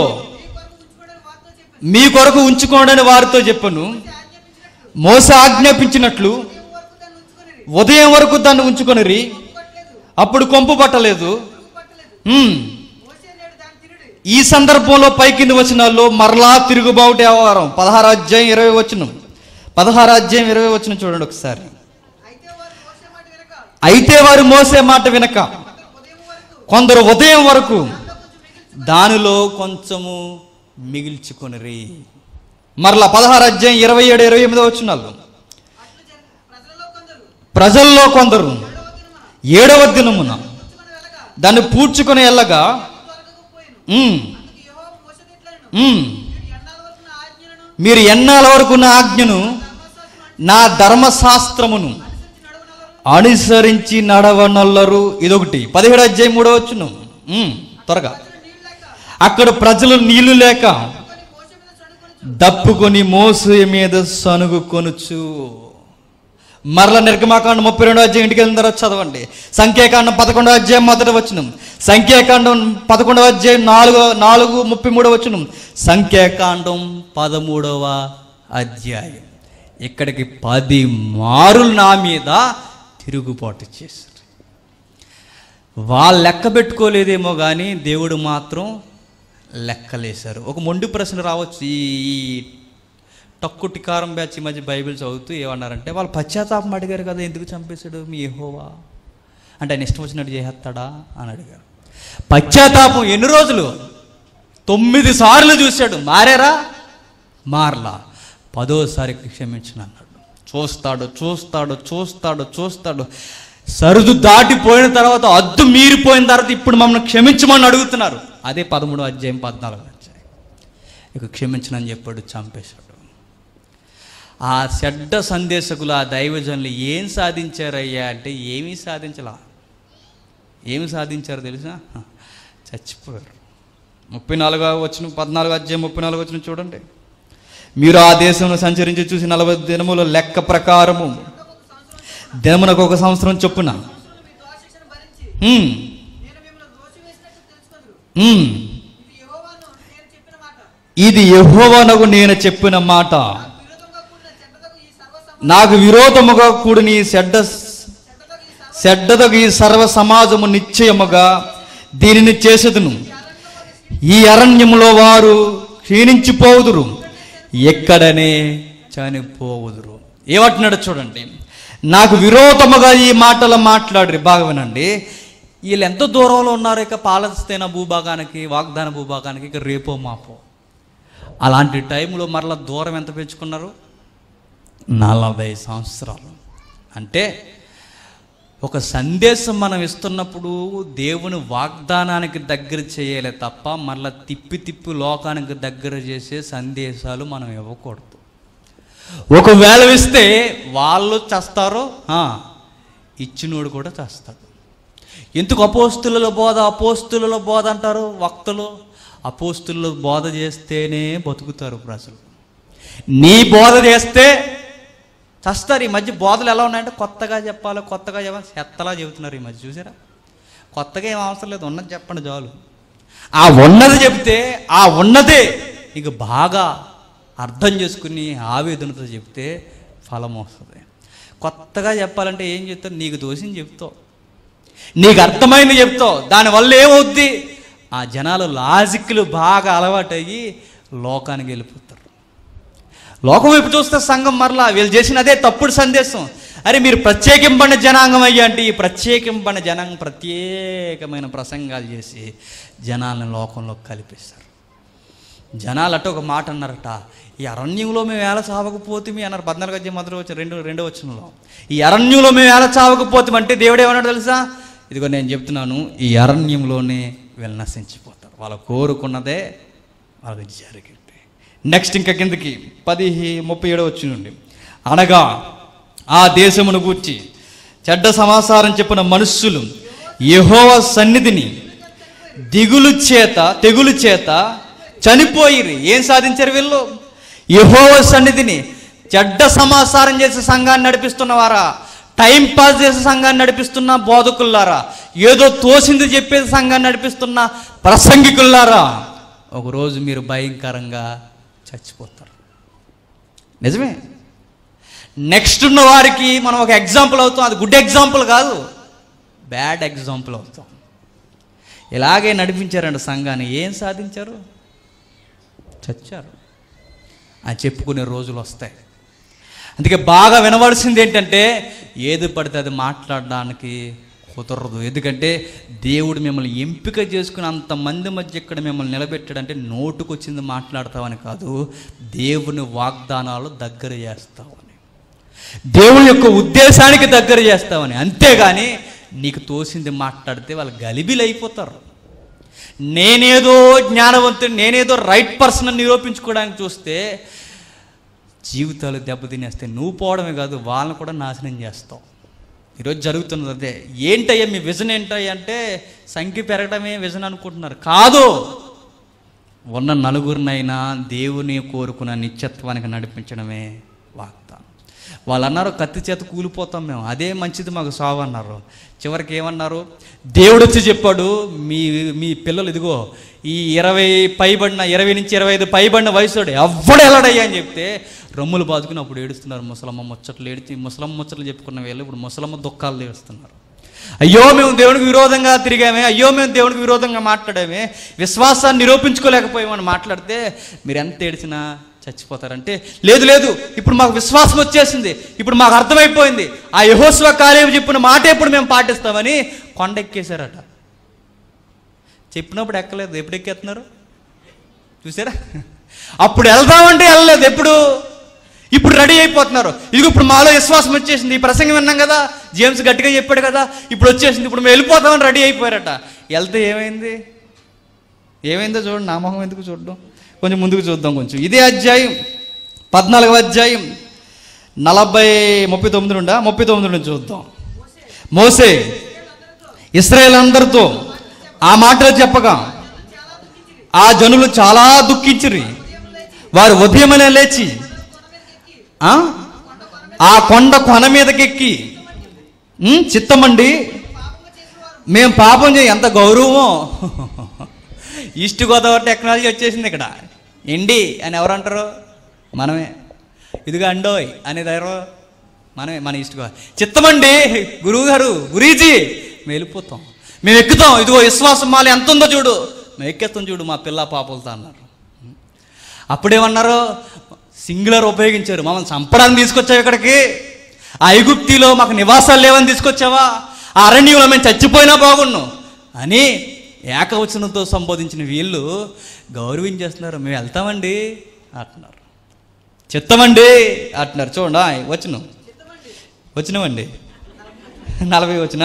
మీ కొరకు ఉంచుకోండి వారితో చెప్పను మోస ఆజ్ఞాపించినట్లు ఉదయం వరకు దాన్ని ఉంచుకొనిరి అప్పుడు కొంపు పట్టలేదు హ్మ్. ఈ సందర్భంలో పైకింది వచనాల్లో మరలా తిరుగుబావుట వ్యవహారం పదహారు అధ్యాయం ఇరవై వచనం పదహారు అధ్యాయం ఇరవై వచనం చూడండి ఒకసారి అయితే వారు మోసే మాట వినక కొందరు ఉదయం వరకు దానిలో కొంచెము మిగిల్చుకొనిరి మరలా పదహారు అధ్యాయం ఇరవై ఏడు ఇరవై ఎనిమిదో వచ్చినాలు ప్రజల్లో కొందరు ఏడవ దినమున దాన్ని పూడ్చుకొని వెళ్ళగా ఉమ్, ఉమ్, మీరు ఎన్నాళ్ళ వరకు నా ఆజ్ఞను నా ధర్మశాస్త్రమును అనుసరించి నడవనల్లరు ఇదొకటి పదిహేడు అధ్యాయం మూడో వచ్చును ఉమ్, త్వరగా అక్కడ ప్రజలు నీళ్లు లేక దప్పుకొని మోసు మీద సనుగు కొనుచు మరల నిర్గమాకాండం ముప్పై రెండో అధ్యాయం ఇంటికి వెళ్ళిన తర్వాత చదవండి సంఖ్యాకాండం పదకొండో అధ్యాయం మొదటి వచనం సంఖ్యాకాండం పదకొండవ అధ్యాయం నాలుగో నాలుగు ముప్పై మూడో వచనం సంఖ్యాకాండం పదమూడవ అధ్యాయం ఇక్కడికి పది మారులు నా మీద తిరుగుబాటు చేశారు వాళ్ళు లెక్క పెట్టుకోలేదేమో కానీ దేవుడు మాత్రం లెక్కలేశారు ఒక మొండి ప్రశ్న రావచ్చు ఈ ఈ తక్కువ టికారం బ్యాచ్ ఈ మధ్య బైబిల్ చదువుతూ ఏమన్నారంటే వాళ్ళు పశ్చాత్తాపం అడిగారు కదా ఎందుకు చంపేశాడు మీ యెహోవా అంటే ఆయన ఇష్టం వచ్చినట్టు చేసేస్తాడా అని అడిగారు పశ్చాత్తాపం ఎన్ని రోజులు తొమ్మిది సార్లు చూశాడు మారారా మారలా పదోసారి క్షమించిన అన్నాడు చూస్తాడు చూస్తాడు చూస్తాడు చూస్తాడు సరుదు దాటిపోయిన తర్వాత అద్దు మీరిపోయిన తర్వాత ఇప్పుడు మమ్మల్ని క్షమించమని అడుగుతున్నారు అదే పదమూడు అధ్యాయం పద్నాలుగు అధ్యాయం ఇక క్షమించనని చెప్పాడు చంపేశాడు ఆ చెడ్డ సందేశకులు ఆ దైవజనులు ఏం సాధించారయ్యా అంటే ఏమీ సాధించలా ఏమి సాధించారు తెలుసా చచ్చిపోయారు ముప్పై నాలుగో వచ్చిన పద్నాలుగు అధ్యాయం ముప్పై నాలుగు వచ్చిన చూడండి మీరు ఆ దేశంలో సంచరించి చూసి నలభై దినముల లెక్క ప్రకారము దినమునకు ఒక సంవత్సరం చొప్పున హ్మ్, హ్మ్. ఇది యెహోవానకు నేను చెప్పిన మాట నాకు విరోధముగా కూడిన ఈ చెడ్డ చెడ్డదగు ఈ సర్వ సమాజము నిశ్చయముగా దీనిని చేసేదును ఈ అరణ్యములో వారు క్షీణించిపోవుదురు ఎక్కడనే చనిపోవుదురు ఏమంటున్నాడు చూడండి నాకు విరోధముగా ఈ మాటలు మాట్లాడరు బాగా వినండి వీళ్ళు ఎంత దూరంలో ఉన్నారు ఇక పాలస్తీనా భూభాగానికి వాగ్దాన భూభాగానికి ఇక రేపో మాపో అలాంటి టైంలో మరలా దూరం ఎంత పెంచుకున్నారు నలభై సంవత్సరాలు అంటే ఒక సందేశం మనం ఇస్తున్నప్పుడు దేవుని వాగ్దానానికి దగ్గర చేయాలి తప్ప మళ్ళీ తిప్పి తిప్పి లోకానికి దగ్గర చేసే సందేశాలు మనం ఇవ్వకూడదు ఒకవేళ ఇస్తే వాళ్ళు చేస్తారో ఇచ్చినోడు కూడా చేస్తాడు ఎందుకు అపోస్తుల బోధ అపోస్తుల బోధ అంటారు వక్తలు అపోస్తుల బోధ చేస్తేనే బతుకుతారు ప్రజలు నీ బోధ చేస్తే చస్తారు ఈ మధ్య బోధలు ఎలా ఉన్నాయంటే కొత్తగా చెప్పాలి కొత్తగా చెప్పాలి చెత్తలా చెబుతున్నారు ఈ మధ్య చూసారా కొత్తగా ఏం అవసరం లేదు ఉన్నది చెప్పండి చాలు ఆ ఉన్నది చెప్తే ఆ ఉన్నదే ఇక బాగా అర్థం చేసుకుని ఆవేదనతో చెప్తే ఫలం వస్తుంది కొత్తగా చెప్పాలంటే ఏం చెప్తావు నీకు దోషిని చెప్తావు నీకు అర్థమైంది చెప్తావు దానివల్ల ఏమవుద్ది ఆ జనాలు లాజిక్లు బాగా అలవాటయ్యి లోకానికి వెళ్ళిపోతారు లోకం వైపు చూస్తే సంఘం మరలా వీళ్ళు చేసిన అదే తప్పుడు సందేశం అరే మీరు ప్రత్యేకింపడిన జనాంగం అయ్యా అంటే ఈ ప్రత్యేకింపడిన జనాంగం ప్రత్యేకమైన ప్రసంగాలు చేసి జనాలను లోకంలో కలిపేస్తారు జనాలు అట్ట ఒక మాట అన్నారట ఈ అరణ్యంలో మేము ఎలా చావకపోతే మీ అన్నారు పద్నాలుగు అధ్యాయం మొదటి వచ్చి రెండు రెండో వచ్చినలో ఈ అరణ్యంలో మేము ఎలా చావకపోతే అంటే దేవుడు ఏమన్నాడు తెలుసా ఇదిగో నేను చెప్తున్నాను ఈ అరణ్యంలోనే వీళ్ళు నశించిపోతారు వాళ్ళు కోరుకున్నదే వాళ్ళకి జరిగింది నెక్స్ట్ ఇంకా కిందకి పది ముప్పై ఏడో వచ్చి నుండి అనగా ఆ దేశమును గూర్చి చెడ్డ సమాచారం చెప్పిన మనుష్యులు యెహోవ సన్నిధిని దిగులు చేత తెగులు చేత చనిపోయిరి ఏం సాధించారు వీళ్ళు యెహోవ సన్నిధిని చెడ్డ సమాచారం చేసే సంఘాన్ని నడిపిస్తున్నవారా టైం పాస్ చేసే సంఘాన్ని నడిపిస్తున్న బోధకుల్లారా ఏదో తోసింది చెప్పేసి సంఘాన్ని నడిపిస్తున్న ప్రసంగికుల్లారా ఒకరోజు మీరు భయంకరంగా చచ్చిపోతారు నిజమే నెక్స్ట్ ఉన్న వారికి మనం ఒక ఎగ్జాంపుల్ అవుతాం అది గుడ్ ఎగ్జాంపుల్ కాదు బ్యాడ్ ఎగ్జాంపుల్ అవుతాం ఇలాగే నడిపించారండి సంఘాన్ని ఏం సాధించారు చచ్చారు అని చెప్పుకునే రోజులు వస్తాయి అందుకే బాగా వినవలసింది ఏంటంటే ఏది పడితే అది మాట్లాడడానికి కుదరదు ఎందుకంటే దేవుడు మిమ్మల్ని ఎంపిక చేసుకుని అంతమంది మధ్య ఇక్కడ మిమ్మల్ని నిలబెట్టాడంటే నోటుకొచ్చింది మాట్లాడతామని కాదు దేవుని వాగ్దానాలు దగ్గర చేస్తామని దేవుని యొక్క ఉద్దేశానికి దగ్గర చేస్తామని అంతేగాని నీకు తోసింది మాట్లాడితే వాళ్ళు గలిబిలు అయిపోతారు నేనేదో జ్ఞానవంతుడు నేనేదో రైట్ పర్సన్ అని నిరూపించుకోవడానికి చూస్తే జీవితాలు దెబ్బతినేస్తే నువ్వు పోవడమే కాదు వాళ్ళని కూడా నాశనం చేస్తావు ఈరోజు జరుగుతున్నది అదే ఏంటయ్యా మీ విజన్ ఏంటయ్యా అంటే సంఖ్య పెరగడమే విజన్ అనుకుంటున్నారు కాదు ఉన్న నలుగురినైనా దేవుని కోరుకున్న నిత్యత్వానికి నడిపించడమే వాగ్దానం వాళ్ళు అన్నారు కత్తి చేత కూలిపోతాం మేము అదే మంచిది మాకు సావు అన్నారు చివరికి ఏమన్నారు దేవుడు వచ్చి చెప్పాడు మీ మీ పిల్లలు ఇదిగో ఈ ఇరవై పైబడిన ఇరవై నుంచి ఇరవై ఐదు పైబడిన వయసుడు ఎవ్వడు వెళ్ళడయ్యా అని చెప్తే రొమ్ములు బాదుకుని అప్పుడు ఏడుస్తున్నారు ముసలమ్మ ముచ్చట్లు ఏడిచి ముసలమ్మ ముచ్చట్లు చెప్పుకున్న వీళ్ళు ఇప్పుడు ముసలమ్మ దుఃఖాలు ఏడుస్తున్నారు అయ్యో మేము దేవునికి విరోధంగా తిరిగామే అయ్యో మేము దేవునికి విరోధంగా మాట్లాడామే విశ్వాసాన్ని నిరూపించుకోలేకపోయామని మాట్లాడితే మీరు ఎంత ఏడిచినా చచ్చిపోతారంటే లేదు లేదు ఇప్పుడు మాకు విశ్వాసం వచ్చేసింది ఇప్పుడు మాకు అర్థమైపోయింది ఆ యహోస్వ కార్యం చెప్పిన మాట ఎప్పుడు మేము పాటిస్తామని కొండ ఎక్కేశారట చెప్పినప్పుడు ఎక్కలేదు ఎప్పుడు ఎక్కేస్తున్నారు చూసారా అప్పుడు వెళ్దామంటే వెళ్ళలేదు ఎప్పుడు ఇప్పుడు రెడీ అయిపోతున్నారు ఇదిగో ఇప్పుడు మాలో విశ్వాసం వచ్చేసింది ఈ ప్రసంగం విన్నాం కదా జేమ్స్ గట్టిగా చెప్పాడు కదా ఇప్పుడు వచ్చేసింది ఇప్పుడు మేము వెళ్ళిపోతామని రెడీ అయిపోయారట వెళ్తే ఏమైంది ఏమైందో చూడండి నా మొహం ఎందుకు చూడడం కొంచెం ముందుకు చూద్దాం కొంచెం ఇదే అధ్యాయం పద్నాలుగవ అధ్యాయం నలభై ముప్పై తొమ్మిది నుండా ముప్పై తొమ్మిది నుండి చూద్దాం మోసే ఇస్రాయేల్ అందరితో ఆ మాటలు చెప్పగా ఆ జనులు చాలా దుఃఖించిరి వారు ఉదయమనే లేచి ఆ? ఆ కొండ కొన మీదకెక్కి ఉమ్, చిత్తమండి మేము పాపం చేయ ఎంత గౌరవమో ఈస్ట్ గోదావరి టెక్నాలజీ వచ్చేసింది ఇక్కడ ఎండి అని ఎవరు అంటారు మనమే ఇదిగో అండోయ్ అనేది ఎవరు మనమే మన ఈస్ట్ గోదావరి చిత్తమండి గురువు గారు గురీజీ మేము వెళ్ళిపోతాం మేము ఎక్కుతాం ఇదిగో విశ్వాసం మాలి ఎంత ఉందో చూడు మేము ఎక్కేస్తాం చూడు మా పిల్ల పాపలతో అన్నారు అప్పుడేమన్నారు సింగులర్ ఉపయోగించారు మమ్మల్ని చంపడానికి తీసుకొచ్చావు ఇక్కడికి ఆ ఐగుప్తిలో మాకు నివాసాలు లేవని తీసుకొచ్చావా ఆ అరణ్యంలో మేము చచ్చిపోయినా బాగున్నాం అని ఏకవచనంతో సంబోధించిన వీళ్ళు గౌరవించేస్తున్నారు మేము వెళ్తామండి అంటున్నారు చిత్తమండి అంటున్నారు చూడండి ఆ, వచ్చినాం వచ్చినామండి నలభై వచ్చినా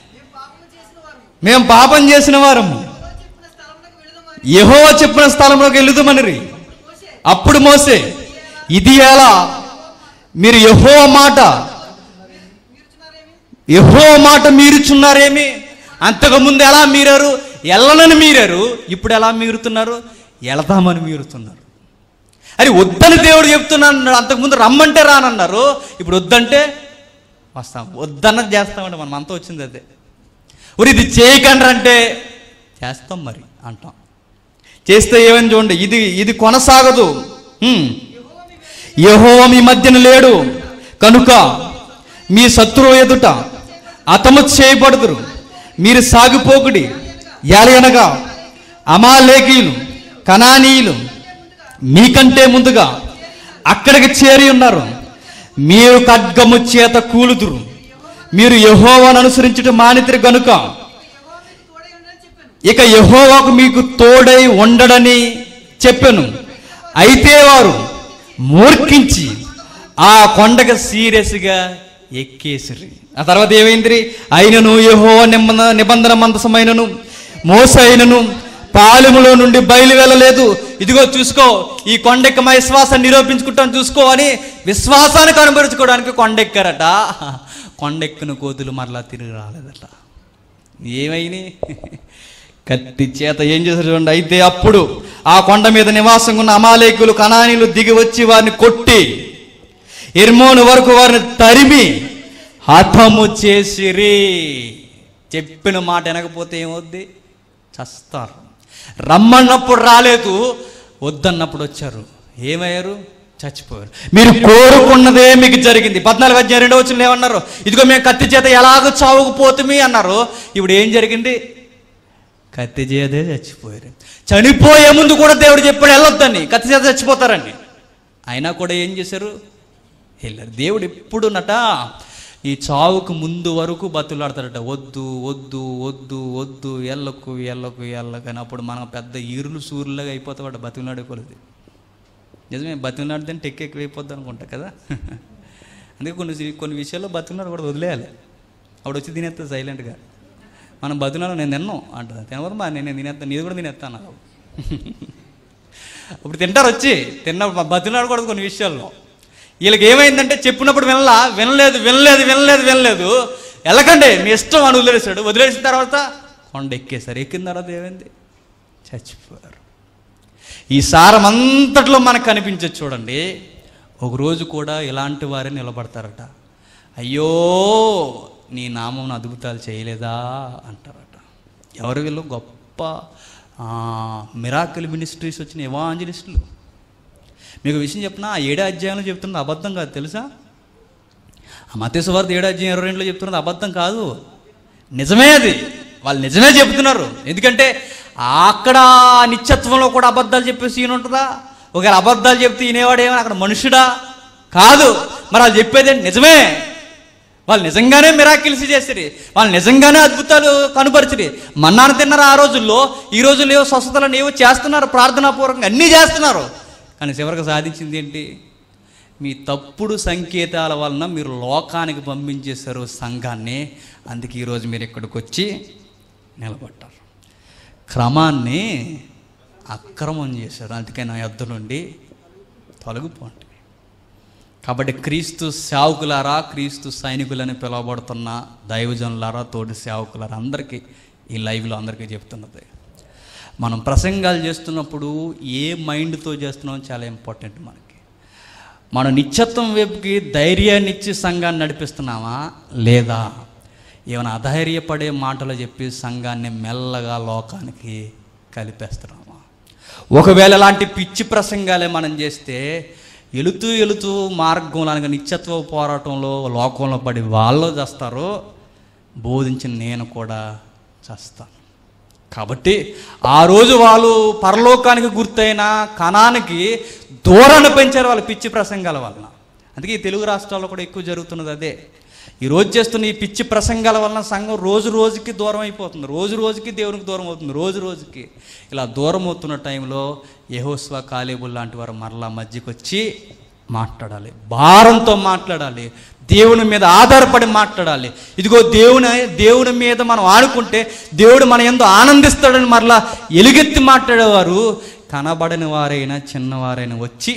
మేము పాపం చేసిన వారము యహో చెప్పిన స్థలంలోకి వెళుదామని అప్పుడు మోసే ఇది ఎలా మీరు యహో మాట యహో మాట మీరుచున్నారేమి అంతకుముందు ఎలా మీరారు ఎల్లనని మీరారు ఇప్పుడు ఎలా మీరుతున్నారు వెళదామని మీరుతున్నారు అది వద్దని దేవుడు చెప్తున్నాడు అంతకుముందు రమ్మంటే రానన్నారు ఇప్పుడు వద్దంటే వస్తాం వద్దన్నది చేస్తామంటే మనం అంతా వచ్చింది అదే మరి ఇది చేయకండి అంటే చేస్తాం మరి అంటాం చేస్తే ఏమని చూడండి ఇది ఇది కొనసాగదు హ్మ్. యెహోవా మీ మధ్యన లేడు కనుక మీ శత్రువు ఎదుట అతము చేయబడుదురు మీరు సాగిపోకుడి యాలయనగా అమాలేకీయులు కనానీయులు మీకంటే ముందుగా అక్కడికి చేరి ఉన్నారు మీరు ఖడ్గము చేత కూలుదురు మీరు యెహోవాను అనుసరించుట మానితిరి గనుక ఇక యెహోవాకు మీకు తోడై ఉండడని చెప్పాను అయితే వారు మూర్ఖించి ఆ కొండకు సీరియస్గా ఎక్కేసిరి ఆ తర్వాత ఏమైంది అయినను యెహోవా నిబంధన నిబంధన మందసమైనను మోసైనను పాలెములో నుండి బయలు వెళ్ళలేదు ఇదిగో చూసుకో ఈ కొండెక్క మా విశ్వాసాన్ని నిరూపించుకుంటాం చూసుకో అని విశ్వాసాన్ని కనబరుచుకోవడానికి కొండెక్కారట కొండెక్కిన కోతులు మరలా తిరిగి రాలేదట ఏమైంది కత్తి చేత ఏం చేశారు చూడండి అయితే అప్పుడు ఆ కొండ మీద నివాసం ఉన్న అమాలేకులు కణానీలు దిగి వచ్చి వారిని కొట్టి ఎర్మోను వరకు వారిని తరిమి హతము చేసిరి చెప్పిన మాట వినకపోతే ఏమవుద్ది చస్తారు రమ్మన్నప్పుడు రాలేదు వద్దన్నప్పుడు వచ్చారు ఏమయ్యారు చచ్చిపోయారు మీరు కోరుకున్నదే మీకు జరిగింది పద్నాలుగు అధ్యాయం రెండో వచ్చిన ఏమన్నారు ఇదిగో మేము కత్తి చేత ఎలాగో చావుకుపోతుమి అన్నారు ఇప్పుడు ఏం జరిగింది కత్తి చేదే చచ్చిపోయారు చనిపోయే ముందు కూడా దేవుడు చెప్పాడు వెళ్ళొద్దని కత్తి చేత చచ్చిపోతారండి అయినా కూడా ఏం చేశారు వెళ్ళారు దేవుడు ఎప్పుడున్నట ఈ చావుకు ముందు వరకు బతులాడతాడట వద్దు వద్దు వద్దు వద్దు ఎల్లకు ఎల్లకు ఎల్లకు అని అప్పుడు మనం పెద్ద ఈరులు సూర్యులాగా అయిపోతాడు బతులాడే కొలది నిజమే బతిమలాడితే టెక్ ఎక్కువ అయిపోద్ది అనుకుంటా కదా అందుకే కొన్ని కొన్ని విషయాల్లో బతిమలాడు కూడా వదిలేయాలి అప్పుడు వచ్చి తినేస్తుంది సైలెంట్గా మనం బతిమలాడు నేను తిన్నాం అంటుంది తినవరు మా నేను తినేస్తాను నీది కూడా తినేస్తాను నాకు ఇప్పుడు తింటారు వచ్చి తిన్న బతిమలాడకూడదు కొన్ని విషయాల్లో వీళ్ళకి ఏమైందంటే చెప్పినప్పుడు వినలా వినలేదు వినలేదు వినలేదు వినలేదు వెళ్ళకండి మీ ఇష్టం అని వదిలేసాడు వదిలేసిన తర్వాత కొండ ఎక్కేశారు ఎక్కిన తర్వాత ఏమైంది చచ్చిపోయారు ఈ సారం అంతట్లో మనకు కనిపించదు చూడండి ఒక రోజు కూడా ఇలాంటి వారే నిలబడతారట అయ్యో నీ నామం అద్భుతాలు చేయలేదా అంటారట ఎవరు వీళ్ళు గొప్ప మిరాకిల్ మినిస్ట్రీస్ వచ్చిన ఎవాంజలిస్టులు మీకు విషయం చెప్పిన ఆ ఏడే అధ్యాయంలో చెప్తున్నది అబద్ధం కాదు తెలుసా ఆ మతేశ్వార్త ఏడు అధ్యాయం ఇరవై రెండులో చెప్తున్నది అబద్ధం కాదు నిజమే అది వాళ్ళు నిజమే చెప్తున్నారు ఎందుకంటే అక్కడ నిత్యత్వంలో కూడా అబద్ధాలు చెప్పే సీన్ ఉంటుందా ఒకవేళ అబద్ధాలు చెప్తే ఈనేవాడు ఏమైనా అక్కడ మనుషుడా కాదు మరి వాళ్ళు చెప్పేది ఏంటి? నిజమే వాళ్ళు నిజంగానే మిరాకిల్స్ చేసిరి వాళ్ళు నిజంగానే అద్భుతాలు కనుపరిచిరి మన్నాను తిన్నారు ఆ రోజుల్లో ఈ రోజుల్లో ఏవో స్వస్థతలను ఏవో చేస్తున్నారు ప్రార్థనాపూర్వకంగా అన్నీ చేస్తున్నారు కానీ చివరికి సాధించింది ఏంటి మీ తప్పుడు సంకేతాల వలన మీరు లోకానికి పంపించేశారు సంఘాన్ని అందుకే ఈరోజు మీరు ఇక్కడికి వచ్చి నిలబడ్డారు క్రమాన్ని అక్రమం చేశారు అందుకే నా యొద్ద నుండి తొలగిపోండి కాబట్టి క్రీస్తు సేవకులారా క్రీస్తు సైనికులని పిలువబడుతున్న దైవజనులారా తోటి సేవకులారా అందరికీ ఈ లైవ్లో అందరికీ చెప్తున్నది మనం ప్రసంగాలు చేస్తున్నప్పుడు ఏ మైండ్తో చేస్తున్నాం చాలా ఇంపార్టెంట్ మనకి మన నిత్యత్వం వైపుకి ధైర్యాన్ని ఇచ్చి సంఘాన్ని నడిపిస్తున్నామా లేదా ఏమైనా అధైర్యపడే మాటలు చెప్పి సంఘాన్ని మెల్లగా లోకానికి కలిపేస్తున్నామా ఒకవేళ ఇలాంటి పిచ్చి ప్రసంగాలే మనం చేస్తే ఎలుతూ ఎలుతూ మార్గంలో అనగా నిత్యత్వ పోరాటంలో లోకంలో పడి వాళ్ళు చేస్తారో బోధించిన నేను కూడా చేస్తాను కాబట్టి ఆ రోజు వాళ్ళు పరలోకానికి గుర్తయిన కణానికి దూరాన్ని పెంచారు వాళ్ళ పిచ్చి ప్రసంగాల వలన అందుకే ఈ తెలుగు రాష్ట్రాల్లో కూడా ఎక్కువ జరుగుతున్నది అదే ఈ రోజు చేస్తున్న ఈ పిచ్చి ప్రసంగాల వలన సంఘం రోజు రోజుకి దూరం అయిపోతుంది రోజు రోజుకి దేవునికి దూరం అవుతుంది రోజు రోజుకి ఇలా దూరం అవుతున్న టైంలో యహోస్వ కాలేబుల్ లాంటి వారు మరలా మధ్యకి వచ్చి మాట్లాడాలి భారంతో మాట్లాడాలి దేవుని మీద ఆధారపడి మాట్లాడాలి ఇదిగో దేవుని దేవుని మీద మనం ఆడుకుంటే దేవుడు మన ఎందు ఆనందిస్తాడని మరలా ఎలుగెత్తి మాట్లాడేవారు కనబడని వారైనా చిన్నవారైనా వచ్చి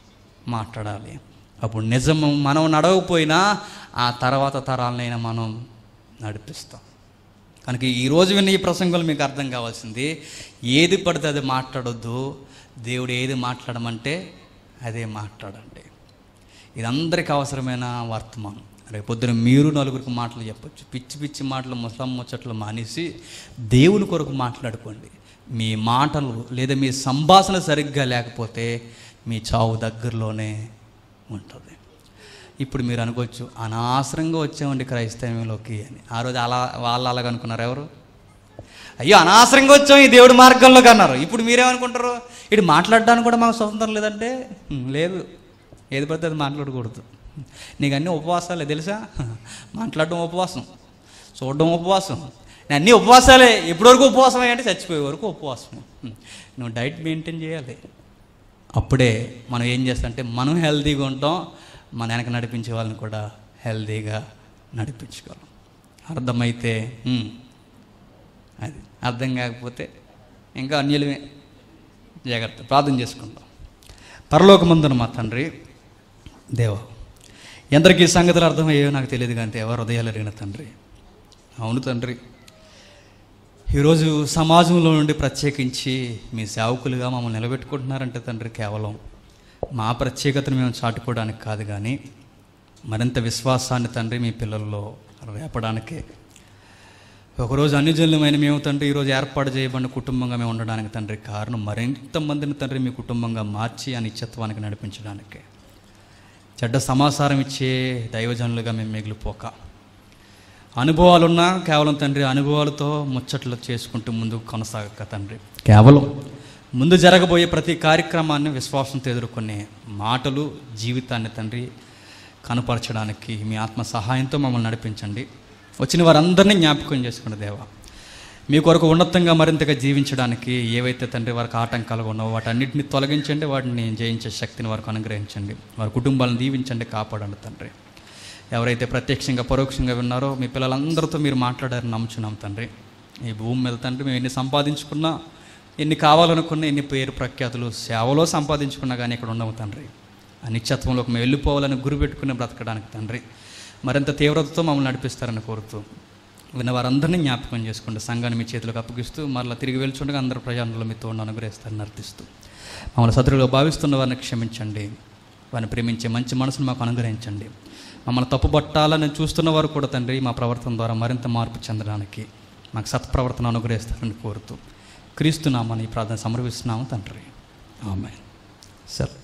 మాట్లాడాలి అప్పుడు నిజము మనం నడవకపోయినా ఆ తర్వాత తరాలనైనా మనం నడిపిస్తాం కనుక ఈరోజు విన్న ఈ ప్రసంగంలో మీకు అర్థం కావాల్సింది ఏది పడితే అది మాట్లాడొద్దు దేవుడు ఏది మాట్లాడమంటే అదే మాట్లాడండి ఇది అందరికీ అవసరమైన వర్తమానం రేపు పొద్దున మీరు నలుగురికి మాటలు చెప్పొచ్చు పిచ్చి పిచ్చి మాటలు ముసలం ముచ్చట్లు మానేసి దేవుని కొరకు మాట్లాడుకోండి మీ మాటలు లేదా మీ సంభాషణ సరిగ్గా లేకపోతే మీ చావు దగ్గరలోనే ఉంటుంది ఇప్పుడు మీరు అనుకోవచ్చు అనవసరంగా వచ్చామండి క్రైస్తవంలోకి అని ఆ రోజు అలా వాళ్ళు అలాగ అనుకున్నారు ఎవరు అయ్యో అనవసరంగా వచ్చాం ఈ దేవుడి మార్గంలోకి అన్నారు ఇప్పుడు మీరేమనుకుంటారు ఇటు మాట్లాడడానికి కూడా మాకు స్వతంత్రం లేదంటే "హ్మ్, లేదు ఏది పడితే అది మాట్లాడకూడదు నీకు అన్నీ ఉపవాసాలే తెలుసా మాట్లాడడం ఉపవాసం చూడడం ఉపవాసం నేను అన్నీ ఉపవాసాలే ఎప్పటి వరకు ఉపవాసం అంటే చచ్చిపోయే వరకు ఉపవాసం హ్మ్. నువ్వు డైట్ మెయింటైన్ చేయాలి అప్పుడే మనం ఏం చేస్తాం అంటే మనం హెల్తీగా ఉంటాం మన వెనక నడిపించే వాళ్ళని కూడా హెల్తీగా నడిపించుకోవాలి అర్థమైతే హ్మ్. అది అర్థం కాకపోతే ఇంకా అన్యులమే జాగ్రత్త ప్రార్థన చేసుకుందాం పరలోకమందున మా తండ్రి దేవ ఎందరికి ఈ సంగతులు అర్థమయ్యాయో నాకు తెలియదు కానీ ఎవరు హృదయాలు అడిగిన తండ్రి అవును తండ్రి ఈరోజు సమాజంలో నుండి ప్రత్యేకించి మీ సేవకులుగా మమ్మల్ని నిలబెట్టుకుంటున్నారంటే తండ్రి కేవలం మా ప్రత్యేకతను మేము చాటుకోవడానికి కాదు కానీ మరింత విశ్వాసాన్ని తండ్రి మీ పిల్లల్లో రేపడానికే ఒకరోజు అన్యజనులమైన మేము తండ్రి ఈరోజు ఏర్పాటు చేయబడిన కుటుంబంగా మేము ఉండడానికి తండ్రి కారణం మరింత మందిని తండ్రి మీ కుటుంబంగా మార్చి ఆ నిత్యత్వానికి నడిపించడానికే చెడ్డ సమాచారం ఇచ్చే దైవజనులుగా మేము మిగిలిపోక అనుభవాలున్నా కేవలం తండ్రి అనుభవాలతో ముచ్చట్లు చేసుకుంటూ ముందుకు కొనసాగక తండ్రి కేవలం ముందు జరగబోయే ప్రతి కార్యక్రమాన్ని విశ్వాసంతో ఎదుర్కొనే మాటలు జీవితాన్ని తండ్రి కనపరచడానికి మీ ఆత్మ సహాయంతో మమ్మల్ని నడిపించండి వచ్చిన వారందరినీ జ్ఞాపకం చేసుకోండి దేవా మీ కొరకు ఉన్నతంగా మరింతగా జీవించడానికి ఏవైతే తండ్రి వారికి ఆటంకాలుగా ఉన్నావో వాటన్నిటిని తొలగించండి వాటిని జయించే శక్తిని వారికి అనుగ్రహించండి వారి కుటుంబాలను దీవించండి కాపాడండి తండ్రి ఎవరైతే ప్రత్యక్షంగా పరోక్షంగా విన్నారో మీ పిల్లలందరితో మీరు మాట్లాడారని నమ్ముచున్నాం తండ్రి ఈ భూమి మీద తండ్రి మేము ఎన్ని సంపాదించుకున్నా ఎన్ని కావాలనుకున్నా ఎన్ని పేరు ప్రఖ్యాతులు సేవలో సంపాదించుకున్నా కానీ ఇక్కడ ఉండము తండ్రి ఆ నిత్యత్వంలోకి మేము వెళ్ళిపోవాలని గురి పెట్టుకుని బ్రతకడానికి తండ్రి మరింత తీవ్రతతో మమ్మల్ని నడిపిస్తారని కోరుతూ విన్న వారందరినీ జ్ఞాపకం చేసుకోండి సంఘాన్ని మీ చేతులకు అప్పగిస్తూ మరలా తిరిగి వెళ్తుండగా అందరు ప్రజానులు మీ తోడు అనుగ్రహిస్తారని అర్థిస్తూ మమ్మల్ని సతులుగా భావిస్తున్న వారిని క్షమించండి వారిని ప్రేమించే మంచి మనసును మాకు అనుగ్రహించండి మమ్మల్ని తప్పుపట్టాలని చూస్తున్న వారు కూడా తండ్రి మా ప్రవర్తన ద్వారా మరింత మార్పు చెందడానికి మాకు సత్ప్రవర్తన అనుగ్రహిస్తారని కోరుతూ క్రీస్తు నామని ఈ ప్రార్థన సమర్పిస్తున్నాము తండ్రి ఆమె సార్